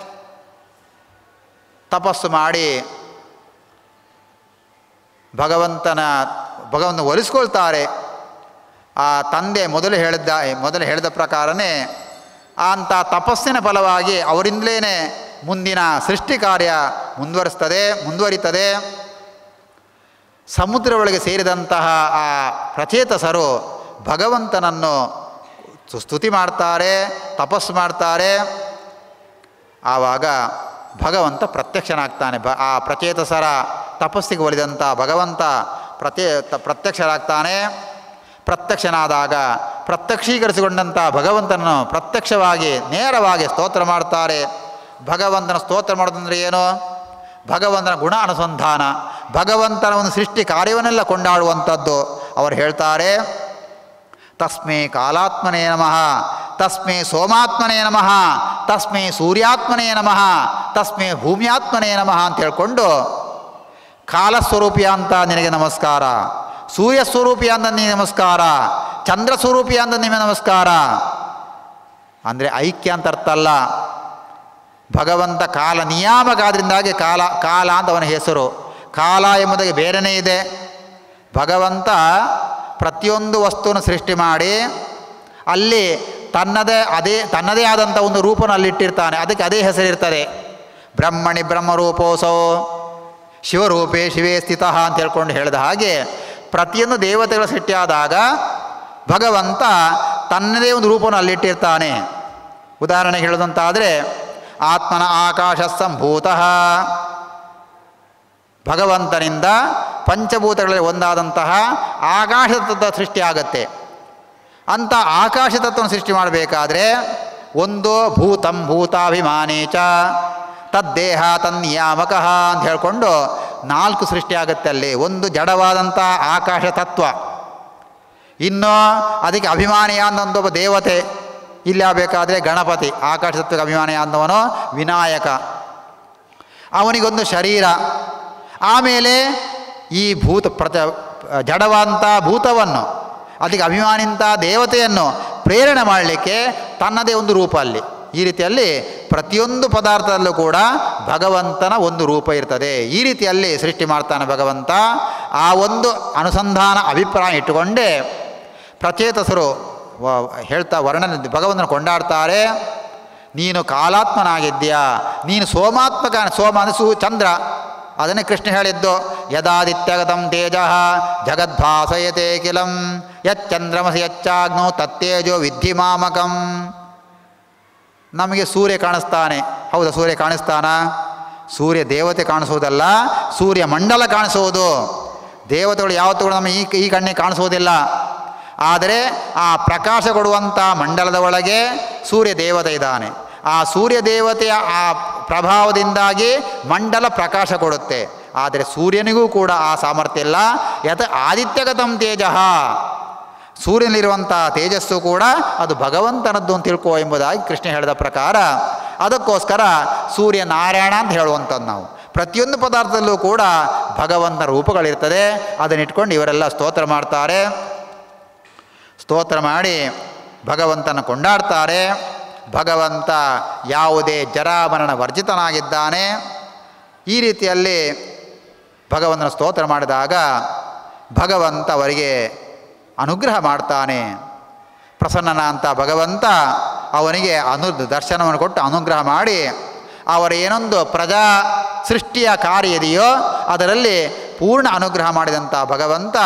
ತಪಸ್ಸು ಮಾಡಿ ಭಗವಂತನ ಭಗವಂತ ಒಲಿಸ್ಕೊಳ್ತಾರೆ ಆ ತಂದೆ ಮೊದಲು ಹೇಳಿದ್ದ ಮೊದಲು ಹೇಳಿದ ಪ್ರಕಾರನೇ ಅಂಥ ತಪಸ್ಸಿನ ಫಲವಾಗಿ ಅವರಿಂದಲೇ ಮುಂದಿನ ಸೃಷ್ಟಿ ಕಾರ್ಯ ಮುಂದುವರಿಸ್ತದೆ ಮುಂದುವರಿತದೆ ಸಮುದ್ರ ಒಳಗೆ ಸೇರಿದಂತಹ ಆ ಪ್ರಚೇತಸರು ಭಗವಂತನನ್ನು ಸ್ತುತಿ ಮಾಡ್ತಾರೆ ತಪಸ್ಸು ಮಾಡ್ತಾರೆ ಆವಾಗ ಭಗವಂತ ಪ್ರತ್ಯಕ್ಷನಾಗ್ತಾನೆ ಬ ಆ ಪ್ರಚೇತಸರ ತಪಸ್ಸಿಗೆ ಒಲಿದಂಥ ಭಗವಂತ ಪ್ರತ್ಯೇ ತ- ಪ್ರತ್ಯಕ್ಷರಾಗ್ತಾನೆ ಪ್ರತ್ಯಕ್ಷನಾದಾಗ ಪ್ರತ್ಯಕ್ಷೀಕರಿಸಿಕೊಂಡಂಥ ಭಗವಂತನನ್ನು ಪ್ರತ್ಯಕ್ಷವಾಗಿ ನೇರವಾಗಿ ಸ್ತೋತ್ರ ಮಾಡ್ತಾರೆ ಭಗವಂತನ ಸ್ತೋತ್ರ ಮಾಡೋದಂದ್ರೆ ಏನು ಭಗವಂತನ ಗುಣ ಅನುಸಂಧಾನ ಭಗವಂತನ ಒಂದು ಸೃಷ್ಟಿ ಕಾರ್ಯವನ್ನೆಲ್ಲ ಕೊಂಡಾಡುವಂಥದ್ದು ಅವರು ಹೇಳ್ತಾರೆ ತಸ್ಮೈ ಕಾಲಾತ್ಮನೇ ನಮಃ ತಸ್ಮೈ ಸೋಮಾತ್ಮನೇ ನಮಃ ತಸ್ಮೈ ಸೂರ್ಯಾತ್ಮನೇ ನಮಃ ತಸ್ಮೈ ಭೂಮ್ಯಾತ್ಮನೇ ನಮಃ ಅಂತ ಹೇಳ್ಕೊಂಡು ಕಾಲಸ್ವರೂಪಿಯ ಅಂತ ನಿನಗೆ ನಮಸ್ಕಾರ ಸೂರ್ಯ ಸ್ವರೂಪಿಯ ಅಂತ ನಿನಗೆ ನಮಸ್ಕಾರ ಚಂದ್ರ ಸ್ವರೂಪಿಯ ಅಂತ ನಿಮಗೆ ನಮಸ್ಕಾರ ಅಂದರೆ ಐಕ್ಯ ಅಂತ ಅರ್ಥ ಅಲ್ಲ ಭಗವಂತ ಕಾಲ ನಿಯಾಮಕ ಆದ್ರಿಂದಾಗಿ ಕಾಲ ಕಾಲ ಅಂತ ಅವನ ಹೆಸರು ಕಾಲ ಎಂಬುದಾಗಿ ಬೇರೆಯೇ ಇದೆ ಭಗವಂತ ಪ್ರತಿಯೊಂದು ವಸ್ತುವನ್ನು ಸೃಷ್ಟಿ ಮಾಡಿ ಅಲ್ಲಿ ತನ್ನದೇ ಅದೇ ತನ್ನದೇ ಆದಂಥ ಒಂದು ರೂಪನ ಅಲ್ಲಿಟ್ಟಿರ್ತಾನೆ ಅದಕ್ಕೆ ಅದೇ ಹೆಸರಿರ್ತದೆ ಬ್ರಹ್ಮಣಿ ಬ್ರಹ್ಮರೂಪೋಸೋ ಶಿವರೂಪೇ ಶಿವೇ ಸ್ಥಿತ ಅಂತ ಹೇಳ್ಕೊಂಡು ಹೇಳಿದ ಹಾಗೆ ಪ್ರತಿಯೊಂದು ದೇವತೆಗಳ ಸೃಷ್ಟಿಯಾದಾಗ ಭಗವಂತ ತನ್ನದೇ ಒಂದು ರೂಪವನ್ನು ಅಲ್ಲಿಟ್ಟಿರ್ತಾನೆ ಉದಾಹರಣೆಗೆ ಹೇಳೋದಂತಾದರೆ ಆತ್ಮನ ಆಕಾಶ ಸಂಭೂತ ಭಗವಂತನಿಂದ ಪಂಚಭೂತಗಳಲ್ಲಿ ಒಂದಾದಂತಹ ಆಕಾಶ ತತ್ವ ಸೃಷ್ಟಿಯಾಗತ್ತೆ ಅಂಥ ಆಕಾಶ ತತ್ವವನ್ನು ಸೃಷ್ಟಿ ಮಾಡಬೇಕಾದ್ರೆ ಒಂದು ಭೂತಂ ಭೂತಾಭಿಮಾನೇ ಚ ತದ್ದೇಹ ತನ್ನಿಯಾಮಕ ಅಂತ ಹೇಳಿಕೊಂಡು ನಾಲ್ಕು ಸೃಷ್ಟಿಯಾಗತ್ತೆ ಅಲ್ಲಿ ಒಂದು ಜಡವಾದಂಥ ಆಕಾಶ ತತ್ವ ಇನ್ನು ಅದಕ್ಕೆ ಅಭಿಮಾನಿಯಾದಂಥ ದೇವತೆ ಇಲ್ಲಿ ಆಗಬೇಕಾದ್ರೆ ಗಣಪತಿ ಆಕಾಶ ತತ್ವಕ್ಕೆ ಅಭಿಮಾನಿಯಾದವನು ವಿನಾಯಕ ಅವನಿಗೊಂದು ಶರೀರ ಆಮೇಲೆ ಈ ಭೂತ ಪ್ರತ ಜಡವಾದಂಥ ಭೂತವನ್ನು ಅದಕ್ಕೆ ಅಭಿಮಾನಿಂಥ ದೇವತೆಯನ್ನು ಪ್ರೇರಣೆ ಮಾಡಲಿಕ್ಕೆ ತನ್ನದೇ ಒಂದು ರೂಪ ಅಲ್ಲಿ ಈ ರೀತಿಯಲ್ಲಿ ಪ್ರತಿಯೊಂದು ಪದಾರ್ಥದಲ್ಲೂ ಕೂಡ ಭಗವಂತನ ಒಂದು ರೂಪ ಇರ್ತದೆ ಈ ರೀತಿಯಲ್ಲಿ ಸೃಷ್ಟಿ ಮಾಡ್ತಾನೆ ಭಗವಂತ ಆ ಒಂದು ಅನುಸಂಧಾನ ಅಭಿಪ್ರಾಯ ಇಟ್ಟುಕೊಂಡೇ ಪ್ರಚೇತಸರು ವ- ಹೇಳ್ತಾ ವರ್ಣನೆ ಭಗವಂತನ ಕೊಂಡಾಡ್ತಾರೆ ನೀನು ಕಾಲಾತ್ಮನಾಗಿದ್ದೀಯಾ ನೀನು ಸೋಮಾತ್ಮಕ ಸೋಮ ಅಂದರೆ ಸು ಚಂದ್ರ ಅದನ್ನೇ ಕೃಷ್ಣ ಹೇಳಿದ್ದು ಯದಾದಿತ್ಯಗತಂ ತೇಜ ಜಗದ್ಭಾಸಯತೆ ಕಿಲಂ ಯಚ್ಚಂದ್ರಮಸಿ ಯಚ್ಚಾಗ್ನೋ ತತ್ತೇಜೋ ವಿದ್ಧಿ ಮಾಮಕಂ ನಮಗೆ ಸೂರ್ಯ ಕಾಣಿಸ್ತಾನೆ ಹೌದಾ ಸೂರ್ಯ ಕಾಣಿಸ್ತಾನ ಸೂರ್ಯ ದೇವತೆ ಕಾಣಿಸುವುದಲ್ಲ ಸೂರ್ಯ ಮಂಡಲ ಕಾಣಿಸುವುದು ದೇವತೆಗಳು ಯಾವತ್ತೂ ಕೂಡ ನಮ್ಮ ಈ ಈ ಕಣ್ಣಿಗೆ ಕಾಣಿಸುವುದಿಲ್ಲ ಆದರೆ ಆ ಪ್ರಕಾಶ ಕೊಡುವಂಥ ಮಂಡಲದ ಒಳಗೆ ಸೂರ್ಯ ದೇವತೆ ಇದ್ದಾನೆ ಆ ಸೂರ್ಯ ದೇವತೆಯ ಆ ಪ್ರಭಾವದಿಂದಾಗಿ ಮಂಡಲ ಪ್ರಕಾಶ ಕೊಡುತ್ತೆ ಆದರೆ ಸೂರ್ಯನಿಗೂ ಕೂಡ ಆ ಸಾಮರ್ಥ್ಯ ಇಲ್ಲ ಯಥ ಆದಿತ್ಯಗತಂ ತೇಜ ಸೂರ್ಯನಲ್ಲಿರುವಂಥ ತೇಜಸ್ಸು ಕೂಡ ಅದು ಭಗವಂತನದ್ದು ಅಂತ ತಿಳ್ಕೋ ಎಂಬುದಾಗಿ ಕೃಷ್ಣ ಹೇಳಿದ ಪ್ರಕಾರ ಅದಕ್ಕೋಸ್ಕರ ಸೂರ್ಯ ನಾರಾಯಣ ಅಂತ ಹೇಳುವಂಥದ್ದು ನಾವು ಪ್ರತಿಯೊಂದು ಪದಾರ್ಥದಲ್ಲೂ ಕೂಡ ಭಗವಂತನ ರೂಪಗಳಿರ್ತದೆ ಅದನ್ನಿಟ್ಕೊಂಡು ಇವರೆಲ್ಲ ಸ್ತೋತ್ರ ಮಾಡ್ತಾರೆ ಸ್ತೋತ್ರ ಮಾಡಿ ಭಗವಂತನ ಕೊಂಡಾಡ್ತಾರೆ ಭಗವಂತ ಯಾವುದೇ ಜರಾಮರಣ ವರ್ಜಿತನಾಗಿದ್ದಾನೆ ಈ ರೀತಿಯಲ್ಲಿ ಭಗವಂತನ ಸ್ತೋತ್ರ ಮಾಡಿದಾಗ ಭಗವಂತ ಅವರಿಗೆ ಅನುಗ್ರಹ ಮಾಡ್ತಾನೆ ಪ್ರಸನ್ನನ ಅಂತ ಭಗವಂತ ಅವನಿಗೆ ಅನು ದರ್ಶನವನ್ನು ಕೊಟ್ಟು ಅನುಗ್ರಹ ಮಾಡಿ ಅವರ ಏನೊಂದು ಪ್ರಜಾ ಸೃಷ್ಟಿಯ ಕಾರ್ಯ ಇದೆಯೋ ಅದರಲ್ಲಿ ಪೂರ್ಣ ಅನುಗ್ರಹ ಮಾಡಿದಂಥ ಭಗವಂತ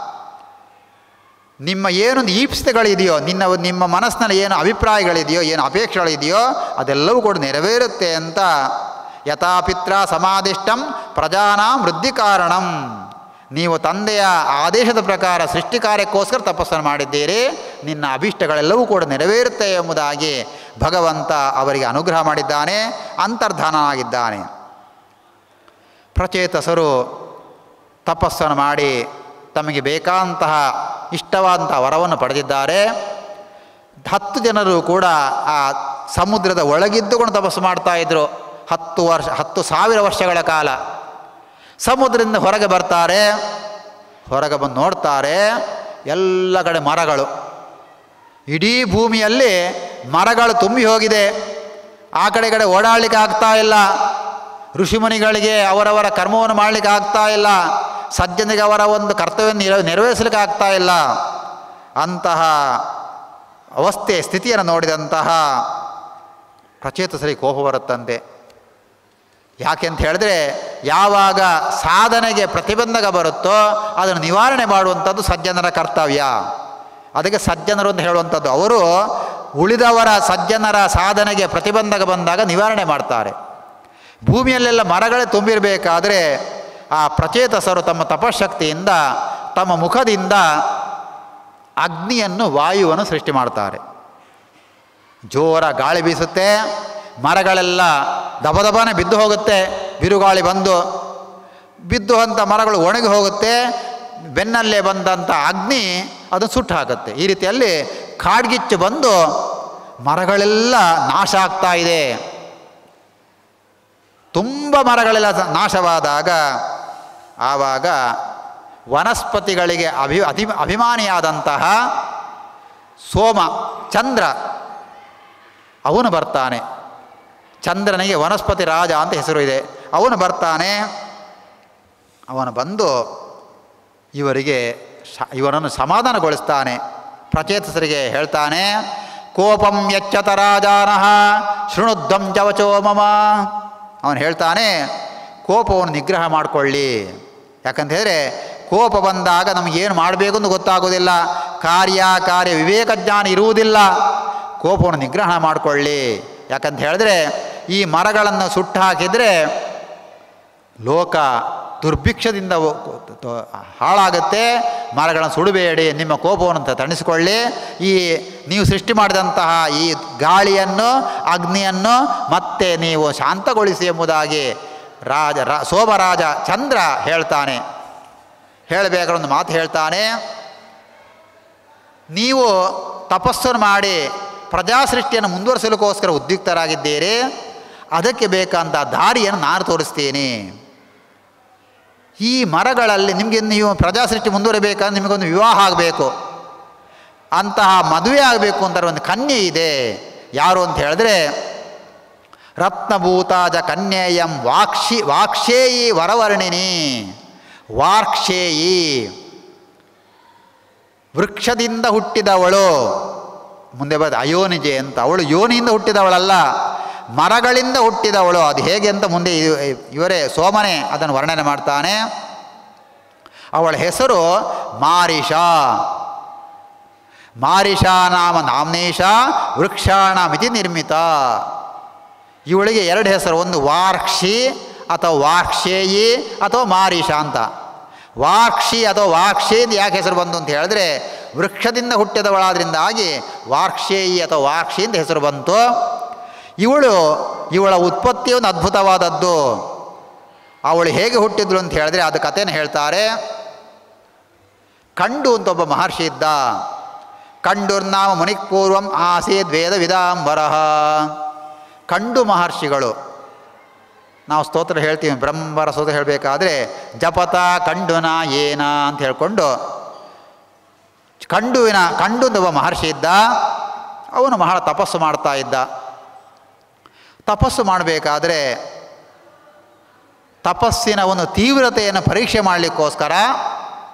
ನಿಮ್ಮ ಏನೊಂದು ಈಪ್ಸತೆಗಳಿದೆಯೋ ನಿನ್ನ ನಿಮ್ಮ ಮನಸ್ಸಿನಲ್ಲಿ ಏನು ಅಭಿಪ್ರಾಯಗಳಿದೆಯೋ ಏನು ಅಪೇಕ್ಷೆಗಳಿದೆಯೋ ಅದೆಲ್ಲವೂ ಕೂಡ ನೆರವೇರುತ್ತೆ ಅಂತ ಯಥಾಪಿತ್ರ ಸಮಾಧಿಷ್ಟಂ ಪ್ರಜಾನಾಂ ವೃದ್ಧಿ ಕಾರಣಂ ನೀವು ತಂದೆಯ ಆದೇಶದ ಪ್ರಕಾರ ಸೃಷ್ಟಿ ಕಾರ್ಯಕ್ಕೋಸ್ಕರ ತಪಸ್ಸನ್ನು ಮಾಡಿದ್ದೀರಿ ನಿನ್ನ ಅಭಿಷ್ಟಗಳೆಲ್ಲವೂ ಕೂಡ ನೆರವೇರುತ್ತೆ ಎಂಬುದಾಗಿ ಭಗವಂತ ಅವರಿಗೆ ಅನುಗ್ರಹ ಮಾಡಿದ್ದಾನೆ ಅಂತರ್ಧಾನನಾಗಿದ್ದಾನೆ ಪ್ರಚೇತಸರು ತಪಸ್ಸನ್ನು ಮಾಡಿ ತಮಗೆ ಬೇಕಾದಂತಹ ಇಷ್ಟವಾದಂತಹ ವರವನ್ನು ಪಡೆದಿದ್ದಾರೆ ಹತ್ತು ಜನರು ಕೂಡ ಆ ಸಮುದ್ರದ ಒಳಗಿದ್ದುಕೊಂಡು ತಪಸ್ಸು ಮಾಡ್ತಾ ಇದ್ದರು ಹತ್ತು ವರ್ಷ ಹತ್ತು ಸಾವಿರ ವರ್ಷಗಳ ಕಾಲ ಸಮುದ್ರದಿಂದ ಹೊರಗೆ ಬರ್ತಾರೆ ಹೊರಗೆ ಬಂದು ನೋಡ್ತಾರೆ ಎಲ್ಲ ಕಡೆ ಮರಗಳು ಇಡೀ ಭೂಮಿಯಲ್ಲಿ ಮರಗಳು ತುಂಬಿ ಹೋಗಿದೆ ಆ ಕಡೆ ಈ ಕಡೆ ಓಡಾಡಲಿಕ್ಕೆ ಆಗ್ತಾ ಇಲ್ಲ ಋಷಿಮುನಿಗಳಿಗೆ ಅವರವರ ಕರ್ಮವನ್ನು ಮಾಡಲಿಕ್ಕೆ ಆಗ್ತಾ ಇಲ್ಲ ಸಜ್ಜನಿಗೆ ಅವರ ಒಂದು ಕರ್ತವ್ಯವನ್ನು ನೆರವೇ- ನೆರವೇರಿಸಲಿಕ್ಕೆ ಆಗ್ತಾ ಇಲ್ಲ ಅಂತಹ ಅವಸ್ಥೆ ಸ್ಥಿತಿಯನ್ನು ನೋಡಿದಂತಹ ಪ್ರಚೇತಸರಿಗೆ ಕೋಪ ಬರುತ್ತಂತೆ ಯಾಕೆ ಅಂತ ಹೇಳಿದ್ರೆ ಯಾವಾಗ ಸಾಧನೆಗೆ ಪ್ರತಿಬಂಧಕ ಬರುತ್ತೋ ಅದನ್ನು ನಿವಾರಣೆ ಮಾಡುವಂಥದ್ದು ಸಜ್ಜನರ ಕರ್ತವ್ಯ ಅದಕ್ಕೆ ಸಜ್ಜನರು ಅಂತ ಹೇಳುವಂಥದ್ದು ಅವರು ಉಳಿದವರ ಸಜ್ಜನರ ಸಾಧನೆಗೆ ಪ್ರತಿಬಂಧಕ ಬಂದಾಗ ನಿವಾರಣೆ ಮಾಡ್ತಾರೆ ಭೂಮಿಯಲ್ಲೆಲ್ಲ ಮರಗಳೇ ತುಂಬಿರಬೇಕಾದ್ರೆ ಆ ಪ್ರಚೇತಸರು ತಮ್ಮ ತಪಶಕ್ತಿಯಿಂದ ತಮ್ಮ ಮುಖದಿಂದ ಅಗ್ನಿಯನ್ನು ವಾಯುವನ್ನು ಸೃಷ್ಟಿ ಮಾಡ್ತಾರೆ ಜೋರ ಗಾಳಿ ಬೀಸುತ್ತೆ ಮರಗಳೆಲ್ಲ ದಬದಬನೆ ಬಿದ್ದು ಹೋಗುತ್ತೆ ಬಿರುಗಾಳಿ ಬಂದು ಬಿದ್ದು ಅಂತ ಮರಗಳು ಒಣಗಿ ಹೋಗುತ್ತೆ ಬೆನ್ನಲ್ಲೇ ಬಂದಂಥ ಅಗ್ನಿ ಅದು ಸುಟ್ಟು ಹಾಕುತ್ತೆ ಈ ರೀತಿಯಲ್ಲಿ ಕಾಡ್ಗಿಚ್ಚು ಬಂದು ಮರಗಳೆಲ್ಲ ನಾಶ ಆಗ್ತಾ ಇದೆ ತುಂಬ ಮರಗಳೆಲ್ಲ ಸ- ನಾಶವಾದಾಗ ಆವಾಗ ವನಸ್ಪತಿಗಳಿಗೆ ಅಭಿ ಅಧಿ ಅಭಿಮಾನಿಯಾದಂತಹ ಸೋಮ ಚಂದ್ರ ಅವನು ಬರ್ತಾನೆ ಚಂದ್ರನಿಗೆ ವನಸ್ಪತಿ ರಾಜ ಅಂತ ಹೆಸರು ಇದೆ ಅವನು ಬರ್ತಾನೆ ಅವನು ಬಂದು ಇವರಿಗೆ ಶ ಇವನನ್ನು ಸಮಾಧಾನಗೊಳಿಸ್ತಾನೆ ಪ್ರಚೇತಸರಿಗೆ ಹೇಳ್ತಾನೆ ಕೋಪಂ ಯಚ್ಚತ ರಾಜಾನಃ ಶೃಣುದ್ಧಂ ಚವಚೋ ಮಮ ಅವನು ಹೇಳ್ತಾನೆ ಕೋಪವನ್ನು ನಿಗ್ರಹ ಮಾಡಿಕೊಳ್ಳಿ ಯಾಕಂತ ಹೇಳಿದ್ರೆ ಕೋಪ ಬಂದಾಗ ನಮಗೇನು ಮಾಡಬೇಕು ಅಂತ ಗೊತ್ತಾಗೋದಿಲ್ಲ ಕಾರ್ಯ ಕಾರ್ಯ ವಿವೇಕ ಜ್ಞಾನ ಇರುವುದಿಲ್ಲ ಕೋಪವನ್ನು ನಿಗ್ರಹ ಮಾಡಿಕೊಳ್ಳಿ ಯಾಕಂತ ಹೇಳಿದ್ರೆ ಈ ಮರಗಳನ್ನು ಸುಟ್ಟು ಹಾಕಿದರೆ ಲೋಕ ದುರ್ಭಿಕ್ಷದಿಂದ ಒ- ತ- ಹಾಳಾಗುತ್ತೆ ಮರಗಳನ್ನು ಸುಡಬೇಡಿ ನಿಮ್ಮ ಕೋಪವನ್ನು ತಣಿಸಿಕೊಳ್ಳಿ ಈ ನೀವು ಸೃಷ್ಟಿ ಮಾಡಿದಂತಹ ಈ ಗಾಳಿಯನ್ನು ಅಗ್ನಿಯನ್ನು ಮತ್ತೆ ನೀವು ಶಾಂತಗೊಳಿಸಿ ಎಂಬುದಾಗಿ ರಾಜ ರಾ ಸೋಮರಾಜ ಚಂದ್ರ ಹೇಳ್ತಾನೆ ಹೇಳಬೇಕಾದ್ರೆ ಒಂದು ಮಾತು ಹೇಳ್ತಾನೆ ನೀವು ತಪಸ್ಸನ್ನು ಮಾಡಿ ಪ್ರಜಾಸೃಷ್ಟಿಯನ್ನು ಮುಂದುವರಿಸಲಿಕ್ಕೋಸ್ಕರ ಉದ್ಯುಕ್ತರಾಗಿದ್ದೀರಿ ಅದಕ್ಕೆ ಬೇಕಂತ ದಾರಿಯನ್ನು ನಾನು ತೋರಿಸ್ತೀನಿ ಈ ಮರಗಳಲ್ಲಿ ನಿಮಗೆ ನೀವು ಪ್ರಜಾಸೃಷ್ಟಿ ಮುಂದುವರಿಬೇಕಂದ್ರೆ ನಿಮಗೊಂದು ವಿವಾಹ ಆಗಬೇಕು ಅಂತಹ ಮದುವೆ ಆಗಬೇಕು ಅಂತ ಒಂದು ಕನ್ಯೆ ಇದೆ ಯಾರು ಅಂತ ಹೇಳಿದ್ರೆ ರತ್ನಭೂತಾಜ ಕನ್ಯೇಯಂ ವಾಕ್ಷಿ ವಾಕ್ಷೇಯಿ ವರವರ್ಣಿನಿ ವಾರ್ಕ್ಷೇಯಿ ವೃಕ್ಷದಿಂದ ಹುಟ್ಟಿದವಳು ಮುಂದೆ ಬದ ಅಯೋನಿಜೆ ಅಂತ ಅವಳು ಯೋನಿಯಿಂದ ಹುಟ್ಟಿದವಳಲ್ಲ ಮರಗಳಿಂದ ಹುಟ್ಟಿದವಳು ಅದು ಹೇಗೆ ಅಂತ ಮುಂದೆ ಇವ- ಇವರೇ ಸೋಮನೆ ಅದನ್ನು ವರ್ಣನೆ ಮಾಡ್ತಾನೆ ಅವಳ ಹೆಸರು ಮಾರಿಷ ಮಾರಿಷ ನಾಮ ನಾಮ್ನೇಶ ವೃಕ್ಷಾಣ ಮಿತಿ ನಿರ್ಮಿತ ಇವಳಿಗೆ ಎರಡು ಹೆಸರು ಒಂದು ವಾರ್ಕ್ಷಿ ಅಥವಾ ವಾರ್ಕ್ಷೇಯಿ ಅಥವಾ ಮಾರಿಷ ಅಂತ ವಾರ್ಕ್ಷಿ ಅಥವಾ ವಾಕ್ಷಿ ಅಂತ ಯಾಕೆ ಹೆಸರು ಬಂತು ಅಂತ ಹೇಳಿದ್ರೆ ವೃಕ್ಷದಿಂದ ಹುಟ್ಟಿದವಳಾದ್ರಿಂದಾಗಿ ವಾರ್ಕ್ಷೇಯಿ ಅಥವಾ ವಾಕ್ಷಿ ಅಂತ ಹೆಸರು ಬಂತು ಇವಳು ಇವಳ ಉತ್ಪತ್ತಿ ಒಂದು ಅದ್ಭುತವಾದದ್ದು ಅವಳು ಹೇಗೆ ಹುಟ್ಟಿದ್ಳು ಅಂತ ಹೇಳಿದ್ರೆ ಅದು ಕಥೆನ ಹೇಳ್ತಾರೆ ಕಂಡು ಅಂತ ಒಬ್ಬ ಮಹರ್ಷಿ ಇದ್ದ ಕಂಡುರ್ನಾಮ ಮುನಿಪೂರ್ವಂ ಆಸೀದ್ ವೇದ ವಿದಾಂಬರಃ ಕಂಡು ಮಹರ್ಷಿಗಳು ನಾವು ಸ್ತೋತ್ರ ಹೇಳ್ತೀವಿ ಬ್ರಹ್ಮರ ಸ್ತೋತ್ರ ಹೇಳಬೇಕಾದ್ರೆ ಜಪತ ಕಂಡುನ ಏನ ಅಂತ ಹೇಳ್ಕೊಂಡು ಕಂಡುವಿನ ಕಂಡು ಅಂತ ಒಬ್ಬ ಮಹರ್ಷಿ ಇದ್ದ ಅವನು ಬಹಳ ತಪಸ್ಸು ಮಾಡ್ತಾ ಇದ್ದ ತಪಸ್ಸು ಮಾಡಬೇಕಾದ್ರೆ ತಪಸ್ಸಿನ ಒಂದು ತೀವ್ರತೆಯನ್ನು ಪರೀಕ್ಷೆ ಮಾಡಲಿಕ್ಕೋಸ್ಕರ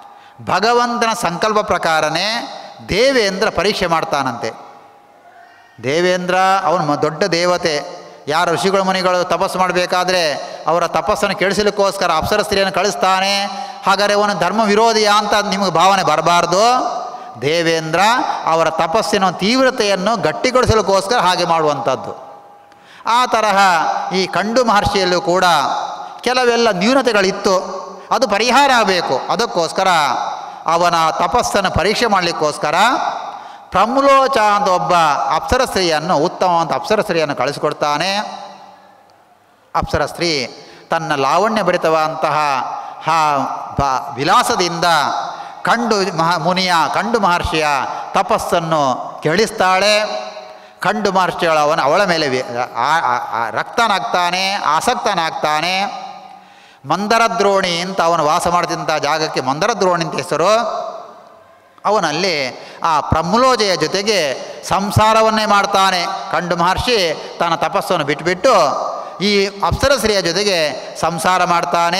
ಭಗವಂತನ ಸಂಕಲ್ಪ ಪ್ರಕಾರನೇ ದೇವೇಂದ್ರ ಪರೀಕ್ಷೆ ಮಾಡ್ತಾನಂತೆ ದೇವೇಂದ್ರ ಅವನು ಮ- ದೊಡ್ಡ ದೇವತೆ ಯಾರು ಋಷಿಗಳು ಮುನಿಗಳು ತಪಸ್ಸು ಮಾಡಬೇಕಾದ್ರೆ ಅವರ ತಪಸ್ಸನ್ನು ಕೆಡಿಸಲಿಕ್ಕೋಸ್ಕರ ಅಪ್ಸರ ಸ್ತ್ರೀಯನ್ನು ಕಳಿಸ್ತಾನೆ ಹಾಗಾದರೆ ಅವನು ಧರ್ಮ ವಿರೋಧಿಯ ಅಂತ ನಿಮಗೆ ಭಾವನೆ ಬರಬಾರ್ದು ದೇವೇಂದ್ರ ಅವರ ತಪಸ್ಸಿನ ತೀವ್ರತೆಯನ್ನು ಗಟ್ಟಿಗೊಳಿಸಲಿಕ್ಕೋಸ್ಕರ ಹಾಗೆ ಮಾಡುವಂಥದ್ದು ಆ ತರಹ ಈ ಕಂಡು ಮಹರ್ಷಿಯಲ್ಲೂ ಕೂಡ ಕೆಲವೆಲ್ಲ ನ್ಯೂನತೆಗಳಿತ್ತು ಅದು ಪರಿಹಾರ ಆಗಬೇಕು ಅದಕ್ಕೋಸ್ಕರ ಅವನ ತಪಸ್ಸನ್ನು ಪರೀಕ್ಷೆ ಮಾಡಲಿಕ್ಕೋಸ್ಕರ ಪ್ರಮ್ಲೋಚ ಅಂತ ಒಬ್ಬ ಅಪ್ಸರ ಸ್ತ್ರೀಯನ್ನು ಉತ್ತಮವಂತ ಅಪ್ಸರ ಸ್ತ್ರೀಯನ್ನು ಕಳಿಸಿಕೊಡ್ತಾನೆ ಅಪ್ಸರ ಸ್ತ್ರೀ ತನ್ನ ಲಾವಣ್ಯ ಭರಿತವಂತಹ ಹಾ ಬ ವಿಲಾಸದಿಂದ ಕಂಡು ಮಹ ಮುನಿಯ ಕಂಡು ಮಹರ್ಷಿಯ ತಪಸ್ಸನ್ನು ಕೆಳಿಸ್ತಾಳೆ ಕಂಡು ಮಹರ್ಷಿಗಳು ಅವನ ಅವಳ ಮೇಲೆ ವಿ- ಆ- ಆ- ಆ- ರಕ್ತನಾಗ್ತಾನೆ ಆಸಕ್ತನಾಗ್ತಾನೆ ಮಂದರದ್ರೋಣಿ ಅಂತ ಅವನು ವಾಸ ಮಾಡ್ತಿದ್ದಂಥ ಜಾಗಕ್ಕೆ ಮಂದರದ್ರೋಣಿ ಅಂತ ಹೆಸರು ಅವನಲ್ಲಿ ಆ ಪ್ರಮ್ಲೋಜೆಯ ಜೊತೆಗೆ ಸಂಸಾರವನ್ನೇ ಮಾಡ್ತಾನೆ ಕಂಡು ಮಹರ್ಷಿ ತನ್ನ ತಪಸ್ಸನ್ನು ಬಿಟ್ಟುಬಿಟ್ಟು ಈ ಅಪ್ಸರಸ್ತ್ರೀಯ ಜೊತೆಗೆ ಸಂಸಾರ ಮಾಡ್ತಾನೆ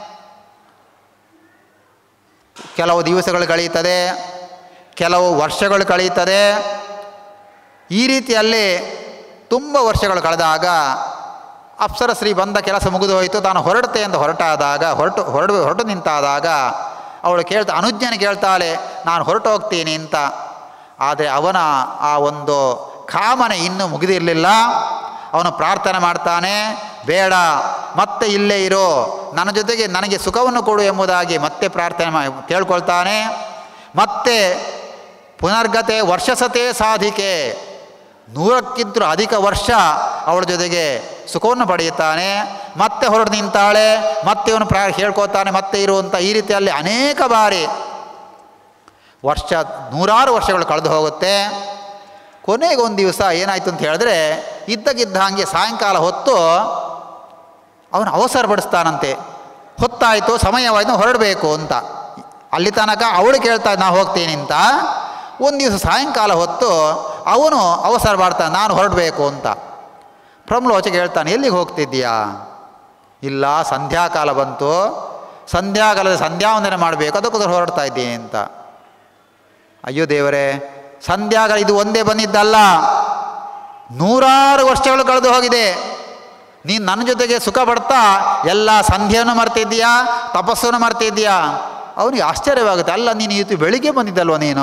ಕೆಲವು ದಿವಸಗಳು ಕಳೀತದೆ ಕೆಲವು ವರ್ಷಗಳು ಕಳೀತದೆ ಈ ರೀತಿಯಲ್ಲಿ ತುಂಬ ವರ್ಷಗಳು ಕಳೆದಾಗ ಅಪ್ಸರಶ್ರೀ ಬಂದ ಕೆಲಸ ಮುಗಿದು ಹೋಯಿತು ತಾನು ಹೊರಡುತ್ತೆ ಅಂತ ಹೊರಟಾದಾಗ ಹೊರಟು ಹೊರಡು ಹೊರಟು ನಿಂತಾದಾಗ ಅವಳು ಕೇಳ್ತಾ ಅನುಜ್ಞಾನ ಕೇಳ್ತಾಳೆ ನಾನು ಹೊರಟು ಹೋಗ್ತೀನಿ ಅಂತ ಆದರೆ ಅವನ ಆ ಒಂದು ಕಾಮನೆ ಇನ್ನೂ ಮುಗಿದಿರಲಿಲ್ಲ ಅವನು ಪ್ರಾರ್ಥನೆ ಮಾಡ್ತಾನೆ ಬೇಡ ಮತ್ತೆ ಇಲ್ಲೇ ಇರೋ ನನ್ನ ಜೊತೆಗೆ ನನಗೆ ಸುಖವನ್ನು ಕೊಡು ಎಂಬುದಾಗಿ ಮತ್ತೆ ಪ್ರಾರ್ಥನೆ ಮಾ ಕೇಳ್ಕೊಳ್ತಾನೆ ಮತ್ತೆ ಪುನರ್ಗತೆ ವರ್ಷಸತೆ ಸಾಧಿಕೆ ನೂರಕ್ಕಿಂತಲೂ ಅಧಿಕ ವರ್ಷ ಅವಳ ಜೊತೆಗೆ ಸುಖವನ್ನು ಪಡೆಯುತ್ತಾನೆ ಮತ್ತೆ ಹೊರಟು ನಿಂತಾಳೆ ಮತ್ತೆ ಇವನು ಪ್ರಾ ಹೇಳ್ಕೊತಾನೆ ಮತ್ತೆ ಇರುವಂಥ ಈ ರೀತಿಯಲ್ಲಿ ಅನೇಕ ಬಾರಿ ವರ್ಷ ನೂರಾರು ವರ್ಷಗಳು ಕಳೆದು ಹೋಗುತ್ತೆ ಕೊನೆಗೆ ಒಂದು ದಿವಸ ಏನಾಯಿತು ಅಂತ ಹೇಳಿದ್ರೆ ಇದ್ದಕ್ಕಿದ್ದ ಹಾಗೆ ಸಾಯಂಕಾಲ ಹೊತ್ತು ಅವನು ಅವಸರ ಪಡಿಸ್ತಾನಂತೆ ಹೊತ್ತಾಯಿತು ಸಮಯವಾಯಿತು ಹೊರಡಬೇಕು ಅಂತ ಅಲ್ಲಿ ತನಕ ಅವಳು ಕೇಳ್ತಾ ನಾ ಹೋಗ್ತೀನಿ ಅಂತ ಒಂದು ದಿವಸ ಸಾಯಂಕಾಲ ಹೊತ್ತು ಅವನು ಅವಸರ ಮಾಡ್ತಾನೆ ನಾನು ಹೊರಡಬೇಕು ಅಂತ ಪ್ರಮ್ಲೋಚಕ ಹೇಳ್ತಾನೆ ಎಲ್ಲಿಗೆ ಹೋಗ್ತಿದ್ದೀಯಾ ಇಲ್ಲ ಸಂಧ್ಯಾಕಾಲ ಬಂತು ಸಂಧ್ಯಾಕಾಲದ ಸಂಧ್ಯಾವಂದನೆ ಮಾಡಬೇಕು ಅದಕ್ಕೋಸ್ಕರ ಹೊರಡ್ತಾ ಇದ್ದೀನಿ ಅಂತ ಅಯ್ಯೋ ದೇವರೇ ಸಂಧ್ಯಾಕಾಲ ಇದು ಒಂದೇ ಬಂದಿದ್ದಲ್ಲ ನೂರಾರು ವರ್ಷಗಳು ಕಳೆದು ಹೋಗಿದೆ ನೀನು ನನ್ನ ಜೊತೆಗೆ ಸುಖ ಪಡ್ತಾ ಎಲ್ಲ ಸಂಧ್ಯೆಯನ್ನು ಮರ್ತಿದ್ದೀಯಾ ತಪಸ್ಸನ್ನು ಮರ್ತಿದ್ದೀಯಾ ಅವನಿಗೆ ಆಶ್ಚರ್ಯವಾಗುತ್ತೆ ಅಲ್ಲ ನೀನು ಇವತ್ತು ಬೆಳಿಗ್ಗೆ ಬಂದಿದ್ದಲ್ವ ನೀನು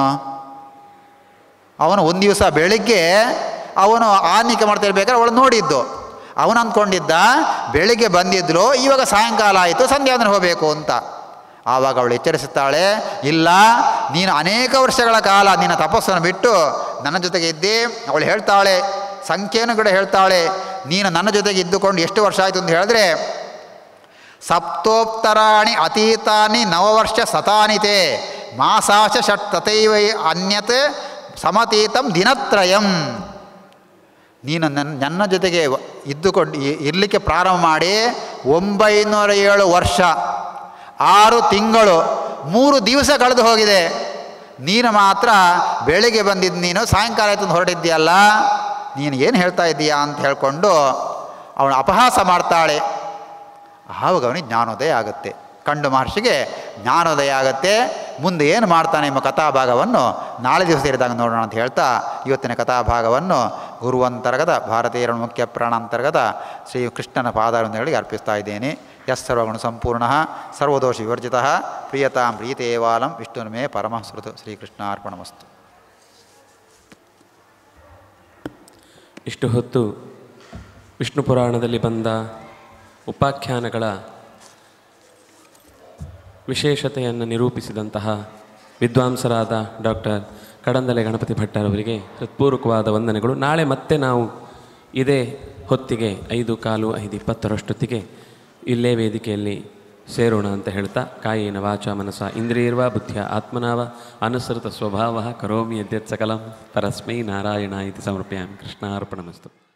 ಅವನು ಒಂದು ದಿವಸ ಬೆಳಿಗ್ಗೆ ಅವನು ಆನ್ನಿಕೆ ಮಾಡ್ತಾ ಇರ್ಬೇಕಾದ್ರೆ ಅವಳು ನೋಡಿದ್ದು ಅವನು ಅಂದ್ಕೊಂಡಿದ್ದ ಬೆಳಿಗ್ಗೆ ಬಂದಿದ್ಲು ಇವಾಗ ಸಾಯಂಕಾಲ ಆಯಿತು ಸಂಧ್ಯಾವಂದನೆ ಹೋಗಬೇಕು ಅಂತ ಆವಾಗ ಅವಳು ಎಚ್ಚರಿಸುತ್ತಾಳೆ ಇಲ್ಲ ನೀನು ಅನೇಕ ವರ್ಷಗಳ ಕಾಲ ನಿನ್ನ ತಪಸ್ಸನ್ನು ಬಿಟ್ಟು ನನ್ನ ಜೊತೆಗೆ ಇದ್ದಿ ಅವಳು ಹೇಳ್ತಾಳೆ ಸಂಖ್ಯೆಯನ್ನು ಕೂಡ ಹೇಳ್ತಾಳೆ ನೀನು ನನ್ನ ಜೊತೆಗೆ ಇದ್ದುಕೊಂಡು ಎಷ್ಟು ವರ್ಷ ಆಯಿತು ಅಂತ ಹೇಳಿದ್ರೆ ಸಪ್ತೋತ್ತರಾಣಿ ಅತೀತಾನಿ ನವವರ್ಷ ಸತಾನಿತೆ ಮಾಸಾಶ ಷಟ್ ತಥೈವ ಅನ್ಯತ್ ಸಮತೀತಂ ದಿನತ್ರಯಂ ನೀನು ನನ್ನ ನನ್ನ ಜೊತೆಗೆ ಇದ್ದುಕೊಂಡು ಇ- ಇರಲಿಕ್ಕೆ ಪ್ರಾರಂಭ ಮಾಡಿ ಒಂಬೈನೂರ ಏಳು ವರ್ಷ ಆರು ತಿಂಗಳು ಮೂರು ದಿವಸ ಕಳೆದು ಹೋಗಿದೆ ನೀನು ಮಾತ್ರ ಬೆಳಿಗ್ಗೆ ಬಂದಿದ್ದು ನೀನು ಸಾಯಂಕಾಲ ಆಯ್ತು ಅಂತ ಹೊರಟಿದ್ದೀಯಲ್ಲ ನೀನು ಏನು ಹೇಳ್ತಾ ಇದ್ದೀಯಾ ಅಂತ ಹೇಳ್ಕೊಂಡು ಅವಳು ಅಪಹಾಸ ಮಾಡ್ತಾಳೆ ಆವಾಗ ಅವನಿಗೆ ಜ್ಞಾನೋದಯ ಆಗುತ್ತೆ ಕಂಡು ಮಹರ್ಷಿಗೆ ಜ್ಞಾನೋದಯ ಆಗುತ್ತೆ ಮುಂದೆ ಏನು ಮಾಡ್ತಾನೆ ಎಂಬ ಕಥಾಭಾಗವನ್ನು ನಾಳೆ ದಿವಸ ಸೇರಿದಾಗ ನೋಡೋಣ ಅಂತ ಹೇಳ್ತಾ ಇವತ್ತಿನ ಕಥಾಭಾಗವನ್ನು ಗುರುವಂತರ್ಗತ ಭಾರತೀಯರ ಮುಖ್ಯ ಪ್ರಾಣಾಂತರ್ಗತ ಶ್ರೀ ಕೃಷ್ಣನ ಪಾದಾರಗಳಿಗೆ ಅರ್ಪಿಸ್ತಾ ಇದ್ದೇನೆ ಯಸ್ ಸರ್ವಗುಣ ಸಂಪೂರ್ಣ ಸರ್ವದೋಷ ವಿವರ್ಜಿತ ಪ್ರಿಯತಾಂ ಪ್ರೀತೇವಾಲಂ ವಿಷ್ಣುರ್ಮೇ ಪರಮಶ್ರುತು ಶ್ರೀಕೃಷ್ಣಾರ್ಪಣಮಸ್ತು ಇಷ್ಟು ಹೊತ್ತು ವಿಷ್ಣು ಪುರಾಣದಲ್ಲಿ ಬಂದ ಉಪಾಖ್ಯಾನಗಳ ವಿಶೇಷತೆಯನ್ನು ನಿರೂಪಿಸಿದಂತಹ ವಿದ್ವಾಂಸರಾದ ಡಾಕ್ಟರ್ ಕಡಂದಲೆ ಗಣಪತಿ ಭಟ್ಟರವರಿಗೆ ಹೃತ್ಪೂರ್ವಕವಾದ ವಂದನೆಗಳು ನಾಳೆ ಮತ್ತೆ ನಾವು ಇದೇ ಹೊತ್ತಿಗೆ ಐದು ಕಾಲು ಐದು ಇಪ್ಪತ್ತರಷ್ಟೊತ್ತಿಗೆ ಇಲ್ಲೇ ವೇದಿಕೆಯಲ್ಲಿ ಸೇರೋಣ ಅಂತ ಹೇಳ್ತಾ ಕಾಯೇನ ವಾಚ ಮನಸ ಇಂದ್ರಿಯರ್ವ ಬುದ್ಧಿಯ ಆತ್ಮನಾವ ಅನುಸೃತ ಸ್ವಭಾವ ಕರೋಮಿ ಯದ್ಯತ್ ಸಕಲಂ ಪರಸ್ಮೈ ನಾರಾಯಣ ಇತಿ ಸಮರ್ಪಯಾಮಿ ಕೃಷ್ಣಾರ್ಪಣಮಸ್ತು